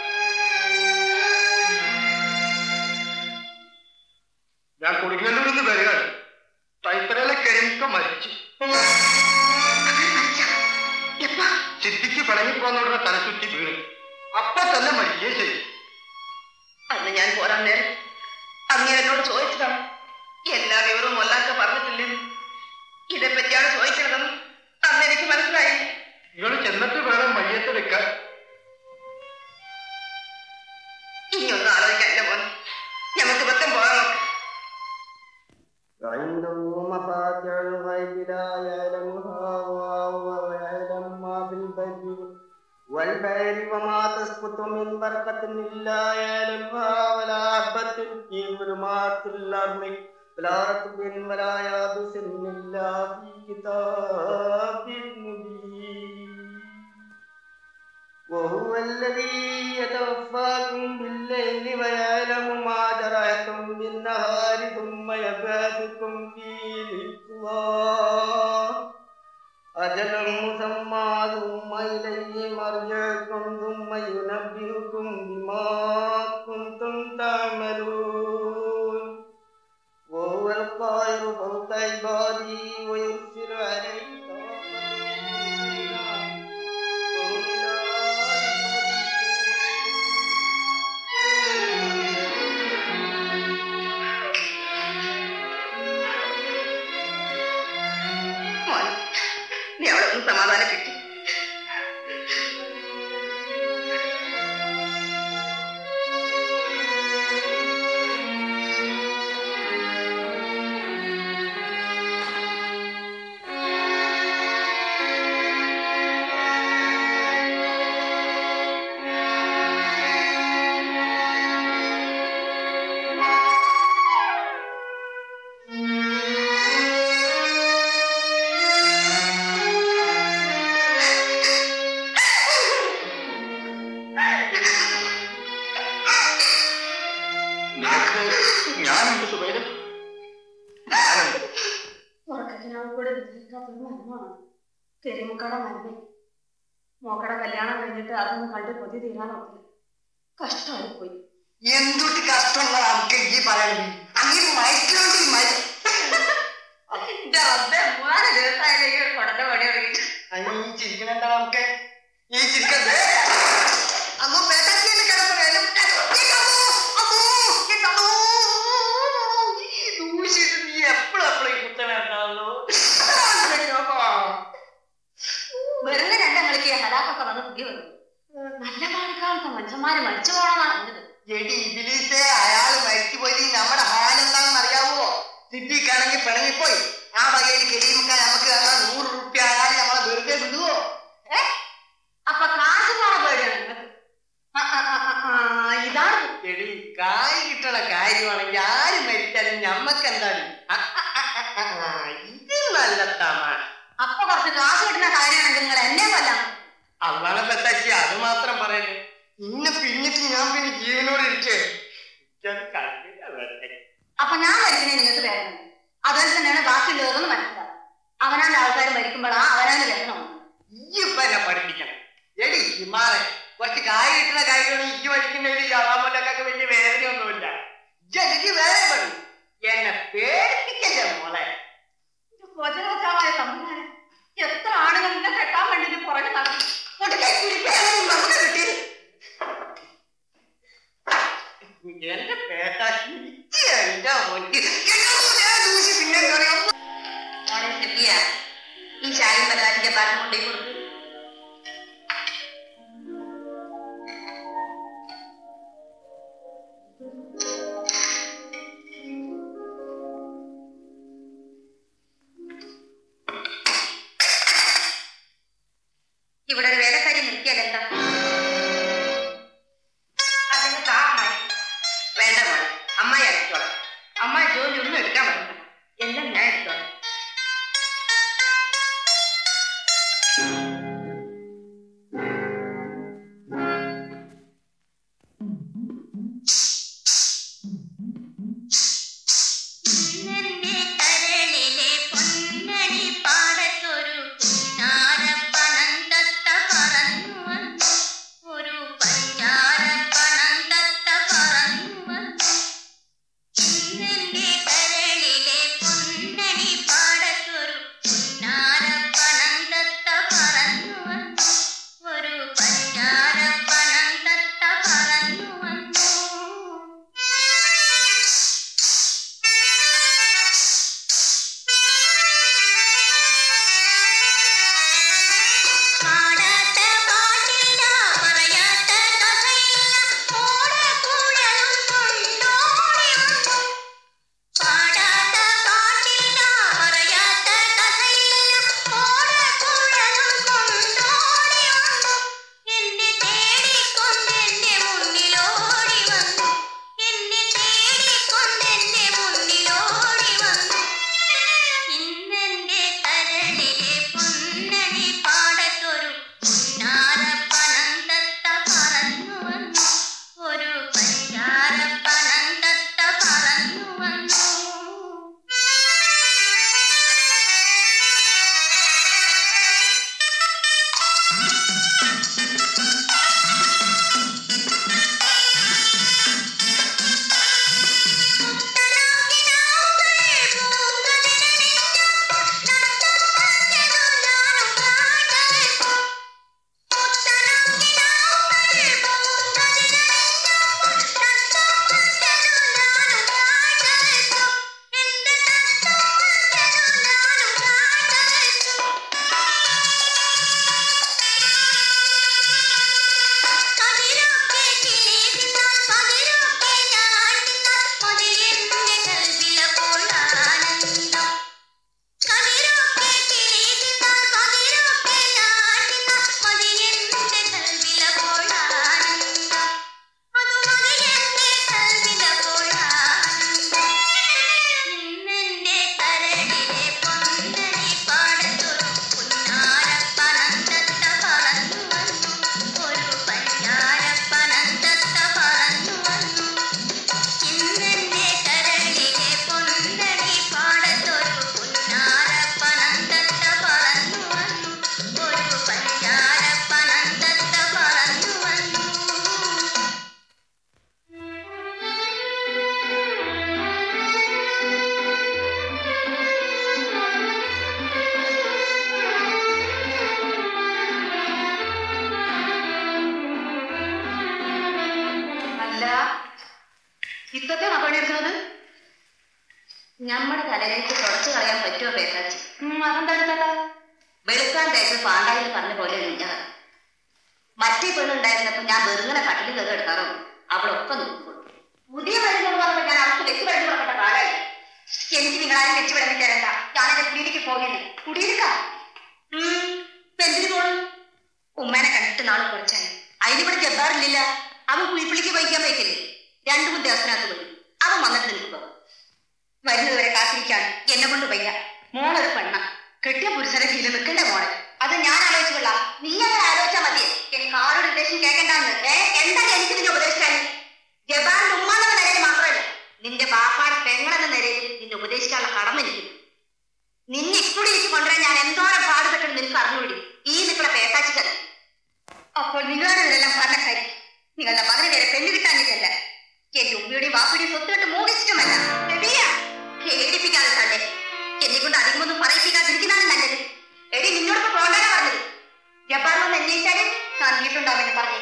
ഞാൻ കൊടുങ്ങല്ലൂരിൽ നിന്ന് വരികയാണ് തൈത്തരയിലെ കരിമിക്ക മരിച്ചു ചിത്തിക്ക് പിണങ്ങിപ്പോന്നോടുള്ള തലച്ചുറ്റി വീണ് അപ്പൊ തന്നെ മരിക്കുകയും ചെയ്തു അന്ന് ഞാൻ പോരാൻ നേരം അങ്ങ് എന്നോട് ചോദിച്ചതാണ് എല്ലാ വിവരവും മൊല്ലാക്ക പറഞ്ഞിട്ടില്ലെന്ന് ഇതേപ്പറ്റിയാണ് ചോദിക്കുന്നതെന്ന് അന്ന് എനിക്ക് മനസ്സിലായി നിങ്ങൾ ചെന്നിട്ട് വേണം മയ്യത്തെടുക്കാൻ ഇനിയൊന്നും ആലോചിക്കാൻ എന്റെ മോൻ നമുക്ക് വൃത്തം പോകാൻ നോക്കാം عنده مفاتيح الغيب لا يعلمها وهو يعلم ما في البر والبحر وما تسقط من ورقة إلا يعلمها ولا حبة في ظلمات الأرض ولا رطب ولا يابس إلا في كتاب مبين وهو الذي يتوفاكم بالليل ويعلم ما جرحتم بالنهار ثم يبعثكم فيه للقضاء أجلا مسمى ثم إليه مرجعكم ثم ينبئكم بما كنتم تعملون وهو القاهر فوق عباده ويرسل عليكم മോൻ നീ അവിടെ ഒന്ന് സമാധാനപ്പെട്ടു നിനക്ക് ഞാനുണ്ട് സുബൈര ഞാനുണ്ട് ഉറക്കത്തിനാൾ കൂടെ വിധിക്കാത്തൊരു മരുന്നാണ് തെരുമുക്കട മരുന്ന് മോക്കടെ കല്യാണം കഴിഞ്ഞിട്ട് അതൊന്നും കണ്ട് കൊതി തീരാനൊക്കില്ല കഷ്ടമായി പോയി എന്തൊട്ട് കഷ്ടമുള്ള നമുക്ക് ഈ പറയണത് അങ്ങനെ മയക്കിലോണ്ട് മരി എന്റെ റബ്ബേ, മൂന്നാല് ദിവസമായില്ലേ ഈ കൊടന്റെ പണി തുടങ്ങിയിട്ട് ഈ ചിരിക്കണ എന്താ നമുക്ക് ഈ ചിരിക്കത് അമ്മ പേട്ടാക്കിയല്ലേ കിടപ്പണ നീ എപ്പോഴും എപ്പോഴും കുത്തണോ വെറുതെ രണ്ടങ്ങളിക്ക് ഹലാക്കൊക്കെ വന്ന് പുതിയ വന്നു നല്ല പാടിക്കാലത്ത് മനുഷ്യന്മാര് മരിച്ചു പോണെന്നാണ് പറഞ്ഞത് എടി ഇബിലീസെ അയാള് മരിച്ചുപോയി നമ്മുടെ ഹാലെന്താണെന്ന് അറിയാവോ സിദ്ധിക്കാണെങ്കിൽ പിണങ്ങിപ്പോയി ആ വകയിൽ കെരിയുമ്പോൾ നമുക്ക് തന്നാൽ നൂറ് റുപ്യ അയാൾ നമ്മളെ വെറുതെ വിടുവോ ഏ അപ്പൊ കാശ് പോണ പേടിയാണ് നിങ്ങൾക്ക് ആ, ആ, ആ, ആ, ആ, ഇതാണ് എടി കായ് കിട്ടണ കാര്യമാണെങ്കിൽ ആര് മരിച്ചാലും ഞമ്മക്ക് എന്താണ് ആ, ആ, ആ, ആ, ആ, ഇത് നല്ല തമാ അപ്പൊ കുറച്ച് കാശ് കിട്ടുന്ന കാര്യമാണെങ്കിൽ നിങ്ങൾ എന്നെ കൊല്ലാം അള്ളാനെ പെത്താക്കി അത് മാത്രം പറയല്ലേ ഇന്നെ പിന്നിട്ട് ഞാൻ പിന്നെ ജീവനോട് ഇരിക്കേ എനിക്കത് കണ്ടില്ല വെറുതെ. അപ്പൊ ഞാൻ മരിക്കുന്നേ നിങ്ങൾക്ക് വേദന അതുപോലെ തന്നെയാണ് ബാക്കിയുള്ളവരെന്ന് മനസ്സിലാവും അവനാന്റെ ആൾക്കാർ മരിക്കുമ്പോഴാ അവനാന്റെ വേദന വന്നത് ഈ ഇപ്പൊ എന്നെ പഠിപ്പിക്കണം എടി ഹിമാറെ കുറച്ച് കായ് കിട്ടുന്ന കാര്യമാണ് ഇജ്ജ് പഠിക്കുന്നതിൽ യാളാമല്ലക്കൊക്കെ വലിയ വേദനയൊന്നുമില്ല ഇജ്ജ് എനിക്ക് വേറെ പഠി എന്നെ പേടിപ്പിക്കല്ലേ മോളെ വചനവച്ചാവായ തമ്പുരാനെ എത്ര ആളുകൾ എന്നെ കെട്ടാൻ വേണ്ടി പുറകെ നടന്നു ഒടുക്കെ കുരിക്കാനും നമുക്ക് കിട്ടിയത്. എന്റെ പേട്ടാക്കി എന്റെ മോനിക്ക് എന്റെ മോനെ ദൂഷി പിന്നെ എന്താ പറയാ മോളെ സെപ്പിയ ഈ ചായയും പരാതിന്റെ പറഞ്ഞു കൊണ്ടേ കൊടുത്തു ഇവിടെ ഒരു വേലക്കാരി നിർത്തിയാൽ എന്താ അതിന് താമായി വേണ്ട മോളെ അമ്മായി എടുത്തോളാം അമ്മായി ജോലി ഒന്നും എടുക്കാൻ പറ്റില്ല എല്ലാം ഞാൻ എടുത്തോളാം വെളുക്കാൻ തേച്ച് പാണ്ടായിൽ പറഞ്ഞ പോലെ നിന്റെ കഥ മറ്റേ പെണ്ണുണ്ടായിരുന്നപ്പോ ഞാൻ വെറുങ്ങനെ കട്ടിൽ കയറി എടുക്കാറും അവളൊക്കെ നോക്കിക്കൊള്ളു പുതിയ മരുന്ന് പറഞ്ഞപ്പോ ഞാൻ അവർക്ക് വെച്ച് മരുന്ന് പറഞ്ഞ കാലായി എനിക്ക് നിങ്ങളാരും വെച്ച് വിടാൻ തരണ്ട ഞാൻ എന്റെ കുടിയിലേക്ക് പോകേണ്ടേ കുടിയിരിക്കാം എന്തിനു പോണു ഉമ്മേനെ കണ്ടിട്ട് നാളെ കുറച്ചായി അതിനിവിടെ ജബ്ബാറില്ല അവൻ കുഴിപ്പിള്ളിക്ക് വഹിക്കാൻ വയ്ക്കില്ലേ രണ്ടു മൂന്ന് ദിവസത്തിനകത്ത് പോയി അവൻ വന്നിട്ട് നിൽക്കുക വരുന്നത് വരെ കാത്തിരിക്കാണ് എന്നെ കൊണ്ട് വയ്യ മോളൊരു പെണ്ണ കെട്ടിയ പുരുഷനെ കീഴിൽ നിൽക്കണ്ട മോളെ അത് ഞാൻ ആലോചിച്ചു കൊള്ളാം നീ അങ്ങനെ ആലോചിച്ചാ മതി എനിക്ക് ആരുടെ ഉപദേശം കേൾക്കണ്ടെന്ന് ഏ എന്താണ് എനിക്ക് നിന്നെ ഉപദേശിക്കാൻ ജബാറിന്റെ ഉമ്മാണെന്ന നിലയിൽ മാത്രമല്ല നിന്റെ ബാപ്പാടെ പെങ്ങളെന്ന നിലയിൽ നിന്നെ ഉപദേശിക്കാനുള്ള കടമ എനിക്ക് നിന്നെ ഇക്കുടി എനിക്ക് കൊണ്ടുവരാൻ ഞാൻ എന്തോരം പാടുപെട്ടെന്ന് നിനക്ക് അറിഞ്ഞുകൂടി ഈ നിൽക്കുന്ന പേക്കാച്ചിക്കല്ല അപ്പോൾ നിങ്ങളുടെ ഇവരെല്ലാം പറഞ്ഞ കാര്യം നിങ്ങളുടെ മകന് വരെ പെണ്ണു കിട്ടാഞ്ഞിട്ടല്ല എന്റെ ഉമ്മയുടെയും വാപ്പയുടെയും സ്വത്ത് കണ്ട് മോഹിച്ചിട്ടുമല്ല എടിയാ, പേടിപ്പിക്കാതെ തന്നെ എന്നെ കൊണ്ട് അധികമൊന്നും പറയിപ്പിക്കാതിരിക്കുന്നതാണ് നല്ലത് എടി നിന്നോടൊപ്പം പോകാനാ പറഞ്ഞത് ജപ്പാൻ വന്ന് അന്വേഷിച്ചാല് താൻ വീട്ടുണ്ടാവുമെന്ന് പറഞ്ഞു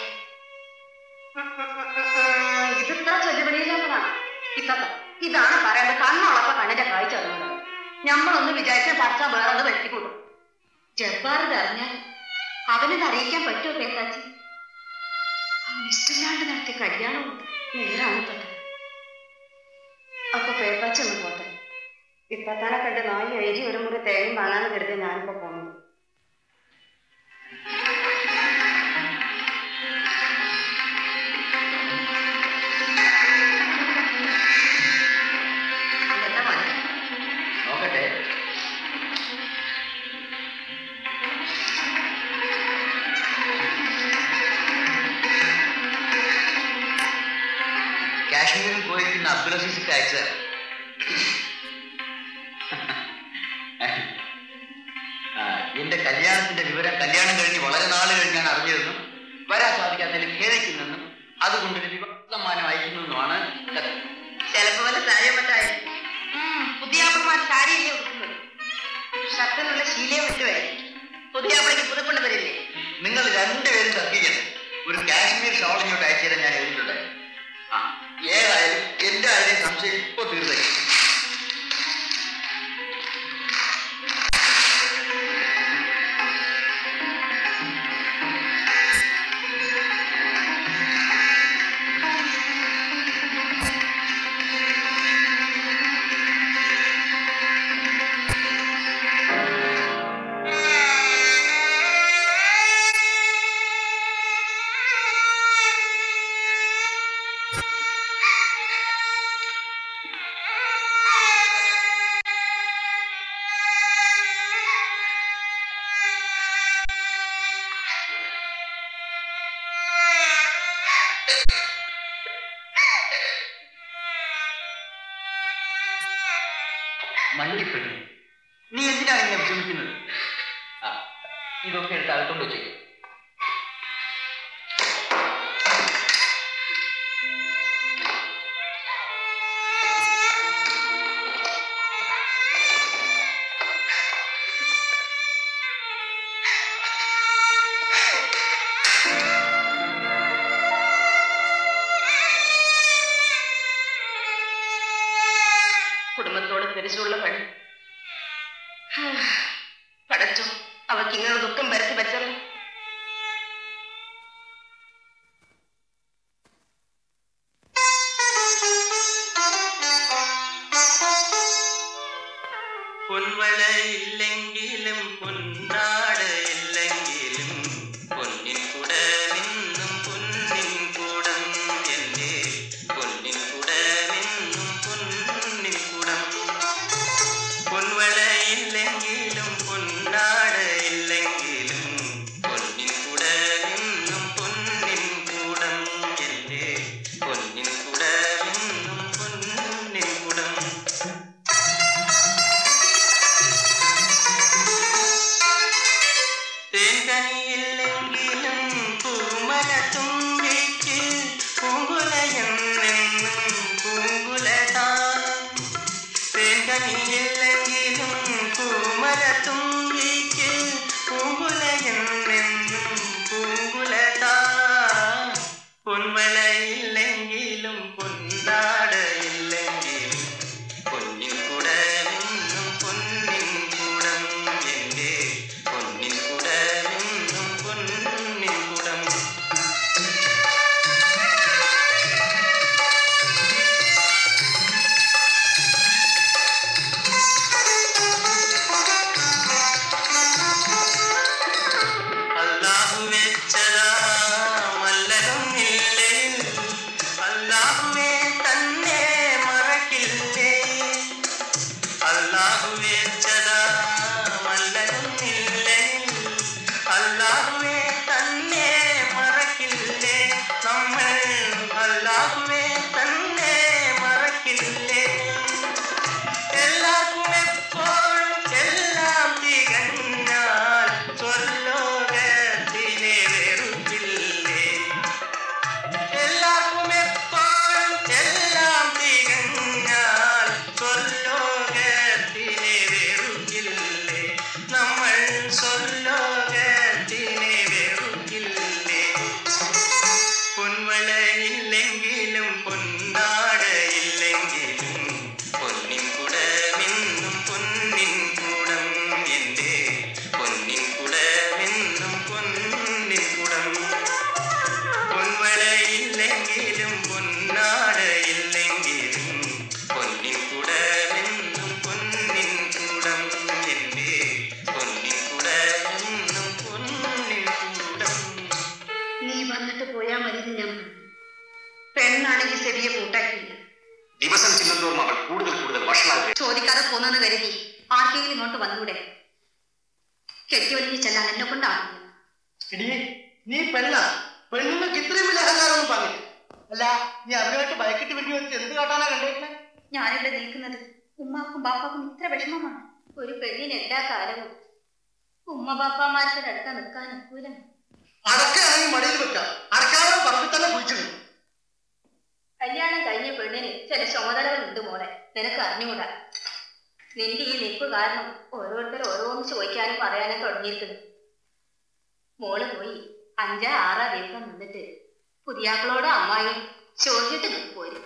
ഇത് ഇത്ര ചെല്ലുപടിയില്ലാത്തതാണ് ഇത്തത്ത ഇതാണ് പറയേണ്ടത് കണ്ണുള്ളപ്പോ കണ്ണിന്റെ കാഴ്ച അറിയുന്നത് നമ്മളൊന്ന് വിചാരിച്ചാൽ പഠിച്ചാൽ വേറെ ഒന്ന് വെട്ടിക്കൂടും ജബ്ബാർ ഇത് അറിഞ്ഞാൽ അവനിത് അറിയിക്കാൻ പറ്റുമോ പേക്കാച്ചി അവൻ ഇഷ്ടമില്ലാണ്ട് നടത്തിയ കല്യാണവും നേരാണ് തൊട്ട് അപ്പൊ പേപ്പാച്ചി ഒന്ന് പോട്ടെ ഇപ്പത്താനെ കണ്ട് നാല് അരി ഒരു മുറി തേങ്ങയും വാങ്ങാന്ന് കരുതി ഞാനിപ്പോ പോകുന്നത് എന്താ പണി നോക്കട്ടെ കാശ്മീരിൽ പോയിരിക്കുന്ന അബ്ദുൽ അസീസിക്ക് അയച്ചതാണ് ആ, എന്റെ കല്യാണത്തിന്റെ വിവരം കല്യാണം കഴിഞ്ഞ് വളരെ നാള് കഴിഞ്ഞാണ് അറിഞ്ഞതെന്നും വരാൻ സാധിക്കാത്തതിൽ ഖേദിക്കുന്നെന്നും അതുകൊണ്ട് ഒരു വിവാഹ സമ്മാനം അയക്കുന്നെന്നുമാണ് കത്ത്. ചിലപ്പോ വല്ല സാരിയോ മറ്റായിരുന്നു പുതിയ ആപ്പിൾമാർ സാരിയല്ലേ ഉടുക്കുന്നത് ഷർട്ടിനുള്ള ശീലയെ പറ്റുമായിരിക്കും പുതിയ ആപ്പിളേക്ക് പുതുക്കൊണ്ട് വരില്ലേ നിങ്ങൾ രണ്ടുപേരും തർക്കിക്കണം ഒരു കാശ്മീർ ഷോൾ ഇങ്ങോട്ട് അയച്ചു തരാൻ ഞാൻ എഴുതിയിട്ടുണ്ടായിരുന്നു ആ ഏതായാലും എന്റെ ആരുടെയും സംശയം ഇപ്പൊ തീർന്നേക്കും മണ്ടിപ്പെണ്ണു നീ എന്തിനാണ് ഇങ്ങനെ വിഷമിക്കുന്നത് ആ, ഇതൊക്കെ എടുത്ത് അകത്തോണ്ട് വെച്ചേക്കും കുടുംബത്തോട് തിരിച്ചുള്ള പണി പടച്ചോ അവർക്ക് ഇങ്ങനെ ദുഃഖം വരുത്തി വെച്ചല്ലോ പൊൻവളയില്ലെങ്കിലും പൊന്നാട് ഇല്ലെങ്കിലും പൊന്നിൻ കുട നിന്നും പൊന്നിൻ കുടം എന്റെ പൊന്നിൻ കുട നിന്നും പൊന്നിൻ കുടം പൊൻവളയില്ലെങ്കിലും പൊന്നാട് ഇല്ലെങ്കിലും പൊന്നിൻ കുട നിന്നും പൊന്നിൻ കുടം എന്റെ പൊന്നിൻ കുട നിന്നും പൊന്നിൻ കുടം തേൻകനിയില്ലെങ്കിലും പൂമരത്തുമ്പിക്ക് പൂങ്കുലയെന്നെന്നും പൂങ്കുലതാൻ തേൻകനിയില്ലെങ്കിലും പൂമരത്തുമ്പിക്ക് പൂങ്കുലയെന്നെന്നും പൂങ്കുലതാൻ പൊൻവളയില്ലെങ്കിലും പൊന്നാട് ഇല്ലെങ്കിലും പൊന്നിൻ കുട നിന്നും പൊന്നിൻ കുടം എന്റെ പൊന്നിൻ ഞാനാണെങ്കിൽ സെവിയെ കൂട്ടാക്കിയില്ല ദിവസം ചെല്ലുന്തോറും അവൾ കൂടുതൽ കൂടുതൽ വഷളാകുക ചോദിക്കാതെ പോന്നെന്ന് കരുതി ആർക്കെങ്കിലും ഇങ്ങോട്ട് വന്നൂടെ കെട്ടിയൊലിഞ്ഞ് ചെല്ലാൻ എന്നെ കൊണ്ടാണ് എടീ നീ പെണ്ണ പെണ്ണുങ്ങൾക്ക് ഇത്രയും വലിയ അഹങ്കാരമൊന്നും പറഞ്ഞില്ല അല്ല നീ അവരുമായിട്ട് ഭയക്കെട്ട് വേണ്ടി വെച്ച് എന്ത് കാട്ടാനാ കണ്ടേക്കണേ ഞാനിവിടെ നിൽക്കുന്നത് ഉമ്മാക്കും ബാപ്പാക്കും ഇത്ര വിഷമമാണ് ഒരു പെണ്ണിന് എല്ലാ കാലവും ഉമ്മ ബാപ്പാമാരുടെ അടുത്ത നിൽക്കാൻ ഒക്കൂലം അടക്കാണെങ്കിൽ മടിയിൽ വെക്കാം അടക്കാതെ പറമ്പിൽ തന്നെ കുഴിച്ചിടും കല്യാണം കഴിഞ്ഞ പെണ്ണിന് ചില ചുമതലകളുണ്ട് മോളെ നിനക്ക് അറിഞ്ഞുകൂടാ നിന്റെ ഈ നിൽപ്പ് കാരണം ഓരോരുത്തർ ഓരോന്ന് ചോദിക്കാനും പറയാനും തുടങ്ങിയിരിക്കുന്നു മോള് പോയി അഞ്ചാ ആറാ ദിവസം നിന്നിട്ട് പുതിയാക്കളോട് അമ്മായും ചോദിച്ചിട്ട് നീ പോരും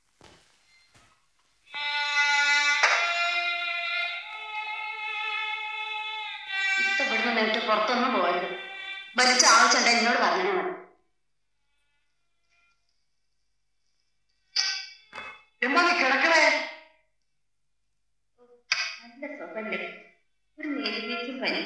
ഇപ്പൊ ഇവിടുന്ന് നിന്നിട്ട് പുറത്തൊന്നും പോകരുത് വലിച്ച ആവശ്യമുണ്ട് എന്നോട് പറഞ്ഞാൽ മതി എമ്മാ നീ കിടക്കണേ നല്ല സുഖല്ലേ ഒരു നേരിച്ചും പനി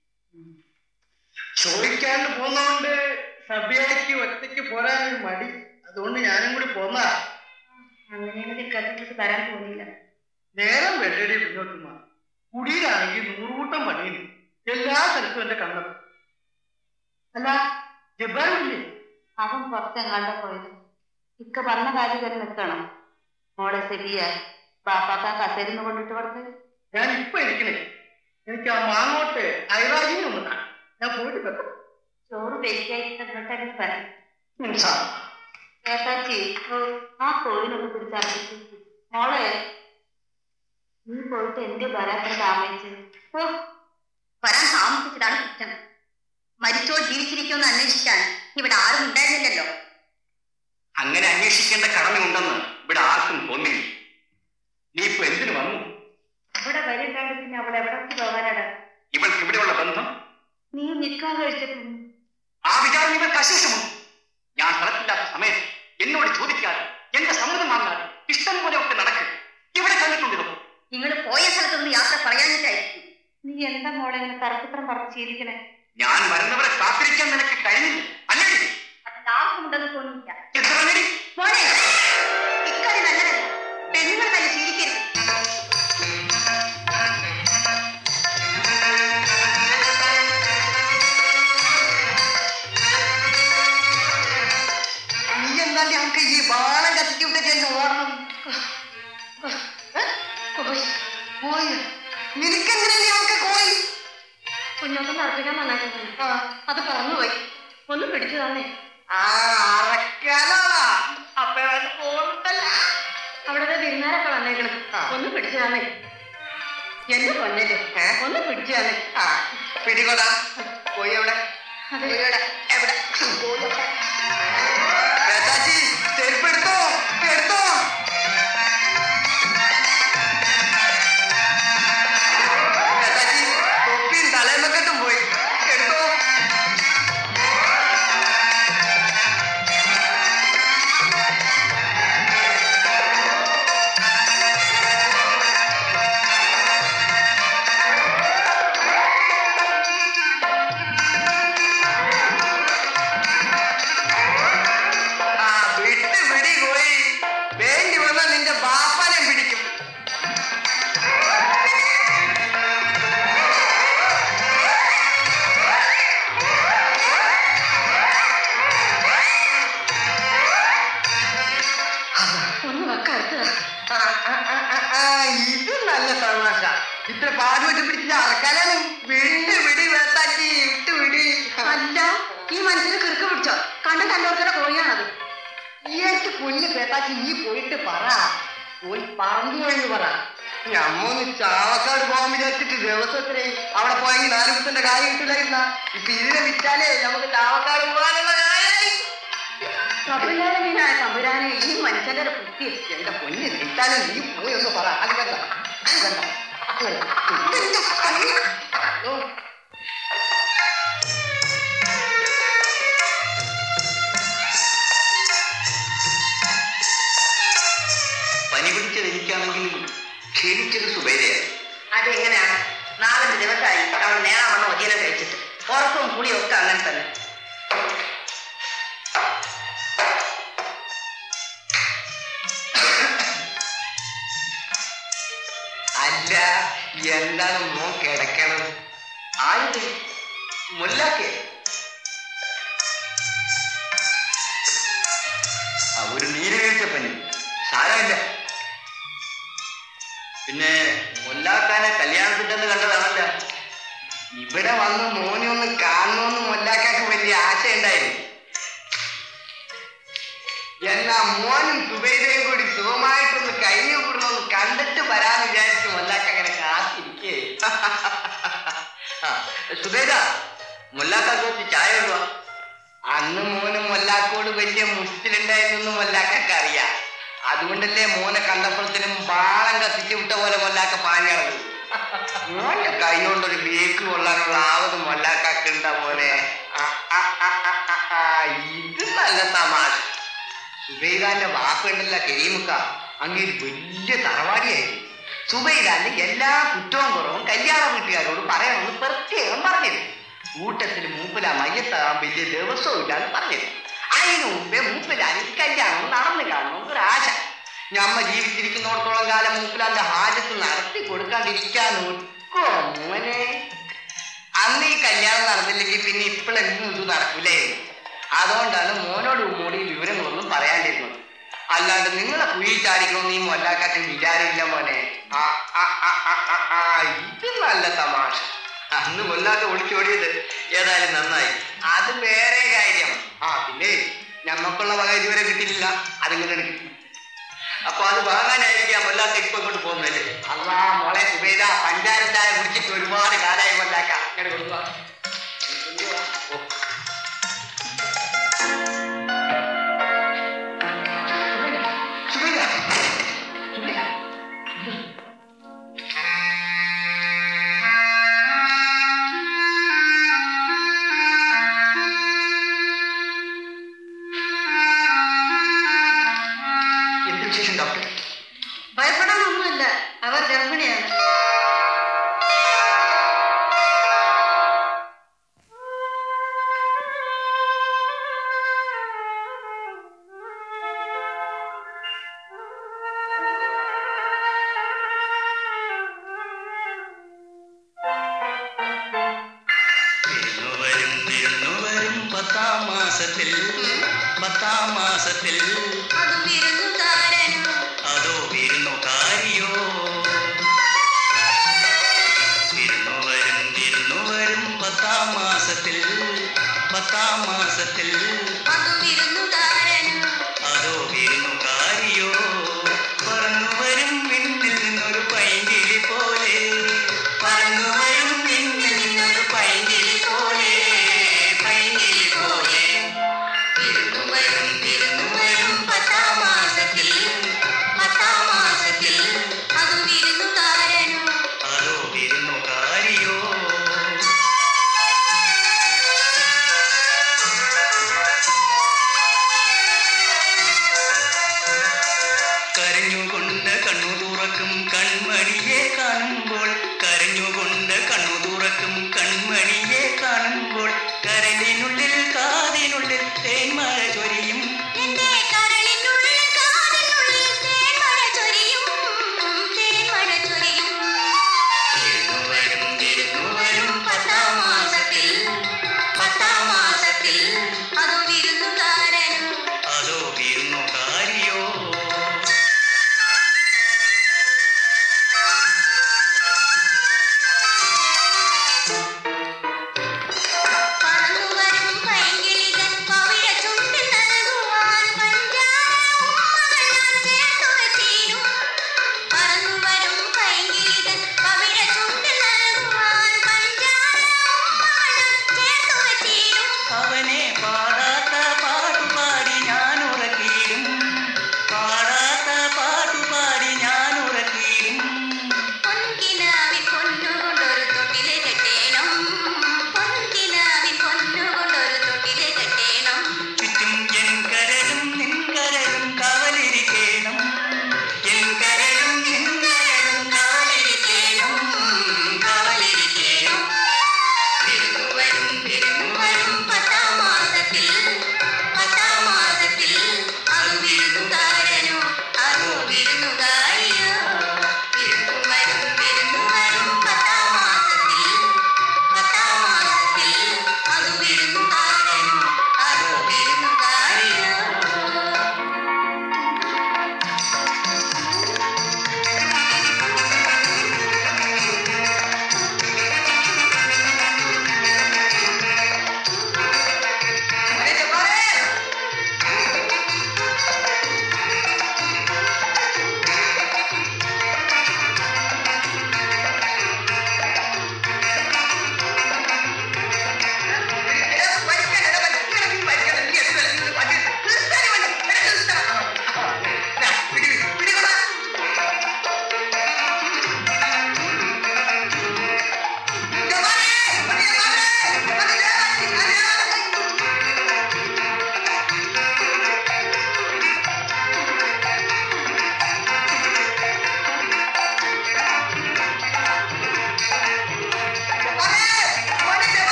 ചോദിക്കാണ്ട് പോന്നോണ്ട് സഭയ്ക്ക് ഒറ്റയ്ക്ക് പോരാൻ ഒരു മടി അതുകൊണ്ട് ഞാനും കൂടി പോന്നാ അങ്ങനെയാണെങ്കിൽ കഥകൾക്ക് തരാൻ തോന്നിയില്ല നേരം വെള്ളടി മുന്നോട്ടുമാ കുടിയിലാണെങ്കിൽ നൂറുകൂട്ടം പണിയുന്നു എല്ലാ സ്ഥലത്തും എന്റെ കണ്ണം അല്ല ജബ്ബാറില്ലേ അവൻ പുറത്തെങ്ങാണ്ട പോയത് ഇക്ക പറഞ്ഞ കാര്യം തന്നെ നിൽക്കണം മോളെ സെബിയ ബാപ്പാക്ക കസേരുന്ന് കൊണ്ടിട്ട് കൊടുത്ത് ഞാൻ ഇപ്പൊ ഇരിക്കണേ എനിക്ക് ആ മാങ്ങോട്ട് ഐറാജിനെ ഒന്ന് കാണാം ഞാൻ പോയിട്ട് വെക്കാം ചോറ് പേശിയായിട്ട് എന്നിട്ടെന്നെ പറയും ഇൻഷാ അല്ലാ. ഏട്ടാച്ചി ആ കോഴിനൊന്ന് പിടിച്ചറിയിച്ചു മോളെ നീ പോയിട്ട് എന്റെ വരാത്ര താമസിച്ച് ഓ വരാൻ താമസിച്ചതാണ് കുറ്റം മരിച്ചോ ജീവിച്ചിരിക്കുമെന്ന് അന്വേഷിക്കാൻ ഇവിടെ ആരും ഉണ്ടായിരുന്നില്ലല്ലോ അങ്ങനെ അന്വേഷിക്കേണ്ട കടമയുണ്ടെന്ന് ഇവിടെ ആർക്കും തോന്നില്ല നീ ഇപ്പൊ എന്തിനു വന്നു ഇവിടെ വരില്ലാണ്ട് പിന്നെ അവൾ എവിടേക്ക് പോകാനാണ് ഇവൾക്ക് ഇവിടെയുള്ള ബന്ധം നീ നിൽക്കാൻ കഴിച്ചിട്ടുണ്ട് ആ വിചാരം ഇവർക്ക് അശേഷമോ ഞാൻ സ്ഥലത്തില്ലാത്ത സമയത്ത് എന്നോട് ചോദിക്കാതെ എന്റെ സമ്മതം വാങ്ങാതെ ഇഷ്ടം പോലെ ഒക്കെ നടക്കും ഇവിടെ കണ്ടിട്ടുണ്ടോ നിങ്ങൾ പോയ സ്ഥലത്തൊന്ന് യാത്ര പറയാനിട്ടായിരിക്കും നീ എന്താ മോളെ ഇങ്ങനെ തർക്കത്രം പറഞ്ഞിരിക്കണേ ഞാൻ വരുന്നവരെ കാത്തിരിക്കാൻ നിനക്ക് കഴിഞ്ഞില്ല അല്ലേ അതിന്റെ ആവശ്യമുണ്ടെന്ന് തോന്നിയില്ല എന്ത് പറഞ്ഞടി മോനെ ഇക്കാര്യം നല്ലതല്ല പെണ്ണുങ്ങൾ തന്നെ ശീലിക്കരുത് നീ എന്താണ്ട് നമുക്ക് ഈ ബാളം കത്തിക്ക് വിട്ടിട്ട് എന്നെ ഓടണം പോയി നിനക്കെന്തിനല്ലേ നമുക്ക് കോയി കുഞ്ഞോട്ടം അർപ്പിക്കാൻ നന്നായിട്ടുണ്ട് അത് പറന്നുപോയി ഒന്ന് പിടിച്ചു തന്നെ ആ അറക്കാനാണാ അപ്പൊ അവന് പോകുന്നുണ്ടല്ല അവിടുത്തെ വിരുന്നാരൊക്കെ വന്നേക്കണം ഒന്ന് പിടിച്ചു തന്നെ എന്റെ പൊന്നല്ലേ ഒന്ന് പിടിച്ചു തന്നെ ആ പിടികൊടാ പോയി എവിടെ പോയി എവിടെ എവിടെ പോയി എവിടെ? ചേട്ടാച്ചി ചെരുപ്പ് എടുത്തോ എടുത്തോ ചേട്ടാച്ചി തൊപ്പിയും തലേന്നൊക്കെട്ടും പോയി എടുത്തോ ആ വിട്ട് പിടി പോയി വേണ്ടി വന്ന നിന്റെ ബാപ്പനെ പിടിക്കും ഒന്ന് വെക്കടുത്ത് ആ, ആ, ആ, ആ, ആ, ഇത് നല്ല തമാശ ഇത്ര പാടുപെട്ട് പിടിച്ച് അറക്കാനാണ് വിട്ട് പിടി വേത്താക്കി വിട്ട് പിടി അല്ല ഈ മനുഷ്യന് കിറുക്ക് പിടിച്ചോ കണ്ട കണ്ടോർക്കടെ കോഴിയാണത് ഈയായിട്ട് പൊന്ന് പേത്താക്കി നീ പോയിട്ട് പറ പോയി പറഞ്ഞു കഴിഞ്ഞ് പറ ഞമ്മൊന്ന് ചാവക്കാട് പോകാൻ വിചാരിച്ചിട്ട് ദിവസം എത്രയായി അവിടെ പോയെങ്കിൽ നാല് കുത്തിന്റെ കാര്യം കിട്ടില്ലായിരുന്ന ഇപ്പൊ ഇതിനെ വിറ്റാലേ നമുക്ക് ചാവക്കാട് പോകാനുള്ള കാര്യമായി തമ്പുരാനെ മീനായ തമ്പുരാനെ ഈ മനുഷ്യന്റെ ഒരു ബുദ്ധി എന്റെ പൊന്ന് വിറ്റാലും നീ പോയി ഒന്ന് പറ അത് വേണ്ട അത് വേണ്ട അത് വേണ്ട. ഇതെന്റെ പണി. ഓ. പനി പിടിച്ചത് എനിക്കാണെങ്കിലും ക്ഷീണിച്ചത് സുബൈദയാണ് അതെങ്ങനെയാണ് നാലഞ്ച് ദിവസമായി അവൾ നേരാവണ്ണം ഒതിയനം കഴിച്ചിട്ട് ഉറക്കവും പുളിയും ഒക്കെ അങ്ങനെ തന്നെ മുല്ലാക്കേ ആ ഒരു നീരവീഴ്ച പനി സാരമില്ല പിന്നെ മുല്ലാക്കാനെ കല്യാണത്തിട്ടെന്ന് കണ്ടതാണല്ലോ ഇവിടെ വന്ന് മോനെ ഒന്ന് കാണണമെന്ന് മുല്ലാക്കാക്ക് വലിയ ആശയുണ്ടായിരുന്നു എന്നാ മോനും സുബൈദയും കൂടി സുഖമായിട്ടൊന്ന് കഴിഞ്ഞു കൂടുന്നൊന്ന് കണ്ടിട്ട് വരാന്ന് വിചാരിച്ചു മുല്ലാക്ക അങ്ങനെ കാത്തിരിക്കേ സുബൈദ മുല്ലാക്കാക്ക് കുറച്ച് ചായ കൊണ്ടുവാ അന്ന് മോനും മൊല്ലാക്കോട് വലിയ മുസ്റ്റിലുണ്ടായിരുന്നു മൊല്ലാക്കൊക്കെ അറിയാം അതുകൊണ്ടല്ലേ മോനെ കണ്ടപ്പോഴത്തേനും ബാളം കത്തിച്ചു വിട്ട പോലെ മൊല്ലാക്ക പാഞ്ഞത് മോനെ കൈ കൊണ്ടൊരു ബേക്ക് കൊള്ളാനുള്ള ആവത് മൊല്ലാക്കൊക്കെ ഉണ്ടാ മോനെ ആ, ആ, ആ, ആ, ആ, ആ, ഇത് നല്ല തമാശ സുബൈദാന്റെ വാക്കുണ്ടല്ല കരീമുക്ക അങ്ങനെ വലിയ തറവാടിയായിരുന്നു സുബൈദാന്റെ എല്ലാ കുറ്റവും കുറവും കല്യാണ വീട്ടുകാരോട് പറയണമെന്ന് പ്രത്യേകം പറഞ്ഞിരുന്നു കൂട്ടത്തിൽ മൂപ്പില മയ്യത്താകാൻ വലിയ ദിവസവും ഇല്ലാന്ന് പറഞ്ഞിരുന്നു അതിനു മുമ്പേ മൂപ്പിലാന് ഈ കല്യാണം നടന്നു കാണണമെന്ന് ഒരു ആശ ഞമ്മ ജീവിച്ചിരിക്കുന്നിടത്തോളം കാലം മൂപ്പിലാന്റെ ഹാജത്ത് നടത്തി കൊടുക്കാണ്ടിരിക്കാൻ ഒക്കോ മോനെ അന്ന് ഈ കല്യാണം നടന്നില്ലെങ്കിൽ പിന്നെ ഇപ്പോഴെങ്കിലും ഇത് നടക്കൂലേ അതുകൊണ്ടാണ് മോനോട് ഉമ്മോട് ഈ വിവരങ്ങളൊന്നും പറയാണ്ടിരുന്നത് അല്ലാണ്ട് നിങ്ങളെ കുഴി ചാടിക്കണമെന്ന് ഈ മൊല്ലാക്കാക്ക് വിചാരമില്ല മോനെ ആ ആ ആ ആ ആ, ആ ഇത് നല്ല തമാശ അന്ന് കൊല്ലാത്ത ഒളിച്ചോടിയത് ഏതായാലും നന്നായി അത് വേറെ കാര്യം ആ പിന്നെ ഞമ്മക്കുള്ള വക ഇതുവരെ കിട്ടിയില്ല അതിങ്ങനെ കിട്ടി അപ്പൊ അത് വാങ്ങാനായിരിക്കാം കൊല്ലാത്ത ഇപ്പൊ കൊണ്ട് പോകുന്നല്ലേ അല്ലാ മോളെ സുബേദ പഞ്ചാര ചായ കുടിച്ചിട്ട് ഒരുപാട് കാലായി കൊല്ലാക്ക ഇങ്ങനെ കൊണ്ടുപോവാ കൊണ്ടുപോവാ. ഓ. സുബൈദ, സുബൈദ. എന്ത് വിശേഷം ഡോക്ടർ ഭയപ്പെടാനൊന്നുമില്ല അവർ ഗർഭിണിയാണ് വിരുന്നുവരും വിരുന്നുവരും പത്താം മാസത്തിൽ പത്താം മാസത്തിൽ അത് വിരുന്നുകാരനോ അതോ വിരുന്നുകാരിയോ വിരുന്നുവരും വിരുന്നുവരും പത്താം മാസത്തിൽ പത്താം മാസത്തിൽ അത് വിരുന്നുകാരനോ അതോ വിരുന്നുകാരിയോ പറന്നുവരും മിന്നിൽ നിന്നൊരു പൈങ്കിളി പോലെ പറന്നുവരും മിന്നിൽ നിന്നൊരു പൈങ്കിളി പോലെ പൈങ്കിളി പോലെ വിരുന്നുവരും വിരുന്നുവരും പത്താം മാസത്തിൽ പത്താം മാസത്തിൽ അത് വിരുന്നുകാരനോ അതോ വിരുന്നുകാരിയോ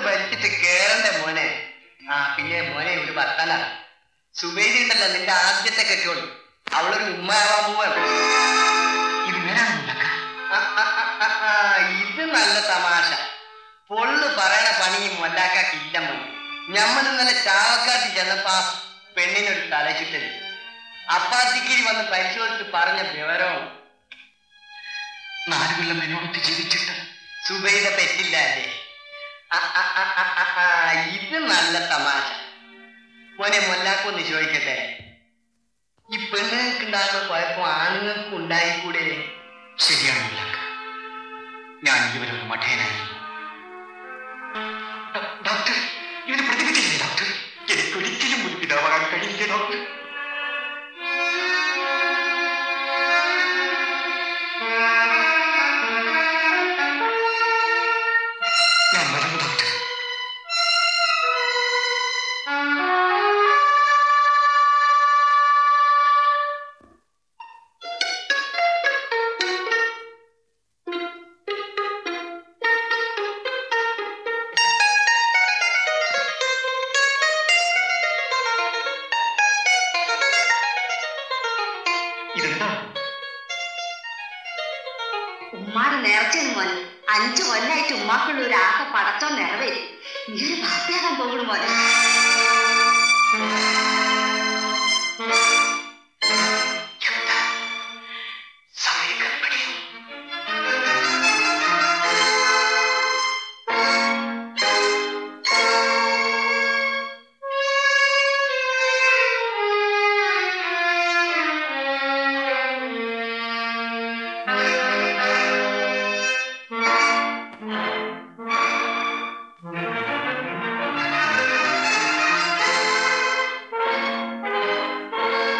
വലിച്ചിട്ട് കേറണ്ട മോനെ ആ പിന്നെ മോനെ ഒരു വർത്താന സുബൈദി ഉണ്ടല്ലോ നിന്റെ ആദ്യത്തെ കെട്ടിയോളി അവളൊരു ഉമ്മയാവാൻ പോവാണ് ഇത് നേരാണ് മുല്ലക്ക ആ, ആ, ആ, ആ, ആ, ഇത് നല്ല തമാശ പൊള്ളു പറയണ പണി മൊല്ലാക്കില്ല മോനെ ഞമ്മൾ ഇന്നലെ ചാവക്കാട്ടി ചെന്നപ്പോ ആ പെണ്ണിനൊരു തലചുറ്റല് അപ്പാത്തിക്കിരി വന്ന് പരിശോധിച്ച് പറഞ്ഞ വിവരവും നാല് കൊല്ലം എന്നോടൊത്ത് ജീവിച്ചിട്ട് സുബൈദ പറ്റില്ല അല്ലേ ആ, ആ, ആ, ആ, ആ, ആ, ഇത് നല്ല തമാശ മോനെ മൊല്ലാക്കൊന്ന് ചോദിക്കട്ടെ ഈ പെണ്ണുങ്ങൾക്ക് ഉണ്ടാകുന്ന കുഴപ്പം ആണുങ്ങൾക്ക് ഉണ്ടായിക്കൂടെ ശരിയാണ് മുല്ലക്ക ഞാൻ ഇവരെ ഒരു മഠേനായി ഡോ- ഡോക്ടർ ഇതിന് പ്രതിവിധിയില്ലേ ഡോക്ടർ എനിക്ക് ഒരിക്കലും ഒരു പിതാവാകാൻ കഴിയില്ല ഡോക്ടർ ഞാൻ വരുന്നു ഡോക്ടർ ഇതെന്താണ് ഉമ്മാടെ നേർച്ചയാണ് മോനെ അഞ്ചു കൊല്ലായിട്ട് ഉമ്മാക്കുള്ള ഒരു ആകെ പടച്ചോ നിറവേരും നീ ഒരു വാർത്തയാകാൻ പോകണു മോനെ സമയഗർഭിണിയോ ആ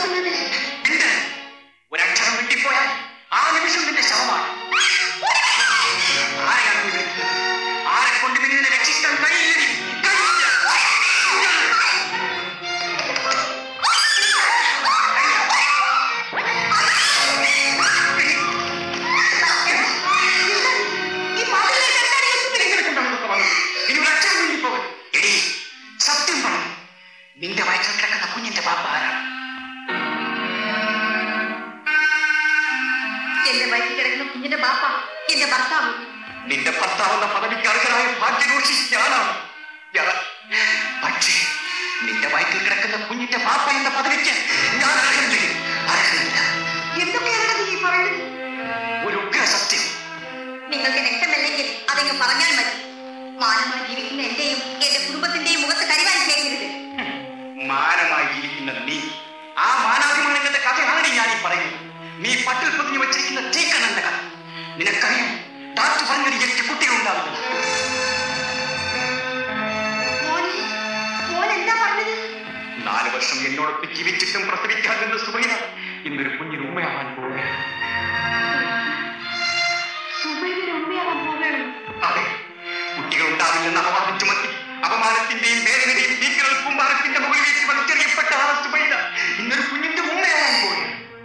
നോക്കുന്നത് എന്ത് ഒരക്ഷരം വെട്ടിപ്പോയാൽ ആ നിമിഷം നിന്റെ ശവമാണ് ആരെയാണ് നീ വിളിക്കുന്നത് ആരെ കൊണ്ട് നിന്നെ രക്ഷിക്കാൻ കഴിയില്ല കഴിയില്ല ഈ പാട്ടിലേക്ക് എന്താണ് ഈ എത്തുന്നത്? ഇനി ഒരു അച്ഛൻ വേണ്ടി പോകൻ എടി സത്യം പറഞ്ഞു നിന്റെ വയറ്റിൽ കിടക്കുന്ന കുഞ്ഞിന്റെ പാപ്പ ആരാണ് എന്റെ വയറ്റിൽ കിടക്കുന്ന കുഞ്ഞിന്റെ ബാപ്പ എന്റെ ഭർത്താവ് നിന്റെ ഭർത്താവെന്ന പദവിക്ക് അർഹനായ ഭാഗ്യദോഷി ഞാനാണ് ഞാൻ പക്ഷേ നിന്റെ വയറ്റിൽ കിടക്കുന്ന കുഞ്ഞിന്റെ പാപ്പ എന്ന പദവിക്ക് ഞാൻ അർഹനില്ല അർഹനില്ല എന്തൊക്കെയാണ് നീ പറയുന്നത് ഒരു ഉഗ്ര സത്യം നിങ്ങൾക്ക് രക്തമല്ലെങ്കിൽ അതങ്ങ് പറഞ്ഞാൽ മതി മാനമായി ജീവിക്കുന്ന എന്റെയും എന്റെ കുടുംബത്തിന്റെയും മുഖത്ത് കരിവാൻ കേൾക്കരുത് മാനമായി ജീവിക്കുന്ന നീ ആ മാനാഭിമാനങ്ങളുടെ കഥയാണ് ഞാൻ ഈ പറയുന്നത് നീ പട്ടിൽ പൊതിഞ്ഞു വെച്ചിരിക്കുന്ന തീക്കണ്ണന്റെ കഥ നിനക്കറിയാം ഡാക്ടർ പറഞ്ഞത് എനിക്ക് കുട്ടികളുണ്ടാവില്ല മോനെ മോൻ എന്താ പറഞ്ഞത് നാല് വർഷം എന്നോടൊപ്പം ജീവിച്ചിട്ടും പ്രസവിക്കാൻ നിന്ന് സുബൈന ഇന്നൊരു കുഞ്ഞിന് ഉമ്മയാവാൻ പോവുകയാണ് സുബൈദിന്റെ ഉമ്മയാവാൻ പോവുകയാണ് അതെ കുട്ടികൾ ഉണ്ടാവില്ലെന്ന് അപവാദം ചുമത്തി അപമാനത്തിന്റെയും വേദനയുടെയും ഭീകര കുമ്പാരത്തിന്റെ മുകളിലേക്ക് വലിച്ചെറിയപ്പെട്ട ആ സുബൈന ഇന്നൊരു കുഞ്ഞിന്റെ ഉമ്മയാവാൻ പോവുകയാണ്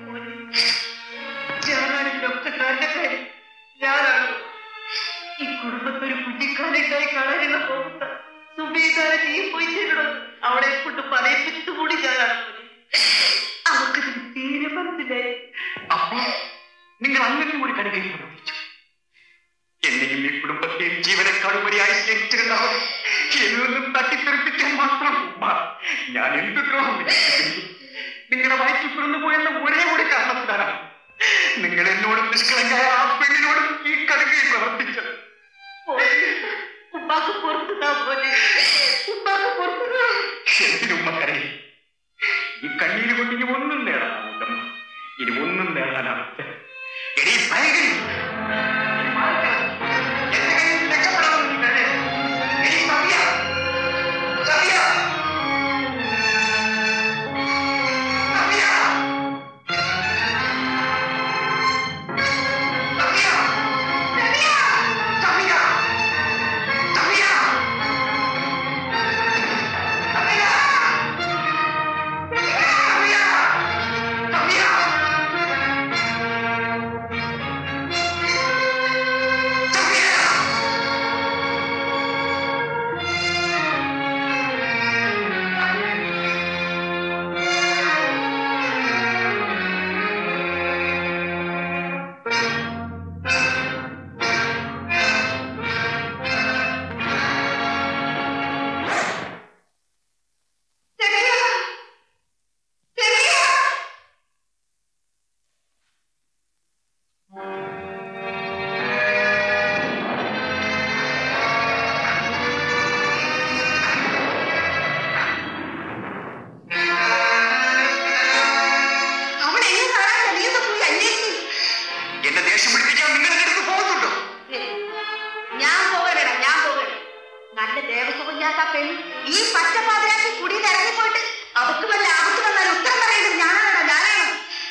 ഞാനാണ് ഇതിനൊക്കെ കാരണക്കാരി ഞാനാണ് ഈ കുടുംബത്തൊരു കുഞ്ഞിക്കാലിട്ടായി കാണാനുള്ള പോകുന്ന സുബീതാരെ നീ പോയി ചെല്ലണം അവളെ കൊണ്ട് പറയിപ്പിച്ചത് കൂടി ഞാനാണ് മോനെ. അവൾക്കിത് തീരെ മനസ്സിലായി അപ്പോ നിങ്ങൾ അങ്ങനെ ഒരു കടുകയിൽ പ്രവർത്തിച്ചു എന്നെയും ഈ കുടുംബത്തെയും ജീവനക്കാളുപരിയായി സ്നേഹിച്ചിരുന്നവർ എന്നൊന്നും തട്ടിത്തെറിപ്പിക്കാൻ മാത്രം ഉമ്മ. ഞാൻ എന്ത് ദ്രോഹം വിധിച്ചിട്ടുണ്ട്? നിങ്ങളുടെ വയറ്റിൽ പിറന്നു പോയെന്ന ഒരേ ഒരു കാരണത്തിലാണ് നിങ്ങൾ എന്നോടും നിഷ്കളങ്കായ ആ പെണ്ണിനോടും ഈ കടുകയിൽ പ്രവർത്തിച്ചത് മോനെ, ഉമ്മാക്ക് പുറത്തുതാ പോലെ ഉമ്മാക്ക് പുറത്തുതാ എന്തിനുമ്മക്കരെ ഈ കണ്ണീര് കൊണ്ട് ഇനി ഒന്നും നേടാനാവില്ലമ്മ ഇനി ഒന്നും നേടാനാവില്ല എടീ ഭയങ്കരി നീ മാറിക്കണം. എന്റെ കയ്യിൽ നിന്ന് രക്ഷപ്പെടണം നീ കരുതരുത്. എടീ സഫിയ, സഫിയ. സഫിയ. സഫിയ. സഫിയ. സഫിയ. അവൾ എങ്ങനെ കാണാൻ കഴിയുന്ന പോയി അന്വേഷിച്ചു എന്നെ ദേഷ്യം പിടിപ്പിക്കാൻ നിങ്ങൾ എന്റെ അടുത്ത് പോകുന്നുണ്ടോ ഞാൻ പോകണടാ ഞാൻ പോകണം നല്ല ദേവസുഖമില്ലാത്ത പെണ്ണ് ഈ പച്ചപ്പാതിരാക്കി കുടിയിൽ ഇറങ്ങിപ്പോയിട്ട് അവക്ക് വല്ല ആപത്ത് വന്നാൽ ഉത്തരം പറയേണ്ടത് ഞാനാണോ ഞാനാണോ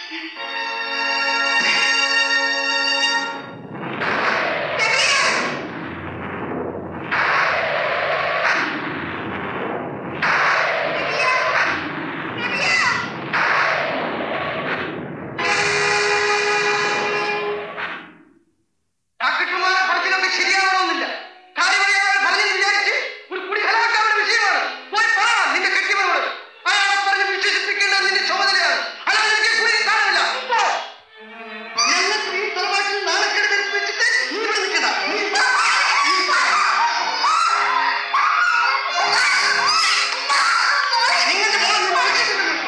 ഡാക്ടർമാരെ പറഞ്ഞതൊക്കെ ശരിയാവണമെന്നില്ല കാര്യമറിയാതെ പറഞ്ഞെന്ന് വിചാരിച്ച് ഒരു കുടി ഹലാക്കാവുന്ന വിഷയമാണ് പോയി പറ നിന്റെ കെട്ടിയവരോട് അയാളെ പറഞ്ഞ് വിശ്വസിപ്പിക്കേണ്ടത് നിന്റെ ചുമതലയാണ് അല്ലാതെ എനിക്ക് കുടി കാണാനില്ല പോ. ഞങ്ങൾക്ക് ഈ തറവാട്ടിൽ നാണക്കെടുത്ത് വെച്ചിട്ട് നീ ഇവിടെ നിൽക്കണ്ട നീ പോ. നീ പോ. നിങ്ങളുടെ മോളെ നീ വിളിച്ചിട്ടുണ്ടല്ലോ.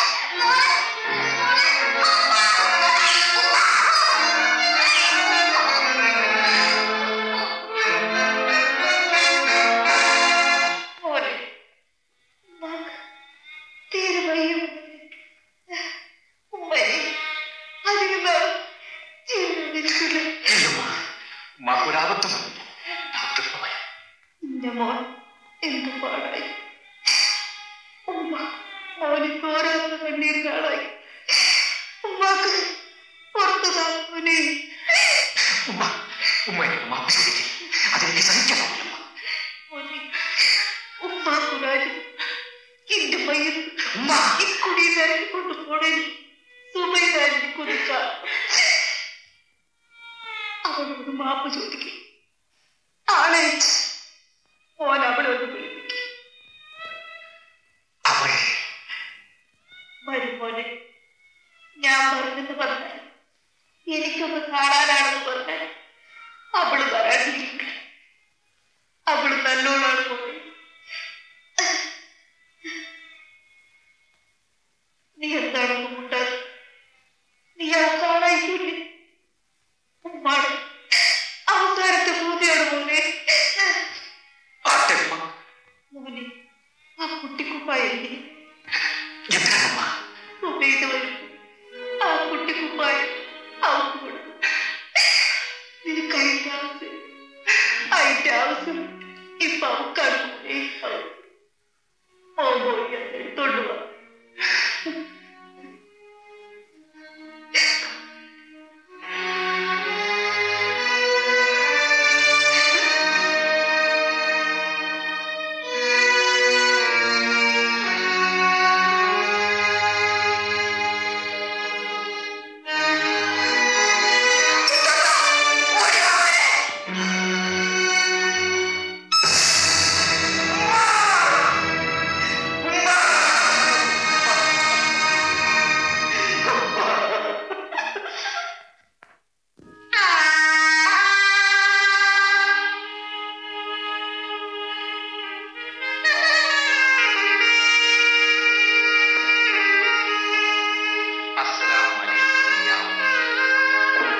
മോനെ തീരെ വയ്യ ഉമ്മനെ അധികം നാൾ ജീവിച്ചിരിക്കില്ല ഇല്ലമ്മ ഉമ്മാക്കൊരാപത്ത് വന്നില്ല ഡോക്ടർ പറയാം എന്റെ മോൻ എന്ത് പാടായി ഉമ്മ മോന് തോരാത്ത കണ്ണീർ കാണായി ഉമ്മാക്ക് പുറത്തു താമനെ ഉമ്മ ഉമ്മ എന്നോട് മാപ്പ് ചോദിക്കും അതെനിക്ക് സഹിക്കാൻ പറ്റില്ല ഉമ്മാക്കുരാജ് എന്റെ പയ്യൻ ഉമ്മ ഇക്കുടി നിരക്കി കൊണ്ട് പോണേ സുബൈരാജിനെ കുറിച്ച അവളോട് മാപ്പ് ചോദിക്കും ആളെ ഓൻ അവിടെ ഒന്ന് വിളിപ്പിക്കും അവൾ വരുമോനെ ഞാൻ പറഞ്ഞെന്ന് പറഞ്ഞാൽ എനിക്കൊന്ന് കാണാനാണെന്ന് പറഞ്ഞാൽ അവള് വരാണ്ടിരിക്കില്ല അവള് നല്ലോണാണ് പോലെ നീ എന്താണെന്ന് മുണ്ടാതെ നീ ആ കാണായില്ലേ ഉമ്മാണ് അവസാനത്തെ പൂജയാണ് മോനെ ആട്ടെ ഉമ്മ മോനെ ആ കുട്ടിക്കുപ്പായില്ലേ എന്തിനാണമ്മ സുബൈദ് വരും ആ കുട്ടിക്കുപ്പായി അവർക്ക് കൊടുക്കും നിനക്ക് അതിന്റെ ആവശ്യം അതിന്റെ ആവശ്യം ഇപ്പൊ അവക്കാണ് മോനെ ഓ പോയി അത് എടുത്തോണ്ട് വാ അസ്സലാമു അലൈക്കും യാ ഉമ്മ.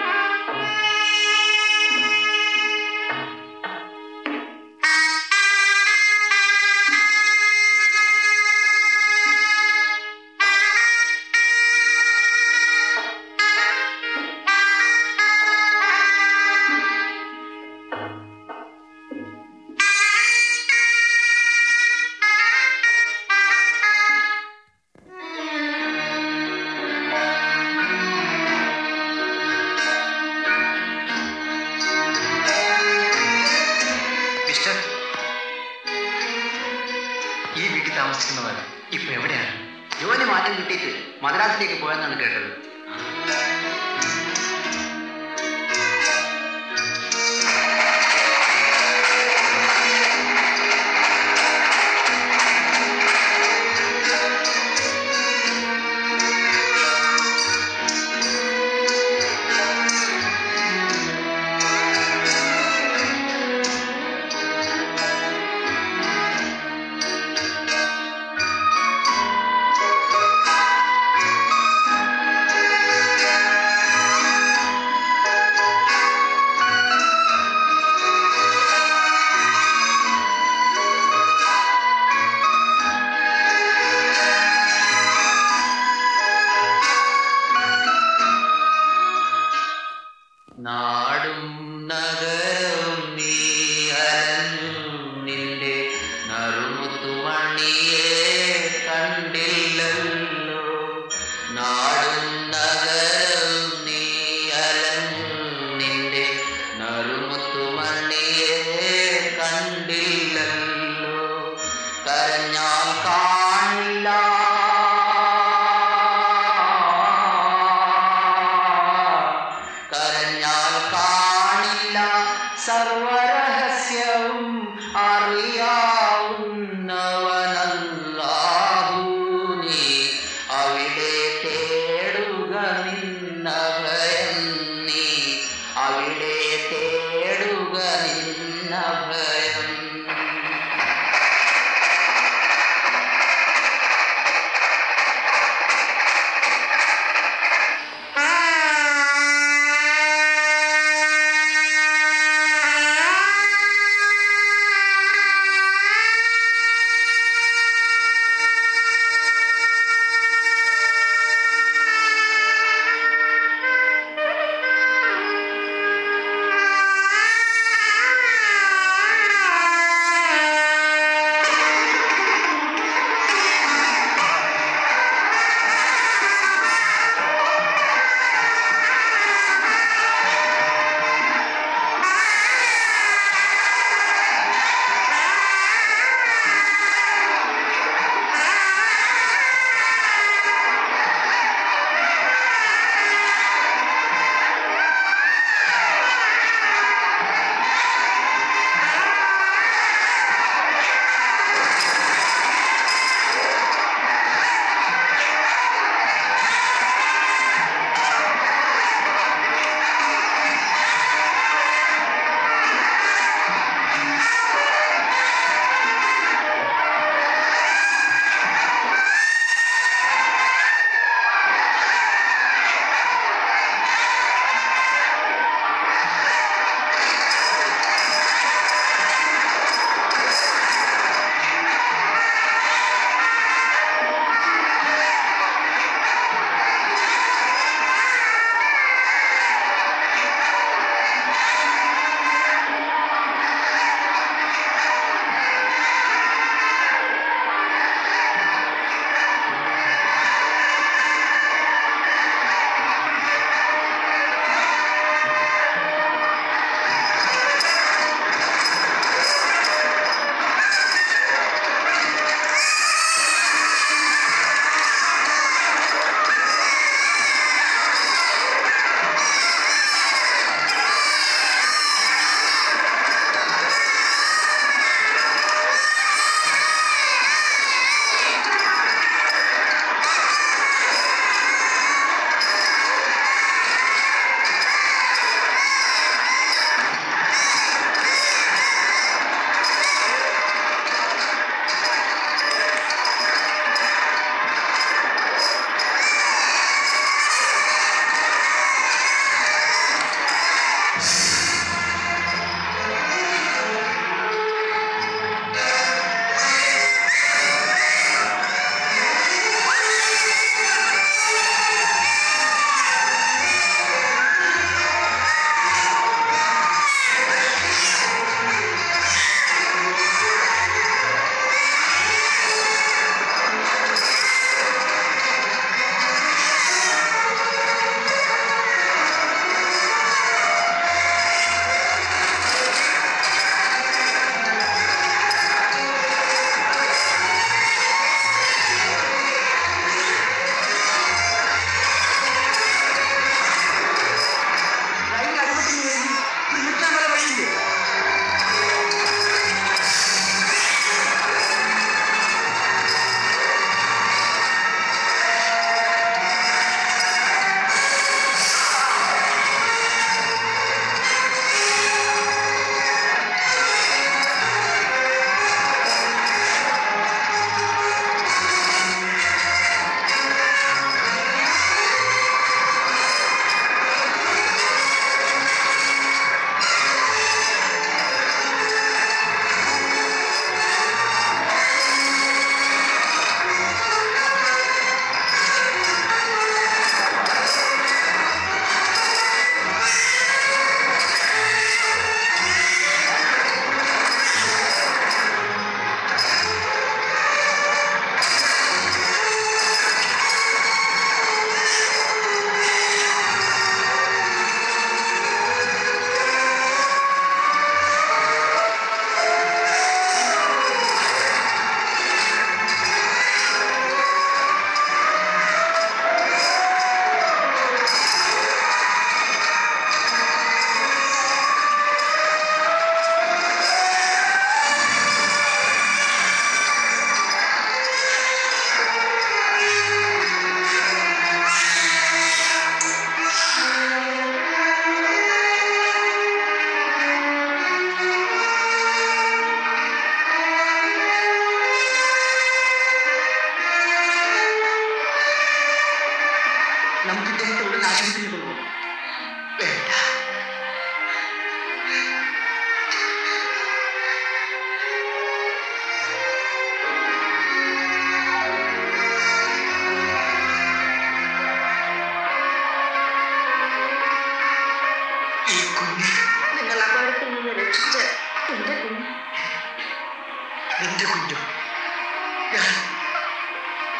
മിസ്റ്റർ ഈ വീട്ടിൽ താമസിക്കുന്നവർ ഇപ്പൊ എവിടെയാണ് ജോലി മാറ്റം കിട്ടിയിട്ട് മദ്രാസിലേക്ക് പോയെന്നാണ് കേട്ടത് ആ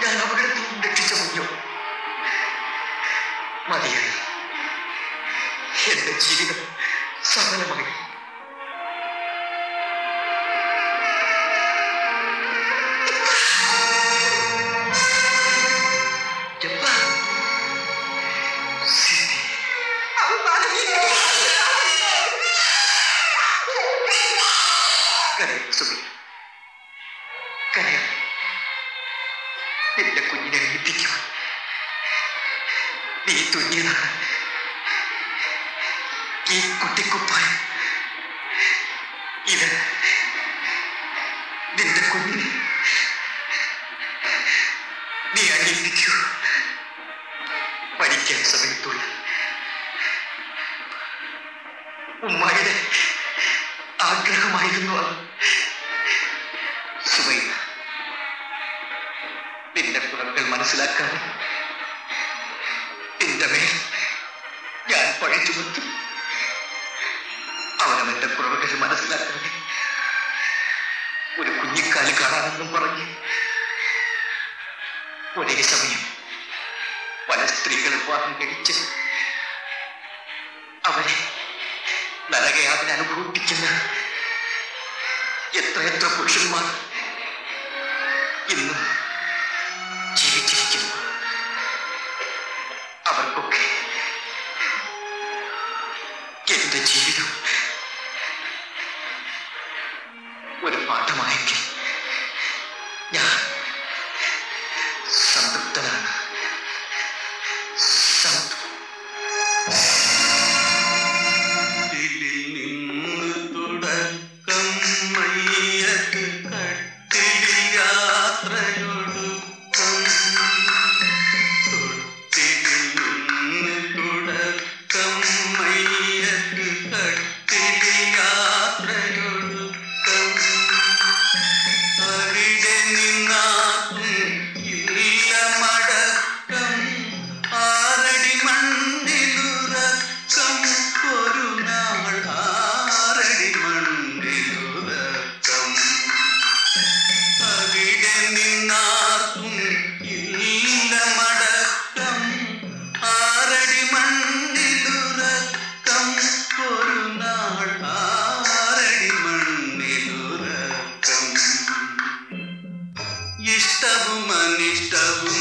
ഞാൻ അപകടത്തിൽ നിന്ന് രക്ഷിച്ച കുഞ്ഞു മതിയായി എന്റെ ജീവിതം സഫലമായി ജപ്പാൻ സിദ്ധി കരയാം സുബി കരയാം നിന്റെ കുഞ്ഞിനെ എത്തിക്കുവാൻ നീ തുന്നിയതാണ് ഈ കുട്ടിക്കുപ്പായം ഇത് നിന്റെ കുഞ്ഞിനെ നീ അണിയിപ്പിക്കൂ പഠിക്കാൻ സമയത്തുള്ള ഉമ്മായുടെ ആഗ്രഹമായിരുന്നു അത് സുബൈന നിന്റെ കുറവുകൾ മനസ്സിലാക്കാൻ നിന്റെ മേൽ ഞാൻ പഴി ചുമത്തും അവനവന്റെ കുറവുകൾ മനസ്സിലാക്കാതെ ഒരു കുഞ്ഞിക്കാല് കാണാമെന്നും പറഞ്ഞ് ഒരേ സമയം പല സ്ത്രീകൾ വിവാഹം കഴിച്ച് അവരെ നരകയാതന അനുഭവിപ്പിക്കുന്ന എത്രയെത്ര പുരുഷന്മാർ ഇന്നും ജീവിച്ചിരിക്കുന്നു അവർക്കൊക്കെ എന്റെ ജീവിതം ഒരു പാഠമായെങ്കിൽ ഞാൻ സംതൃപ്തനാണ് സംതൃപ്ത നിന്ന് തുടക്കം മയ്യത്ത് കട്ടിലിൽ യാത്രയൊടുക്കം തൊട്ടിലിൽ നിന്ന് തുടക്കം മയ്യത്ത് കട്ടിലിൽ യാത്രയൊടുക്കം അവിടെ നിന്നാക്കും ഇല്ല മടക്കം ആറടി മണ്ണിലുറക്കം ഒരു നാൾ ആറടി മണ്ണിലുറക്കം അവിടെ നിന്നാർക്കും ഇല്ല മടക്കം ആറടി മണ്ണിലുറക്കം ഒരു നാൾ ആറടി മണ്ണിലുറക്കം ഇഷ്ടവും അനിഷ്ടവും